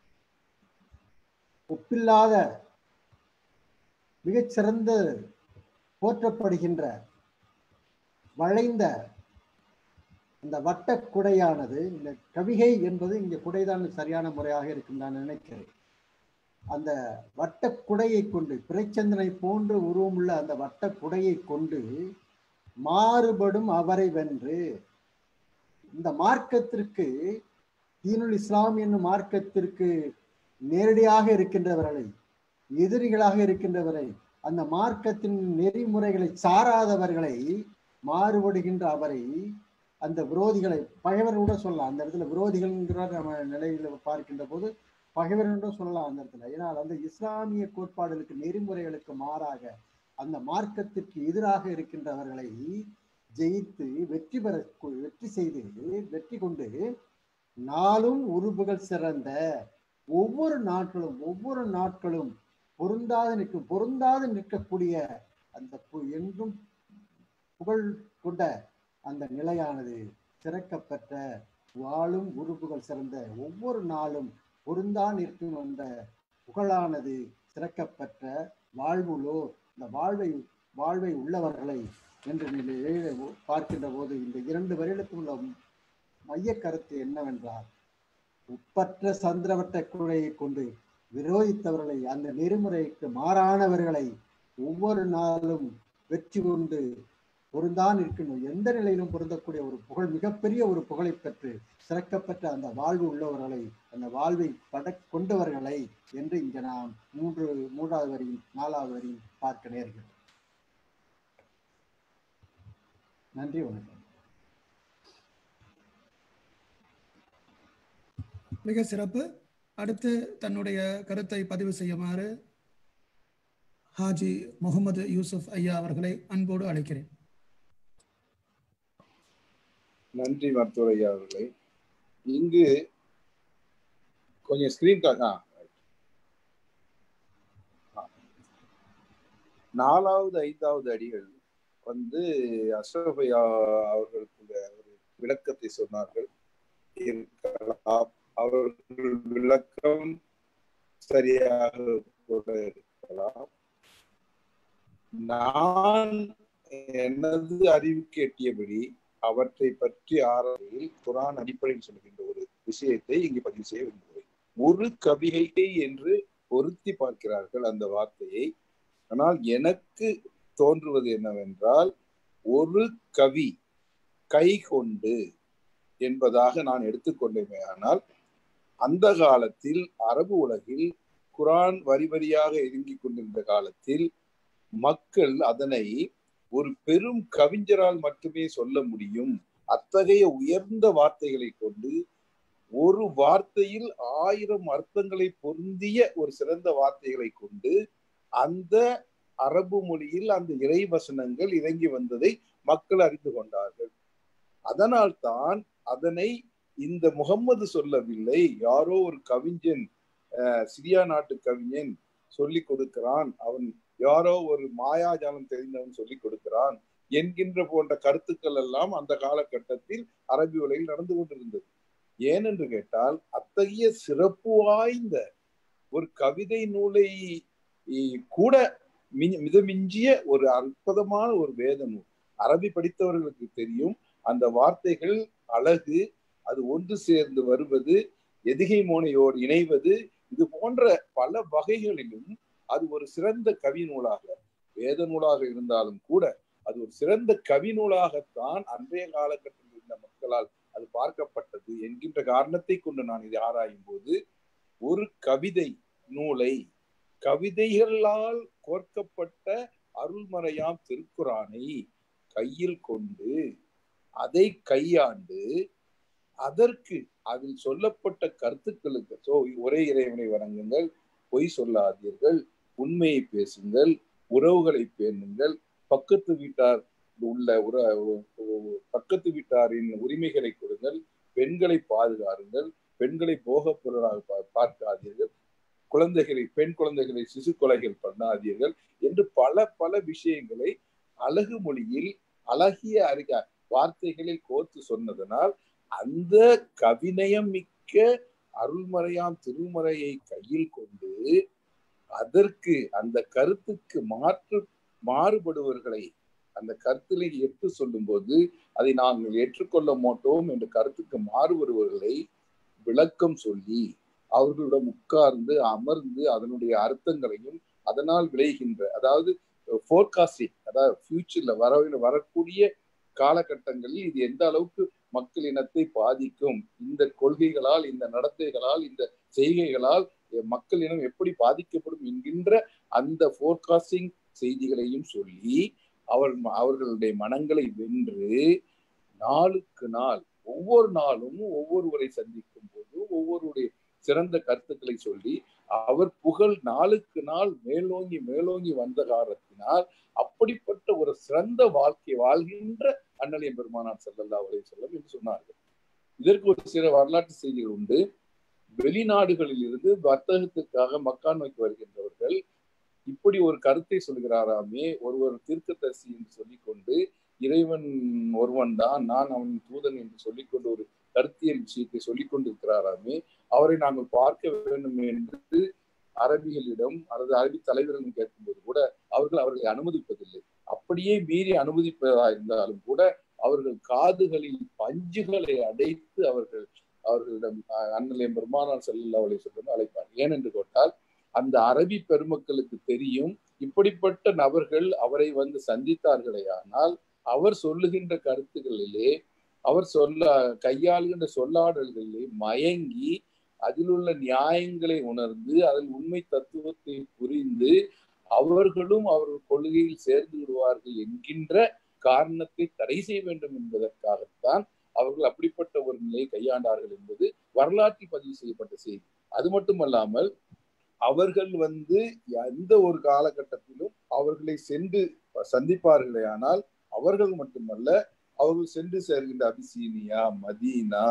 ஒப்பில்லாத மிகச்சிறந்த போற்றப்படுகின்ற வளைந்த அந்த வட்ட குடையானது இந்த கவிகை என்பது இங்கே குடைதான் சரியான முறையாக இருக்கும் நான் நினைக்கிறேன் அந்த வட்ட குடையை கொண்டு பிறைச்சந்திரனை போன்று உருவமுள்ள அந்த வட்ட குடையை கொண்டு மாறுபடும் அவரை வென்று இந்த மார்க்கத்திற்கு தீனுல் இஸ்லாம் என்னும் மார்க்கத்திற்கு நேரடியாக இருக்கின்றவர்களை எதிரிகளாக இருக்கின்றவரை அந்த மார்க்கத்தின் நெறிமுறைகளை சாராதவர்களை மாறுபடுகின்ற அவரை அந்த விரோதிகளை பகைவர் கூட சொல்லலாம் அந்த இடத்துல விரோதிகள்ங்கிற நம்ம நிலையில பார்க்கின்ற போது பகைவர் கூட சொல்லலாம் அந்த இடத்துல ஏன்னால் அந்த இஸ்லாமிய கோட்பாடுகளுக்கு நெறிமுறைகளுக்கு மாறாக அந்த மார்க்கத்திற்கு எதிராக இருக்கின்றவர்களை ஜெயித்து வெற்றி பெற வெற்றி செய்து வெற்றி கொண்டு நாளும் உறுப்புகள் சிறந்த ஒவ்வொரு நாட்களும் ஒவ்வொரு நாட்களும் பொருந்தாது நிற்கும் பொருந்தாது நிற்கக்கூடிய அந்த பு- என்றும் புகழ் கொண்ட அந்த நிலையானது சிறக்கப்பட்ட வாழும் உறுப்புகள் சிறந்த ஒவ்வொரு நாளும் பொருந்தா நிற்கும் அந்த புகழானது சிறக்கப்பட்ட வாழ்வுலோ இந்த வாழ்வை வாழ்வை உள்ளவர்களை என்று நிலையிலே பார்க்கின்ற போது இந்த இரண்டு வரிகளுக்கும் உள்ள மைய கருத்து என்னவென்றால் உப்பற்ற சந்திரவட்ட குழையை கொண்டு விரோதித்தவர்களை அந்த நெறிமுறைக்கு மாறானவர்களை ஒவ்வொரு நாளும் வெற்றி கொண்டு பொருந்தான் இருக்கணும் எந்த நிலையிலும் பொருந்தக்கூடிய ஒரு புகழ் மிகப்பெரிய ஒரு புகழை பெற்று சிறக்கப்பட்ட அந்த வாழ்வு உள்ளவர்களை அந்த வாழ்வை பட கொண்டவர்களை என்று இங்க நாம் மூன்று மூன்றாவது வரியும் நாலாவது வரியும் பார்க்க நேர்கிறோம் நன்றி வணக்கம் மிக சிறப்பு அடுத்து தன்னுடைய கருத்தை பதிவு செய்யுமாறு ஹாஜி முகமது யூசுப் ஐயா அவர்களை அன்போடு அழைக்கிறேன் நன்றி மருத்துவர் ஐயா அவர்களே இங்கு கொஞ்சம் ஸ்கிரீன் ஆ right. ஆ. நாலாவது ஐந்தாவது அடிகள் வந்து அஷ்ரஃப் ஐயா அவர்களுக்கு ஒரு விளக்கத்தை சொன்னார்கள் இருக்கலாம் அவர்கள் விளக்கம் சரியாக கூட இருக்கலாம் நான் எனது அறிவுக்கு எட்டியபடி அவற்றை பற்றி ஆராயில் குரான் அடிப்படையில் சொல்கின்ற ஒரு விஷயத்தை இங்கு பதிவு செய்ய விரும்புகிறேன் ஒரு கவிகை என்று பொருத்தி பார்க்கிறார்கள் அந்த வார்த்தையை ஆனால் எனக்கு தோன்றுவது என்னவென்றால் ஒரு கவி கை கொண்டு என்பதாக நான் எடுத்துக்கொண்டேமே ஆனால் அந்த காலத்தில் அரபு உலகில் குரான் வரி வரியாக இறங்கிக் கொண்டிருந்த காலத்தில் மக்கள் அதனை ஒரு பெரும் கவிஞரால் மட்டுமே சொல்ல முடியும் அத்தகைய உயர்ந்த வார்த்தைகளை கொண்டு ஒரு வார்த்தையில் ஆயிரம் அர்த்தங்களை பொருந்திய ஒரு சிறந்த வார்த்தைகளை கொண்டு அந்த அரபு மொழியில் அந்த இறை வசனங்கள் இறங்கி வந்ததை மக்கள் அறிந்து கொண்டார்கள் அதனால் தான் அதனை இந்த முகம்மது சொல்லவில்லை யாரோ ஒரு கவிஞன் சிரியா நாட்டு கவிஞன் சொல்லி கொடுக்கிறான் அவன் யாரோ ஒரு மாயாஜாலம் தெரிந்தவன் சொல்லி கொடுக்கிறான் என்கின்ற போன்ற கருத்துக்கள் எல்லாம் அந்த காலகட்டத்தில் அரபி உலகில் நடந்து கொண்டிருந்தது ஏனென்று கேட்டால் அத்தகைய சிறப்பு வாய்ந்த ஒரு கவிதை நூலை கூட மிதமிஞ்சிய ஒரு அற்புதமான ஒரு வேத நூல் அரபி படித்தவர்களுக்கு தெரியும் அந்த வார்த்தைகள் அழகு அது ஒன்று சேர்ந்து வருவது எதிகை மோனையோடு இணைவது இது போன்ற பல வகைகளிலும் அது ஒரு சிறந்த கவி நூலாக வேத நூலாக இருந்தாலும் கூட அது ஒரு சிறந்த கவி நூலாகத்தான் அன்றைய காலகட்டத்தில் இருந்த மக்களால் அது பார்க்கப்பட்டது என்கின்ற காரணத்தை கொண்டு நான் இதை ஆராயும் போது ஒரு கவிதை நூலை கவிதைகளால் கோர்க்கப்பட்ட அருள்மறையாம் திருக்குறானை கையில் கொண்டு அதை கையாண்டு அதற்கு அதில் சொல்லப்பட்ட கருத்துக்களுக்கு சோ ஒரே இறைவனை வணங்குங்கள் பொய் சொல்லாதீர்கள் உண்மையை பேசுங்கள் உறவுகளை பேணுங்கள் பக்கத்து வீட்டார் உள்ள உற பக்கத்து வீட்டாரின் உரிமைகளை கொடுங்கள் பெண்களை பாதுகாருங்கள் பெண்களை போகப் பொருளாக பார்க்காதீர்கள் குழந்தைகளை பெண் குழந்தைகளை சிசு கொலைகள் பண்ணாதீர்கள் என்று பல பல விஷயங்களை அழகு மொழியில் அழகிய அறிக வார்த்தைகளில் கோர்த்து சொன்னதனால் அந்த கவிநயம் மிக்க அருள்மறையாம் திருமறையை கையில் கொண்டு அதற்கு அந்த கருத்துக்கு மாற்று மாறுபடுவர்களை அந்த கருத்திலே எடுத்து சொல்லும் போது அதை நாங்கள் ஏற்றுக்கொள்ள மாட்டோம் என்ற கருத்துக்கு மாறுபடுவர்களை விளக்கம் சொல்லி அவர்களிடம் உட்கார்ந்து அமர்ந்து அதனுடைய அர்த்தங்களையும் அதனால் விளைகின்ற அதாவது போர்காஸ்டிங் அதாவது ஃபியூச்சர்ல வர வரக்கூடிய காலகட்டங்களில் இது எந்த அளவுக்கு மக்கள் இனத்தை பாதிக்கும் இந்த கொள்கைகளால் இந்த நடத்தைகளால் இந்த செய்கைகளால் மக்கள் இனம் எப்படி பாதிக்கப்படும் என்கின்ற அந்த போர்காஸ்டிங் செய்திகளையும் சொல்லி அவர் அவர்களுடைய மனங்களை வென்று நாளுக்கு நாள் ஒவ்வொரு நாளும் ஒவ்வொருவரை சந்திக்கும் போது ஒவ்வொருடைய சிறந்த கருத்துக்களை சொல்லி அவர் புகழ் நாளுக்கு நாள் மேலோங்கி மேலோங்கி வந்த காரணத்தினால் அப்படிப்பட்ட ஒரு சிறந்த வாழ்க்கை வாழ்கின்ற அண்ணலிய பெருமானார் செல்லல்லா உரை செல்லம் என்று சொன்னார்கள் இதற்கு ஒரு சில வரலாற்று செய்திகள் உண்டு வெளிநாடுகளில் இருந்து வர்த்தகத்திற்காக மக்கா நோக்கி வருகின்றவர்கள் இப்படி ஒரு கருத்தை சொல்கிறாராமே ஒருவர் தீர்க்கதரிசி என்று சொல்லிக்கொண்டு இறைவன் ஒருவன் தான் நான் அவன் தூதன் என்று சொல்லிக்கொண்டு ஒரு கருத்தியல் விஷயத்தை சொல்லிக் கொண்டிருக்கிறாராமே அவரை நாங்கள் பார்க்க வேண்டும் என்று அரபிகளிடம் அல்லது அரபி தலைவர்களிடம் கேட்கும்போது கூட அவர்கள் அவர்களை அனுமதிப்பதில்லை அப்படியே மீறி அனுமதிப்பதா இருந்தாலும் கூட அவர்கள் காதுகளில் பஞ்சுகளை அடைத்து அவர்கள் அவர்களிடம் அண்ணலே பெருமானார் செல்லல்லா அவளை சொல்லும் அழைப்பார் ஏனென்று கேட்டால் அந்த அரபி பெருமக்களுக்கு தெரியும் இப்படிப்பட்ட நபர்கள் அவரை வந்து சந்தித்தார்களே ஆனால் அவர் சொல்லுகின்ற கருத்துக்களிலே அவர் சொல்ல கையாளுகின்ற சொல்லாடல்களிலே மயங்கி அதில் உள்ள நியாயங்களை உணர்ந்து அதில் உண்மை தத்துவத்தை புரிந்து அவர்களும் அவர்கள் கொள்கையில் சேர்ந்து விடுவார்கள் என்கின்ற காரணத்தை தடை செய்ய வேண்டும் என்பதற்காகத்தான் அவர்கள் அப்படிப்பட்ட ஒரு நிலையை கையாண்டார்கள் என்பது வரலாற்றில் பதிவு செய்யப்பட்ட செய்தி அது மட்டுமல்லாமல் அவர்கள் வந்து எந்த ஒரு காலகட்டத்திலும் அவர்களை சென்று சந்திப்பார்களே ஆனால் அவர்கள் மட்டுமல்ல அவர்கள் சென்று சேர்கின்ற அபிசீனியா மதீனா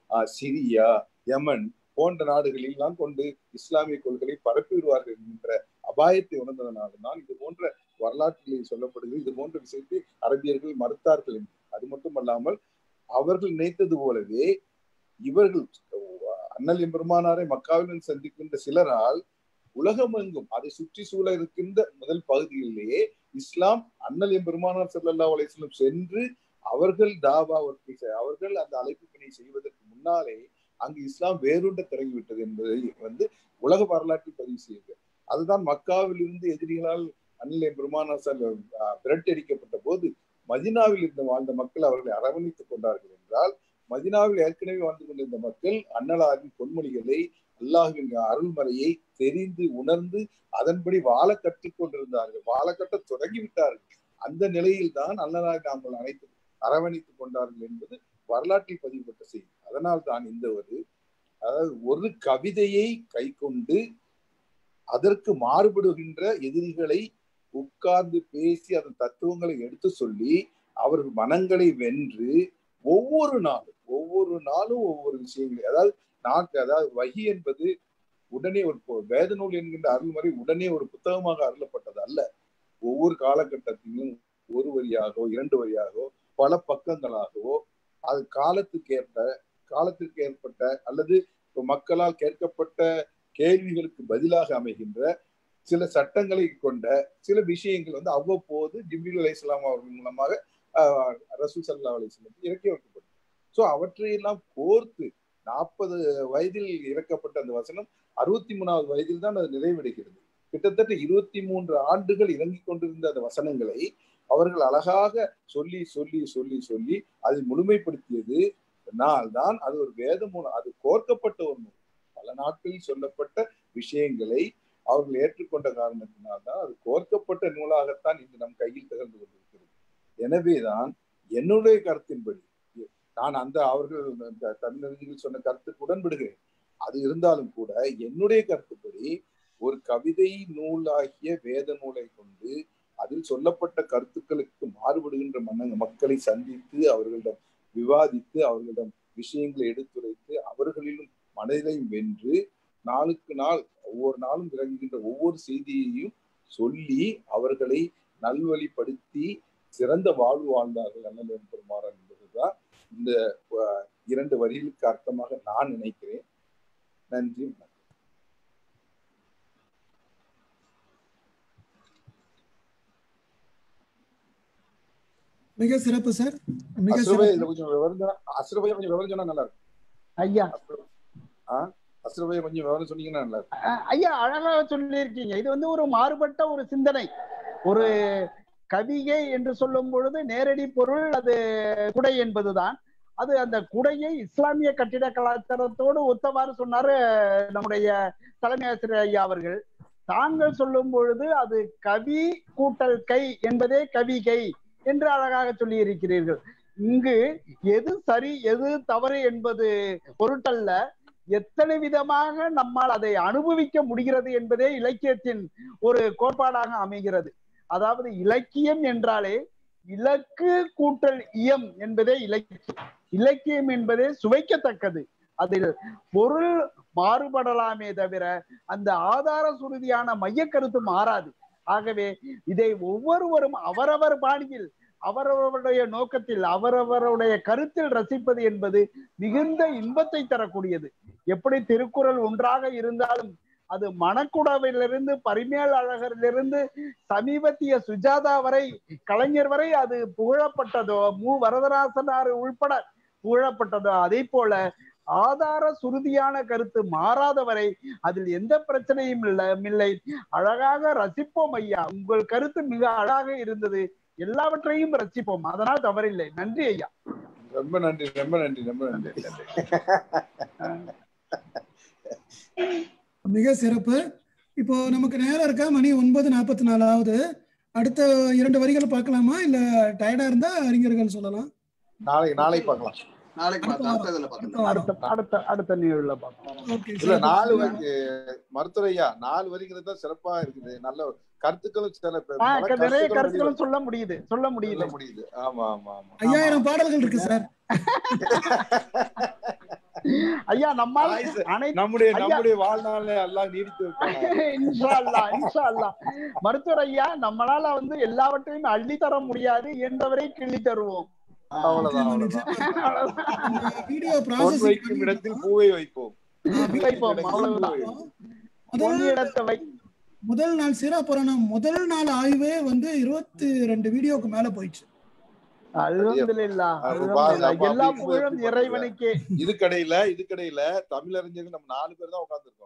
சிரியா யமன் போன்ற நாடுகளில் எல்லாம் கொண்டு இஸ்லாமிய கொள்கைகளை பரப்பி விடுவார்கள் என்கின்ற அபாயத்தை உணர்ந்ததனால்தான் இது போன்ற வரலாற்றில் சொல்லப்படுகிறது இது போன்ற விஷயத்தை அரபியர்கள் மறுத்தார்கள் அது மட்டுமல்லாமல் அவர்கள் நினைத்தது போலவே இவர்கள் அண்ணல் எம்பெருமானாரை மக்காவில் சந்திக்கின்ற சிலரால் உலகமெங்கும் அதை சுற்றி சூழ இருக்கின்ற முதல் பகுதியிலேயே இஸ்லாம் அண்ணல் எம்பெருமானார் செல்லல்லா அலையம் சென்று அவர்கள் தாவா அவர்கள் அந்த அழைப்பு பணி செய்வதற்கு முன்னாலே அங்கு இஸ்லாம் வேறுண்ட தொடங்கிவிட்டது என்பதை வந்து உலக வரலாற்றில் பதிவு செய்யுங்க அதுதான் மக்காவில் இருந்து எதிரிகளால் அன்னிலை பெருமானாசால் விரட்டடிக்கப்பட்ட போது மதினாவில் இருந்த வாழ்ந்த மக்கள் அவர்களை அரவணைத்துக் கொண்டார்கள் என்றால் மதினாவில் ஏற்கனவே வாழ்ந்து கொண்டிருந்த மக்கள் அன்னலாரின் பொன்மொழிகளை அல்லாஹுவின் அருள்மறையை தெரிந்து உணர்ந்து அதன்படி வாழ கற்றுக் கொண்டிருந்தார்கள் வாழ கட்ட தொடங்கி விட்டார்கள் அந்த நிலையில் தான் அன்னலாரி நாங்கள் அனைத்து அரவணைத்துக் கொண்டார்கள் என்பது வரலாற்றில் பதிவுபட்ட செய்தி அதனால் தான் இந்த ஒரு அதாவது ஒரு கவிதையை கை கொண்டு அதற்கு மாறுபடுகின்ற எதிரிகளை உட்கார்ந்து பேசி அதன் தத்துவங்களை எடுத்து சொல்லி அவர்கள் மனங்களை வென்று ஒவ்வொரு நாளும் ஒவ்வொரு நாளும் ஒவ்வொரு விஷயங்களை அதாவது நாட்டு அதாவது வகி என்பது உடனே ஒரு வேத நூல் என்கின்ற அருள்முறை உடனே ஒரு புத்தகமாக அருளப்பட்டது அல்ல ஒவ்வொரு காலகட்டத்திலும் ஒரு வரியாகவோ இரண்டு வரியாகவோ பல பக்கங்களாகவோ அது காலத்துக்கு ஏற்ப காலத்திற்கு ஏற்பட்ட அல்லது மக்களால் கேட்கப்பட்ட கேள்விகளுக்கு பதிலாக அமைகின்ற சில சட்டங்களை கொண்ட சில விஷயங்கள் வந்து அவ்வப்போது ஜிபில் அலி இஸ்லாம் அவர்கள் மூலமாக ரசூல் சல்லா அலிஸ்லாம் இறக்கி வைக்கப்படும் ஸோ அவற்றையெல்லாம் கோர்த்து நாற்பது வயதில் இறக்கப்பட்ட அந்த வசனம் அறுபத்தி மூணாவது வயதில் தான் அது நிறைவடைகிறது கிட்டத்தட்ட இருபத்தி மூன்று ஆண்டுகள் இறங்கிக் கொண்டிருந்த அந்த வசனங்களை அவர்கள் அழகாக சொல்லி சொல்லி சொல்லி சொல்லி அதை முழுமைப்படுத்தியது நாள் தான் அது ஒரு வேத மூலம் அது கோர்க்கப்பட்ட ஒரு நூல் பல நாட்களில் சொல்லப்பட்ட விஷயங்களை அவர்கள் ஏற்றுக்கொண்ட காரணத்தினால்தான் அது கோர்க்கப்பட்ட நூலாகத்தான் இன்று நம் கையில் திகழ்ந்து கொண்டிருக்கிறது எனவேதான் என்னுடைய கருத்தின்படி நான் அந்த அவர்கள் தமிழறிஞர்கள் சொன்ன கருத்துக்கு உடன்படுகிறேன் அது இருந்தாலும் கூட என்னுடைய கருத்துப்படி ஒரு கவிதை நூலாகிய வேத நூலை கொண்டு அதில் சொல்லப்பட்ட கருத்துக்களுக்கு மாறுபடுகின்ற மன மக்களை சந்தித்து அவர்களிடம் விவாதித்து அவர்களிடம் விஷயங்களை எடுத்துரைத்து அவர்களிலும் மனதையும் வென்று நாளுக்கு நாள் ஒவ்வொரு நாளும் விளங்குகின்ற ஒவ்வொரு செய்தியையும் சொல்லி அவர்களை நல்வழிப்படுத்தி சிறந்த வாழ்வு வாழ்ந்தார்கள் அண்ணன் பெருமாறன் என்பதுதான் இந்த இரண்டு வரிகளுக்கு அர்த்தமாக நான் நினைக்கிறேன் நன்றி மிக சிறப்பு சார் மிக அஸ்ரபை சிறப்பு இதுல கொஞ்சம் விவரம் சொன்னா அஸ்ரபையை கொஞ்சம் விவரம் சொன்னா நல்லா இருக்கும் ஐயா அஸ்ரபையை கொஞ்சம் விவரம் சொன்னீங்கன்னா நல்லா இருக்கும் அஹ் ஐயா அழகா சொல்லியிருக்கீங்க இது வந்து ஒரு மாறுபட்ட ஒரு சிந்தனை ஒரு கவிகை என்று சொல்லும் பொழுது நேரடி பொருள் அது குடை என்பதுதான் அது அந்த குடையை இஸ்லாமிய கட்டிட கலாச்சாரத்தோடு ஒத்தவாறு சொன்னாரு நம்முடைய தலைமை ஆசிரியர் ஐயா அவர்கள் தாங்கள் சொல்லும் பொழுது அது கவி கூட்டல் கை என்பதே கவிகை என்று அழகாக சொல்லி இருக்கிறீர்கள் இங்கு எது சரி எது தவறு என்பது பொருட்டல்ல எத்தனை விதமாக நம்மால் அதை அனுபவிக்க முடிகிறது என்பதே இலக்கியத்தின் ஒரு கோட்பாடாக அமைகிறது அதாவது இலக்கியம் என்றாலே இலக்கு கூட்டல் இயம் என்பதே இலக்கியம் இலக்கியம் என்பதே சுவைக்கத்தக்கது அதில் பொருள் மாறுபடலாமே தவிர அந்த ஆதார சுருதியான மைய கருத்து மாறாது ஆகவே இதை ஒவ்வொருவரும் அவரவர் பாணியில் அவரவருடைய நோக்கத்தில் அவரவருடைய கருத்தில் ரசிப்பது என்பது மிகுந்த இன்பத்தை தரக்கூடியது எப்படி திருக்குறள் ஒன்றாக இருந்தாலும் அது மணக்குடவிலிருந்து பரிமேல் அழகரிலிருந்து சமீபத்திய சுஜாதா வரை கலைஞர் வரை அது புகழப்பட்டதோ மு வரதராசனார் உள்பட புகழப்பட்டதோ அதே போல ஆதார சுருதியான கருத்து மாறாதவரை அதில் எந்த பிரச்சனையும் இல்லை இல்லை அழகாக ரசிப்போம் ஐயா உங்கள் கருத்து மிக அழகாக இருந்தது எல்லாவற்றையும் ரசிப்போம் அதனால் தவறில்லை நன்றி ஐயா ரொம்ப நன்றி ரொம்ப நன்றி ரொம்ப நன்றி மிக சிறப்பு இப்போ நமக்கு நேரம் இருக்கா மணி ஒன்பது நாற்பத்தி நாலாவது அடுத்த இரண்டு வரிகள் பார்க்கலாமா இல்ல டயர்டா இருந்தா அறிஞர்கள் சொல்லலாம் நாளை நாளை பார்க்கலாம் நாளைக்கு அடுத்த பார்த்து வாரம். அடுத்த இதுல அடுத்த பார்க்கலாம் வாரம். அடுத்த அடுத்த அடுத்த நிகழ்வுல பார்ப்போம் ஓகே இல்ல சிறப்பு. நாலு வரி மருத்துவரையா நாலு வரிங்கிறது தான் சிறப்பா இருக்குது நல்ல கருத்துக்களும் சில பல ஆஹ் க- நிறைய கருத்துக்களும் கருத்துக்களும் சொல்ல முடியுது சொல்ல சொல்ல முடியுது முடியுது ஆமா ஆமா ஆமா ஐயாயிரம் பாடல்கள் இருக்கு சார் ஐயா நம்மால் ஆயுசு. அனைத்து நம்முடைய ஐயா. நம்முடைய வாழ்நாளை எல்லாம் நீடித்து வைப்பாங்க. இன்ஷா அல்லாஹ், இன்ஷா அல்லாஹ். மருத்துவர் ஐயா நம்மளால வந்து எல்லாவற்றையும் அள்ளி தர முடியாது என்றவரை கிள்ளி தருவோம் அவ்வளவுதான் அவ்வளவுதான் வீடியோ பொன் வைக்கும் இடத்தில் பூவை வைப்போம் வைப்போம், அவ்வளவுதான். முதல் பொன் இடத்தை வை முதல் நாள் சிறப்புரணம் முதல் நாள் ஆய்வே வந்து இருபத்தி ரெண்டு வீடியோக்கு மேல போயிடுச்சு அல்ஹம்துலில்லாஹ், அப்ப அல்ஹம்துலில்லாஹ். பாருங்க, அப்ப எல்லா அப்படி புகழும் எப்படி இறைவனுக்கே இதுக்கடையில இதுக்கடையில தமிழறிஞர்கள் நம்ம நாலு பேர் தான் உட்கார்ந்துருக்கோம்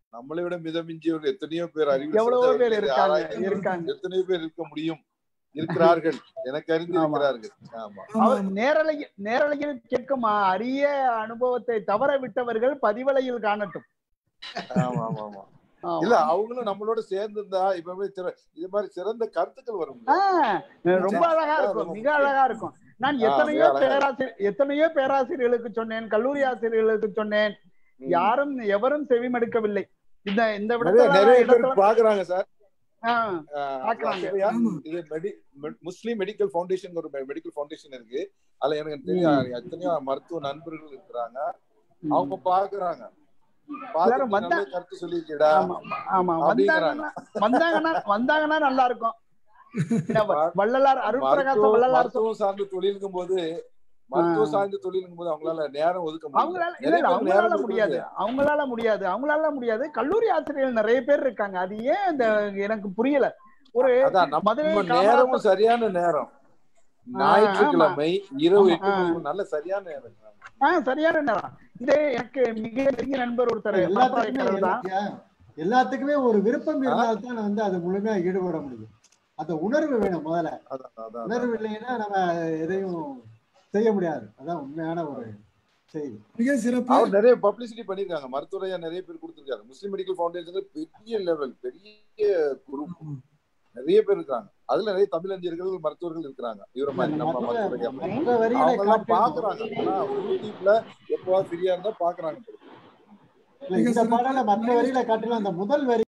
நம்மளை விட மிதமிஞ்சியவர்கள் எத்தனையோ பேர் அறிவு எவ்வளவோ பேர் சிறந்தவர்கள், இருக்காங்க ஆராய்ச்சி இருக்காங்க எத்தனையோ பேர் இருக்க முடியும் இருக்கிறார்கள் எனக்கு அறிந்து ஆமா. இருக்கிறார்கள் ஆமா ஆமா அவர் ஆமா நேரலையில் நேரலையில் கேட்கும் அரிய அனுபவத்தை தவற விட்டவர்கள் பதிவலையில் காணட்டும் ஆமா ஆமா ஆமா ஆமா. இல்ல அவங்களும் நம்மளோட சேர்ந்து இருந்தா இப்பவே சிற- இது மாதிரி சிறந்த கருத்துக்கள் வரும் ஆ, ரொம்ப அழகா இருக்கும் மிக அழகா இருக்கும் நான் ஆ, எத்தனையோ மிக அழகா பேராசிரியர் எத்தனையோ பேராசிரியர்களுக்கு சொன்னேன் கல்லூரி ஆசிரியர்களுக்கு சொன்னேன் ம். யாரும் எவரும் செவிமடுக்கவில்லை இந்த இந்த நிறைய விடத்துல நிறைய பேர் இடத்துல பாக்குறாங்க சார் ஆ, ஆஹ் பாக்குறாங்க. சுப்பையா, ஆமா. இது மெடி மெ- முஸ்லிம் மெடிக்கல் ஃபவுண்டேஷன் ஒரு மெடிக்கல் ஃபவுண்டேஷன் இருக்கு அதுல எனக்கு தெரியும் எத்தனையோ மருத்துவ நண்பர்கள் இருக்கிறாங்க ம். அவங்க பாக்குறாங்க எல்லாரும் பாத்துட்டு வந்தா- நல்ல கருத்து சொல்லியிருக்கேடா ஆமா ஆமா அப்படிங்கிறாங்க. வந்தாங்கன்னா வந்தாங்கன்னா வந்தாங்கன்னா நல்லா இருக்கும் இந்த வ- வள்ளலார் அருள் பிரகாச மருத்துவம் வள்ளலார் சொல்- மருத்துவம் சார்ந்த தொழிலுங்கும் போது மருத்துவம் சார்ந்த தொழிலுங்கும் போது அவங்களால நேரம் ஒதுக்க முடியல அவங்களால இல்ல நிறைய இல்ல பேர் அவங்களால நேரம் முடியாது ஒதுக்குறது. அவங்களால முடியாது அவங்களால முடியாது கல்லூரி ஆசிரியர்கள் நிறைய பேர் இருக்காங்க அது ஏன் இந்த எனக்கு புரியல ஒரு அதான் நம்ம மதுரை நம்ம காமராசர் நேரமும் சரியான நேரம் ஞாயிற்றுக்கிழமை இரவு எட்டு ஆ. மணிக்கு நல்ல சரியான நேரம் ஆஹ் சரியான நேரம் இது எனக்கு மிக நெருங்கிய நண்பர் ஒருத்தர் எல்லாத்துக்குமே பாப்பாய்க்காரர் தான் எல்லா- எல்லாத்துக்குமே ஒரு விருப்பம் இருந்தால் தான் வந்து அது முழுமையா ஈடுபட முடியும் அந்த உணர்வு வேணும் முதல்ல அதான் அதான் உணர்வு இல்லைன்னா நம்ம எதையும் செய்ய முடியாது அதான் உண்மையான ஒரு செய்தி மிக சிறப்பு அவர் நிறைய பப்ளிசிட்டி பண்ணிருக்காங்க மருத்துவரையா நிறைய பேர் கொடுத்திருக்காரு முஸ்லிம் மெடிக்கல் ஃபவுண்டேஷன் பெரிய லெவல் பெரிய குரூப் நிறைய பேர் இருக்காங்க அதுல நிறைய தமிழறிஞர்கள் மருத்துவர்கள் இருக்கிறாங்க இவர மாதிரி நம்ம மற்ற மருத்துவரையா மாதிரி. மற்ற வரிகளை அவங்க எல்லாம் காட்டிலும் பாக்குறாங்க ஆனா யூடியூப்ல எப்பவாவது ஃப்ரீயா இருந்தா பாக்குறாங்க இல்ல, இந்த பாடல மற்ற வரிகளை காட்டிலும் அந்த முதல் வரி